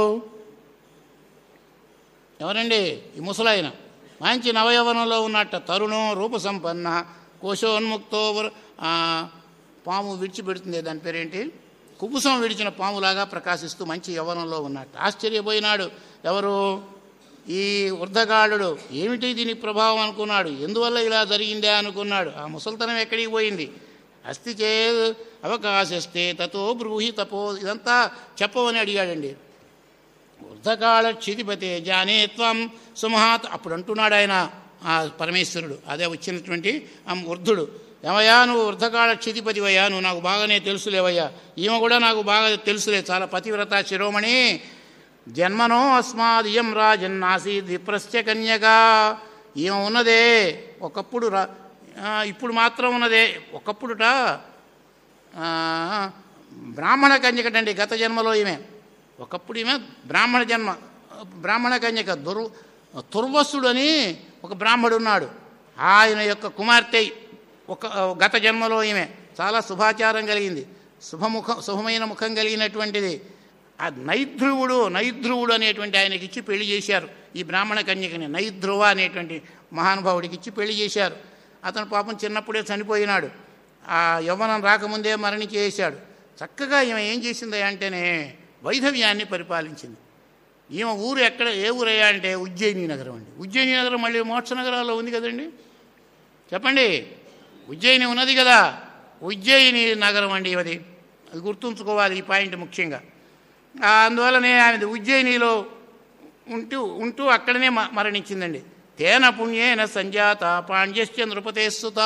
ఎవరండి ఈ ముసలాయన మంచి నవయవనంలో ఉన్నట్ట తరుణం రూపసంపన్న కోశోన్ముక్తో వర- ఆ, పాము విడిచిపెడుతుంది దాని పేరేంటి కుబుసం విడిచిన పాములాగా ప్రకాశిస్తూ మంచి యవ్వనంలో ఉన్నట్టు ఆశ్చర్యపోయినాడు ఎవరు ఈ వృద్ధగాడు ఏమిటి దీని ప్రభావం అనుకున్నాడు ఎందువల్ల ఇలా జరిగిందే అనుకున్నాడు ఆ ముసల్తనం ఎక్కడికి పోయింది అస్థి చే అవకాశస్తే తతో బ్రూహి తపో ఇదంతా చెప్పవని అడిగాడండి వృద్ధకాళ క్షితిపతే జానే త్వం సుమహాత్ అప్పుడు అంటున్నాడు ఆయన ఆ పరమేశ్వరుడు అదే వచ్చినటువంటి ఆ వృద్ధుడు ఏమయ్యా నువ్వు వృద్ధకాళ క్షితిపతివయ్యా నువ్వు నాకు బాగానే తెలుసులేవయ్యా ఈమె కూడా నాకు బాగా తెలుసులే చాలా పతివ్రత శిరోమణి జన్మనో అస్మాదియం రాజన్నాసీద్ విప్రస్య కన్యగా ఈమె ఉన్నదే ఒకప్పుడు రా ఆ, ఇప్పుడు మాత్రం ఉన్నదే ఒకప్పుడుట ఆ, బ్రాహ్మణ కన్యకటండి గత జన్మలో ఈమె ఒకప్పుడు ఈమె బ్రాహ్మణ జన్మ బ్రాహ్మణ కన్యక దుర్ తుర్వసుడు అని ఒక బ్రాహ్మడు ఉన్నాడు ఆయన యొక్క కుమార్తె ఒక గత జన్మలో ఈమె చాలా శుభాచారం కలిగింది శుభముఖం శుభమైన ముఖం కలిగినటువంటిది ఆ నైధ్రువుడు నైధ్రువుడు అనేటువంటి ఆయనకి ఇచ్చి పెళ్లి చేశారు ఈ బ్రాహ్మణ కన్యకని నైధ్రువ అనేటువంటి మహానుభావుడికి ఇచ్చి పెళ్లి చేశారు అతను పాపం చిన్నప్పుడే చనిపోయినాడు ఆ యవ్వనం రాకముందే మరణించేశాడు చక్కగా ఈమె ఏం చేసింది అంటేనే వైధవ్యాన్ని పరిపాలించింది ఈమె ఊరు ఎక్కడ ఏ ఊరయ్యా అంటే ఉజ్జయిని నగరం అండి ఉజ్జయిని నగరం మళ్ళీ మోక్ష నగరాల్లో ఉంది కదండి చెప్పండి ఉజ్జయిని ఉన్నది కదా ఉజ్జయిని నగరం అండి అది అది గుర్తుంచుకోవాలి ఈ పాయింట్ ముఖ్యంగా ఆ, అందువల్లనే ఆమె ఉజ్జయినిలో ఉంటూ ఉంటూ అక్కడనే మ- మరణించిందండి తేన పుణ్యేన సంజాత పాండ్యశ్చ నృపతేస్తుత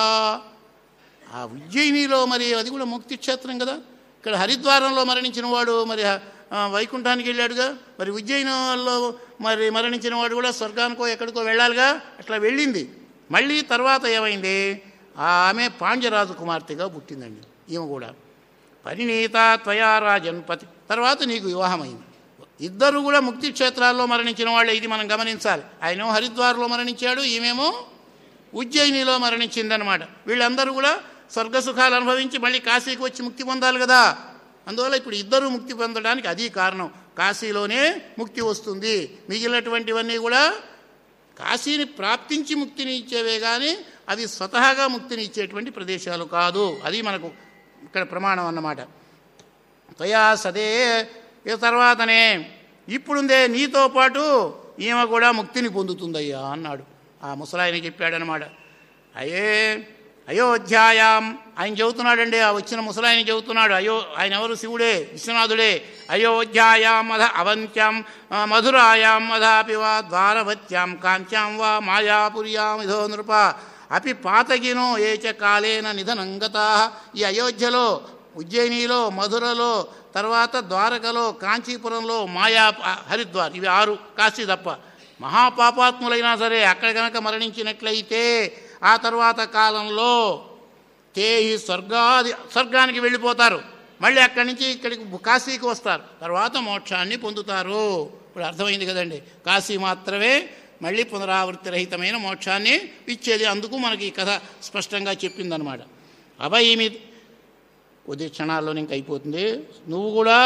ఆ ఉజ్జయినిలో మరి అది కూడా ముక్తి క్షేత్రం కదా ఇక్కడ హరిద్వారంలో మరణించిన వాడు మరి ఆ, వైకుంఠానికి వెళ్ళాడుగా మరి ఉజ్జయినిలో మరి మరణించిన వాడు కూడా స్వర్గానికో ఎక్కడికో వెళ్ళాలిగా అట్లా వెళ్ళింది మళ్ళీ తర్వాత ఏమైంది ఆమె పాండ్యరాజు కుమార్తెగా పుట్టిందండి ఈమె కూడా పరిణీత త్వయా రాజన్ పతి తర్వాత నీకు వివాహమైంది ఇద్దరు కూడా ముక్తి క్షేత్రాల్లో మరణించిన వాళ్ళే ఇది మనం గమనించాలి ఆయనేమో హరిద్వార్లో మరణించాడు ఈమెమో ఉజ్జయినిలో మరణించిందనమాట వీళ్ళందరూ కూడా స్వర్గసుఖాలు అనుభవించి మళ్ళీ కాశీకి వచ్చి ముక్తి పొందాలి కదా అందువల్ల ఇప్పుడు ఇద్దరు ముక్తి పొందడానికి అది కారణం కాశీలోనే ముక్తి వస్తుంది మిగిలినటువంటివన్నీ కూడా కాశీని ప్రాప్తించి ముక్తిని ఇచ్చేవే కానీ అవి స్వతహాగా ముక్తిని ఇచ్చేటువంటి ప్రదేశాలు కాదు అది మనకు ఇక్కడ ప్రమాణం అన్నమాట త్వయా సదే ఇక తర్వాతనే ఇప్పుడుందే నీతో పాటు ఈమె కూడా ముక్తిని పొందుతుందయ్యా అన్నాడు ఆ ముసలాయన చెప్పాడనమాట అయ్యే అయోధ్యాయాం ఆయన చెబుతున్నాడండి ఆ వచ్చిన ముసలాయన చెబుతున్నాడు అయో ఆయన ఎవరు శివుడే విశ్వనాథుడే అయోధ్యాయాం అధ అవంత్యాం ఆ, మధురాయాం అధాపి వా ద్వారవత్యాం కాంత్యాం వా మాయాపుర్యాం ఇదో నృప అపి పాతగినో ఏచ కాలేన నిధనంగతా ఈ అయోధ్యలో ఉజ్జయినిలో మధురలో తర్వాత ద్వారకలో కాంచీపురంలో మాయా హరిద్వార్ ఇవి ఆరు కాశీ తప్ప మహాపాపాత్ములైనా సరే అక్కడ కనుక మరణించినట్లయితే ఆ తర్వాత కాలంలో తేహి స్వర్గాది స్వర్గానికి వెళ్ళిపోతారు మళ్ళీ అక్కడి నుంచి ఇక్కడికి కాశీకి వస్తారు తర్వాత మోక్షాన్ని పొందుతారు ఇప్పుడు అర్థమైంది కదండి కాశీ మాత్రమే మళ్ళీ పునరావృత్తి రహితమైన మోక్షాన్ని ఇచ్చేది అందుకు మనకి ఈ కథ స్పష్టంగా చెప్పిందనమాట అభయమి కొద్ది క్షణాల్లో ఇంక అయిపోతుంది నువ్వు కూడా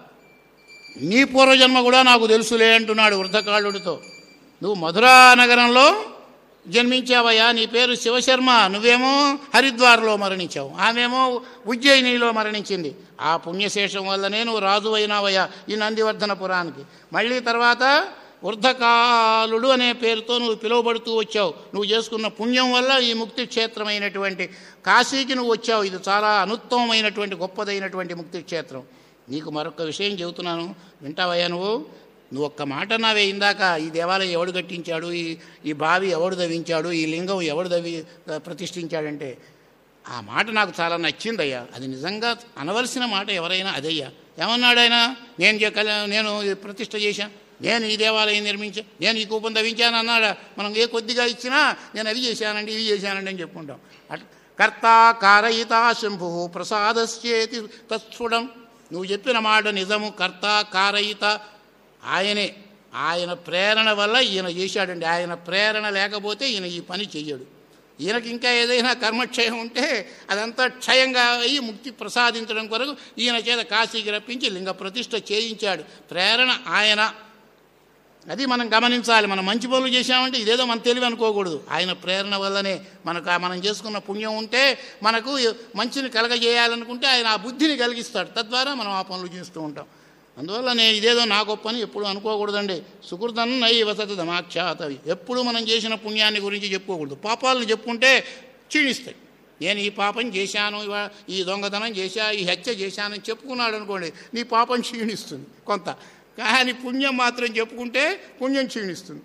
నీ పూర్వజన్మ కూడా నాకు తెలుసులే అంటున్నాడు వృద్ధకాళుడితో నువ్వు మధురా నగరంలో జన్మించావయ్యా నీ పేరు శివశర్మ నువ్వేమో హరిద్వార్లో మరణించావు ఆమెమో ఉజ్జయినిలో మరణించింది ఆ పుణ్యశేషం వల్లనే నువ్వు రాజు అయినావయ్యా ఈ నందివర్ధన పురానికి మళ్ళీ తర్వాత వృద్ధకాలుడు అనే పేరుతో నువ్వు పిలువబడుతూ వచ్చావు నువ్వు చేసుకున్న పుణ్యం వల్ల ఈ ముక్తి క్షేత్రమైనటువంటి కాశీకి నువ్వు వచ్చావు ఇది చాలా అనుత్తమమైనటువంటి గొప్పదైనటువంటి ముక్తి క్షేత్రం నీకు మరొక విషయం చెబుతున్నాను వింటావయ్యా నువ్వు నువ్వు ఒక్క మాట నావే ఇందాక ఈ దేవాలయం ఎవడు కట్టించాడు ఈ ఈ బావి ఎవడు దవ్వించాడు ఈ లింగం ఎవడు దవ్వి ప్రతిష్ఠించాడంటే ఆ మాట నాకు చాలా నచ్చిందయ్యా అది నిజంగా అనవలసిన మాట ఎవరైనా అదయ్యా ఏమన్నాడు ఆయన నేను చే- కళ్యా- నేను ఈ ప్రతిష్ట చేశాను నేను ఈ దేవాలయం నిర్మించా నేను ఈ కూపం తవ్వించాను అన్నాడా మనం ఏ కొద్దిగా ఇచ్చినా నేను అవి చేశానండి ఇవి చేశానండి అని చెప్పుకుంటాం అట్ కర్త కారయిత శంభు ప్రసాదశ్చేతి తత్సుడం నువ్వు చెప్పిన మాట నిజము కర్త కారయిత ఆయనే ఆయన ప్రేరణ వల్ల ఈయన చేశాడండి ఆయన ప్రేరణ లేకపోతే ఈయన ఈ పని చెయ్యడు ఈయనకి ఇంకా ఏదైనా కర్మక్షయం ఉంటే అదంతా క్షయంగా అయ్యి ముక్తి ప్రసాదించడం కొరకు ఈయన చేత కాశీకి రప్పించి లింగ ప్రతిష్ఠ చేయించాడు ప్రేరణ ఆయన అది మనం గమనించాలి మనం మంచి పనులు చేశామంటే ఇదేదో మన తెలివి అనుకోకూడదు ఆయన ప్రేరణ వల్లనే మనకు ఆ మనం చేసుకున్న పుణ్యం ఉంటే మనకు మంచిని కలగజేయాలనుకుంటే ఆయన ఆ బుద్ధిని కలిగిస్తాడు తద్వారా మనం ఆ పనులు చేస్తూ ఉంటాం అందువల్ల నేను ఇదేదో నా గొప్ప అని ఎప్పుడు అనుకోకూడదండి సుకృతం నై వసతి దమాఖ్యాతవి ఎప్పుడు మనం చేసిన పుణ్యాన్ని గురించి చెప్పుకోకూడదు పాపాలను చెప్పుకుంటే క్షీణిస్తాయి నేను ఈ పాపం చేశాను ఇవా ఈ దొంగతనం చేశా ఈ హత్య చేశానని చెప్పుకున్నాడు అనుకోండి నీ పాపం క్షీణిస్తుంది కొంత కానీ పుణ్యం మాత్రం చెప్పుకుంటే పుణ్యం క్షీణిస్తుంది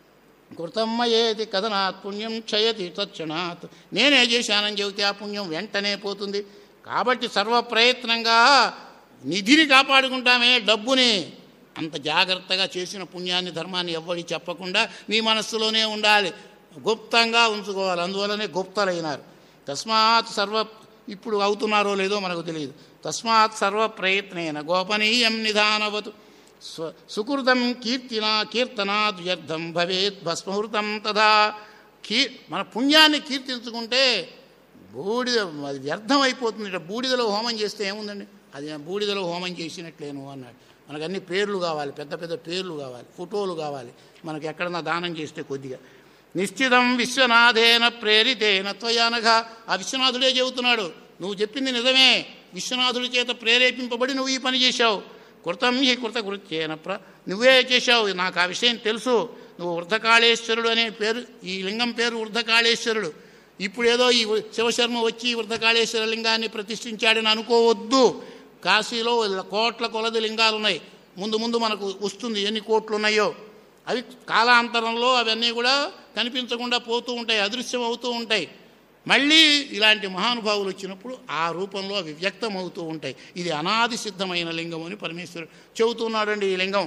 కృతమ్మ ఏది కథనాత్ పుణ్యం క్షయతి తక్షణాత్ నేనే చేశానని చెబితే ఆ పుణ్యం వెంటనే పోతుంది కాబట్టి సర్వ ప్రయత్నంగా నిధిని కాపాడుకుంటామే డబ్బుని అంత జాగ్రత్తగా చేసిన పుణ్యాన్ని ధర్మాన్ని ఎవ్వడి చెప్పకుండా నీ మనస్సులోనే ఉండాలి గుప్తంగా ఉంచుకోవాలి అందువల్లనే గుప్తలైనారు తస్మాత్ సర్వ ఇప్పుడు అవుతున్నారో లేదో మనకు తెలియదు తస్మాత్ సర్వ ప్రయత్నేన గోపనీయం నిధానవతు స్వ సుకృతం కీర్తిన కీర్తనాద్ వ్యర్థం భవేత్ భస్మహృతం తథా కీ మన పుణ్యాన్ని కీర్తించుకుంటే బూడిద అది వ్యర్థం అయిపోతుంది ఇట్లా బూడిదలో హోమం చేస్తే ఏముందండి అది బూడిదలో హోమం చేసినట్లేను అన్నాడు మనకు అన్ని పేర్లు కావాలి పెద్ద పెద్ద పేర్లు కావాలి ఫోటోలు కావాలి మనకి ఎక్కడన్నా దానం చేస్తే కొద్దిగా నిశ్చితం విశ్వనాథేన ప్రేరితేన త్వయానగా ఆ విశ్వనాథుడే చెబుతున్నాడు నువ్వు చెప్పింది నిజమే విశ్వనాథుడి చేత ప్రేరేపింపబడి నువ్వు ఈ పని చేశావు కృతం ఈ కృత కృత్యేన ప్ర నువ్వే చేశావు నాకు ఆ విషయం తెలుసు నువ్వు వృద్ధకాళేశ్వరుడు అనే పేరు ఈ లింగం పేరు వృద్ధకాళేశ్వరుడు ఇప్పుడేదో ఈ శివశర్మ వచ్చి ఈ వృద్ధకాళేశ్వర లింగాన్ని ప్రతిష్ఠించాడని అనుకోవద్దు కాశీలో కోట్ల కొలది లింగాలు ఉన్నాయి ముందు ముందు మనకు వస్తుంది ఎన్ని కోట్లు ఉన్నాయో అవి కాలాంతరంలో అవన్నీ కూడా కనిపించకుండా పోతూ ఉంటాయి అదృశ్యం అవుతూ ఉంటాయి మళ్ళీ ఇలాంటి మహానుభావులు వచ్చినప్పుడు ఆ రూపంలో అవి వ్యక్తం అవుతూ ఉంటాయి ఇది అనాది సిద్ధమైన లింగం అని పరమేశ్వరుడు చెబుతున్నాడండి ఈ లింగం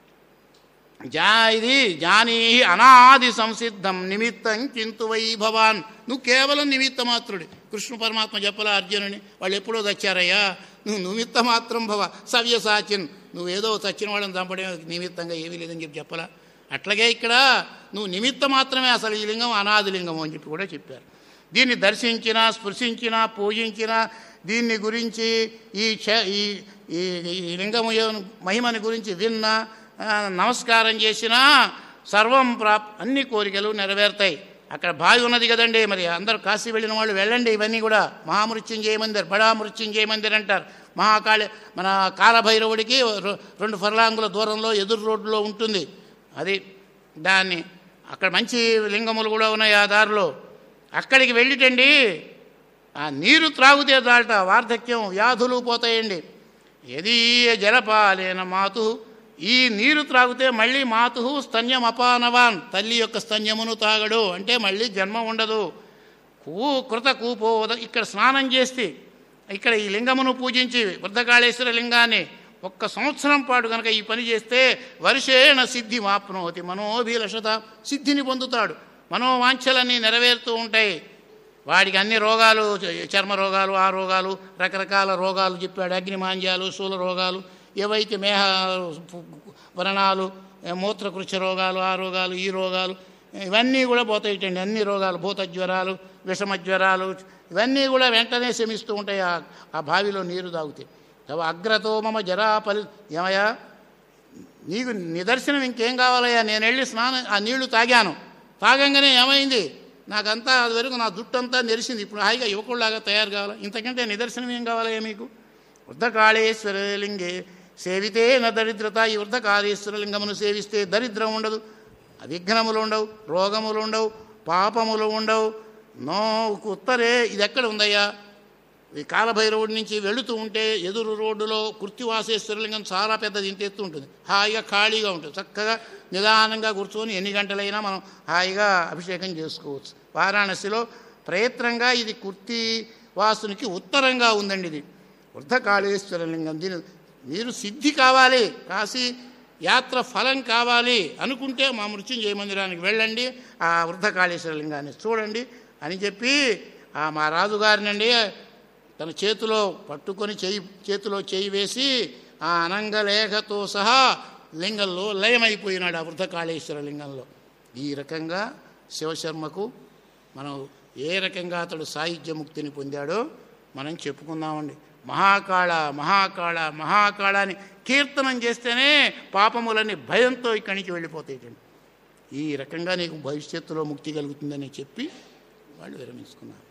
జా ఇది జానీ అనాది సంసిద్ధం నిమిత్తం కింతు వై భవాన్ నువ్వు కేవలం నిమిత్త మాత్రుడి కృష్ణ పరమాత్మ చెప్పలా అర్జునుని వాళ్ళు ఎప్పుడో తెచ్చారయ్యా నువ్వు నిమిత్త మాత్రం భవ సవ్యసాచిన్ నువ్వేదో చచ్చిన వాళ్ళని చంపడే నిమిత్తంగా ఏమీ లేదని చెప్పి చెప్పలా అట్లాగే ఇక్కడ నువ్వు నిమిత్త మాత్రమే అసలు ఈ లింగం అనాది లింగం అని చెప్పి కూడా చెప్పారు దీన్ని దర్శించినా స్పృశించినా పూజించినా దీన్ని గురించి ఈ క్ష- ఈ ఈ ఈ లింగము యొక్క మహిమని గురించి విన్నా ఆ, నమస్కారం చేసినా సర్వం ప్రాప్ అన్ని కోరికలు నెరవేరుతాయి అక్కడ బావి ఉన్నది కదండి మరి అందరూ కాశీ వెళ్ళిన వాళ్ళు వెళ్ళండి ఇవన్నీ కూడా మహామృత్యుంజయ మందిర్ బడా మృత్యుంజయ మందిర్ అంటారు మహాకాళి మన కాలభైరవుడికి రె- రెండు ఫర్లాంగుల దూరంలో ఎదురు రోడ్డులో ఉంటుంది అది దాన్ని అక్కడ మంచి లింగములు కూడా ఉన్నాయి ఆ దారిలో అక్కడికి వెళ్ళిటండి ఆ నీరు త్రాగుతే దాట వార్ధక్యం వ్యాధులు పోతాయండి ఎది జలపాలేన మాతు ఈ నీరు త్రాగితే మళ్ళీ మాతు స్తన్యం అపానవాన్ తల్లి యొక్క స్తన్యమును తాగడు అంటే మళ్ళీ జన్మ ఉండదు కూ కృత కూపోద ఇక్కడ స్నానం చేస్తే ఇక్కడ ఈ లింగమును పూజించి వృద్ధకాళేశ్వర లింగాన్ని ఒక్క సంవత్సరం పాటు కనుక ఈ పని చేస్తే వర్షేణ సిద్ధి మాప్నోతి మనోభిలషత సిద్ధిని పొందుతాడు మనోవాంఛలన్నీ నెరవేరుతూ ఉంటాయి వాడికి అన్ని రోగాలు చ- చర్మ రోగాలు ఆ రోగాలు రకరకాల రోగాలు చెప్పాడు అగ్నిమాంద్యాలు శూల రోగాలు ఏవైతే మేహ వ్రణాలు ఏ, మూత్రకృష రోగాలు ఆ రోగాలు ఈ రోగాలు ఇవన్నీ కూడా పోతాయిటండి అన్ని రోగాలు భూత జ్వరాలు విషమ జ్వరాలు ఇవన్నీ కూడా వెంటనే శమిస్తూ ఉంటాయి ఆ- ఆ బావిలో నీరు తాగితే తవ అగ్రతో మమ జరా పలి ఏమయ్యా నీకు నిదర్శనం ఇంకేం కావాలయ్యా నేను వెళ్ళి స్నానం ఆ నీళ్లు తాగాను తాగంగానే ఏమైంది నాకంతా అది వరకు నా జుట్టంతా నెరిసింది ఇప్పుడు హాయిగా యువకుల్లాగా తయారు కావాలి ఇంతకంటే నిదర్శనం ఏం కావాలయ్యా మీకు వృద్ధకాళేశ్వర లింగే సేవితే న దరిద్రత ఈ వృద్ధకాళేశ్వర లింగమును సేవిస్తే దరిద్రం ఉండదు విఘ్నములు ఉండవు రోగములు ఉండవు పాపములు ఉండవు నో ఉత్తరే ఇది ఎక్కడ ఉందయ్యా ఈ కాలభైరవుడి నుంచి వెళుతూ ఉంటే ఎదురు రోడ్డులో కృత్తివాసేశ్వరలింగం చాలా పెద్దది ఇంత ఎత్తు ఉంటుంది హాయిగా ఖాళీగా ఉంటుంది చక్కగా నిదానంగా కూర్చొని ఎన్ని గంటలైనా మనం హాయిగా అభిషేకం చేసుకోవచ్చు వారాణసిలో ప్రయత్నంగా ఇది కుర్తి వాసునికి ఉత్తరంగా ఉందండి ఇది వృద్ధకాళేశ్వర లింగం దీని మీరు సిద్ధి కావాలి కాశీ యాత్ర ఫలం కావాలి అనుకుంటే మా మృత్యుంజయ మందిరానికి వెళ్ళండి ఆ వృద్ధకాళేశ్వర లింగాన్ని చూడండి అని చెప్పి ఆ మా రాజుగారినండి తన చేతిలో పట్టుకొని చేయి చేతిలో చేయి వేసి ఆ అనంగలేఖతో సహా లింగంలో లయమైపోయినాడు ఆ వృద్ధకాళేశ్వర లింగంలో ఈ రకంగా శివశర్మకు మనం ఏ రకంగా అతడు సాహిత్య ముక్తిని పొందాడో మనం చెప్పుకుందామండి మహాకాళ మహాకాళ మహాకాళ అని కీర్తనం చేస్తేనే పాపములని భయంతో ఇక్కడి నుంచి వెళ్ళిపోతాయిటండి ఈ రకంగా నీకు భవిష్యత్తులో ముక్తి కలుగుతుందని చెప్పి వాళ్ళు విరమించుకున్నారు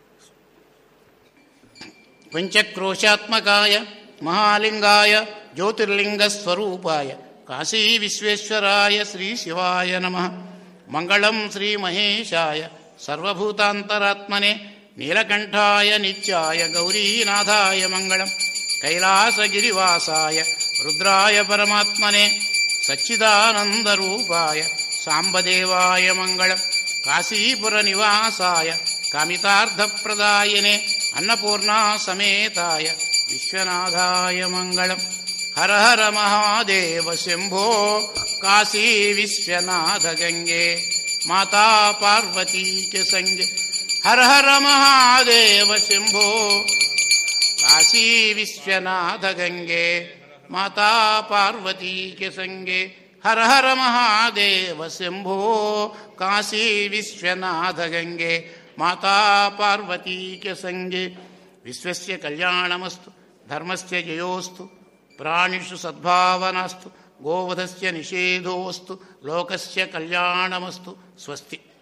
పంచక్రోశాత్మకాయ మహాలింగాయ జ్యోతిర్లింగస్వరూపాయ కాశీ విశ్వేశ్వరాయ శ్రీ శివాయ నమ మంగళం శ్రీ మహేశాయ సర్వభూతాంతరాత్మనే నీలకంఠాయ నిత్యాయ గౌరీనాథాయ మంగళం కైలాసగిరివాసాయ రుద్రాయ పరమాత్మనే సచ్చిదానందరూపాయ సాంబదేవాయ మంగళం కాశీపుర నివాసాయ కామితార్థప్రదాయనే అన్నపూర్ణా సమేతాయ విశ్వనాథాయ మంగళం హర హర మహాదేవ శంభో కాశీ విశ్వనాథ గంగే మాతా పార్వతీ च సంగే హర హర మహాదేవ శంభో కాశీ విశ్వనాథ గంగే మాతా పార్వతీ च సంగే హర హర మహాదేవ శంభో కాశీ విశ్వనాథ గంగే మాతా పార్వతీ च సంగే విశ్వస్య కళ్యాణమస్తు ధర్మస్య జయోస్తు ప్రాణిషు సద్భావనాస్తు గోవధస్య నిషేధోస్తు లోకస్య కళ్యాణమస్తు స్వస్తి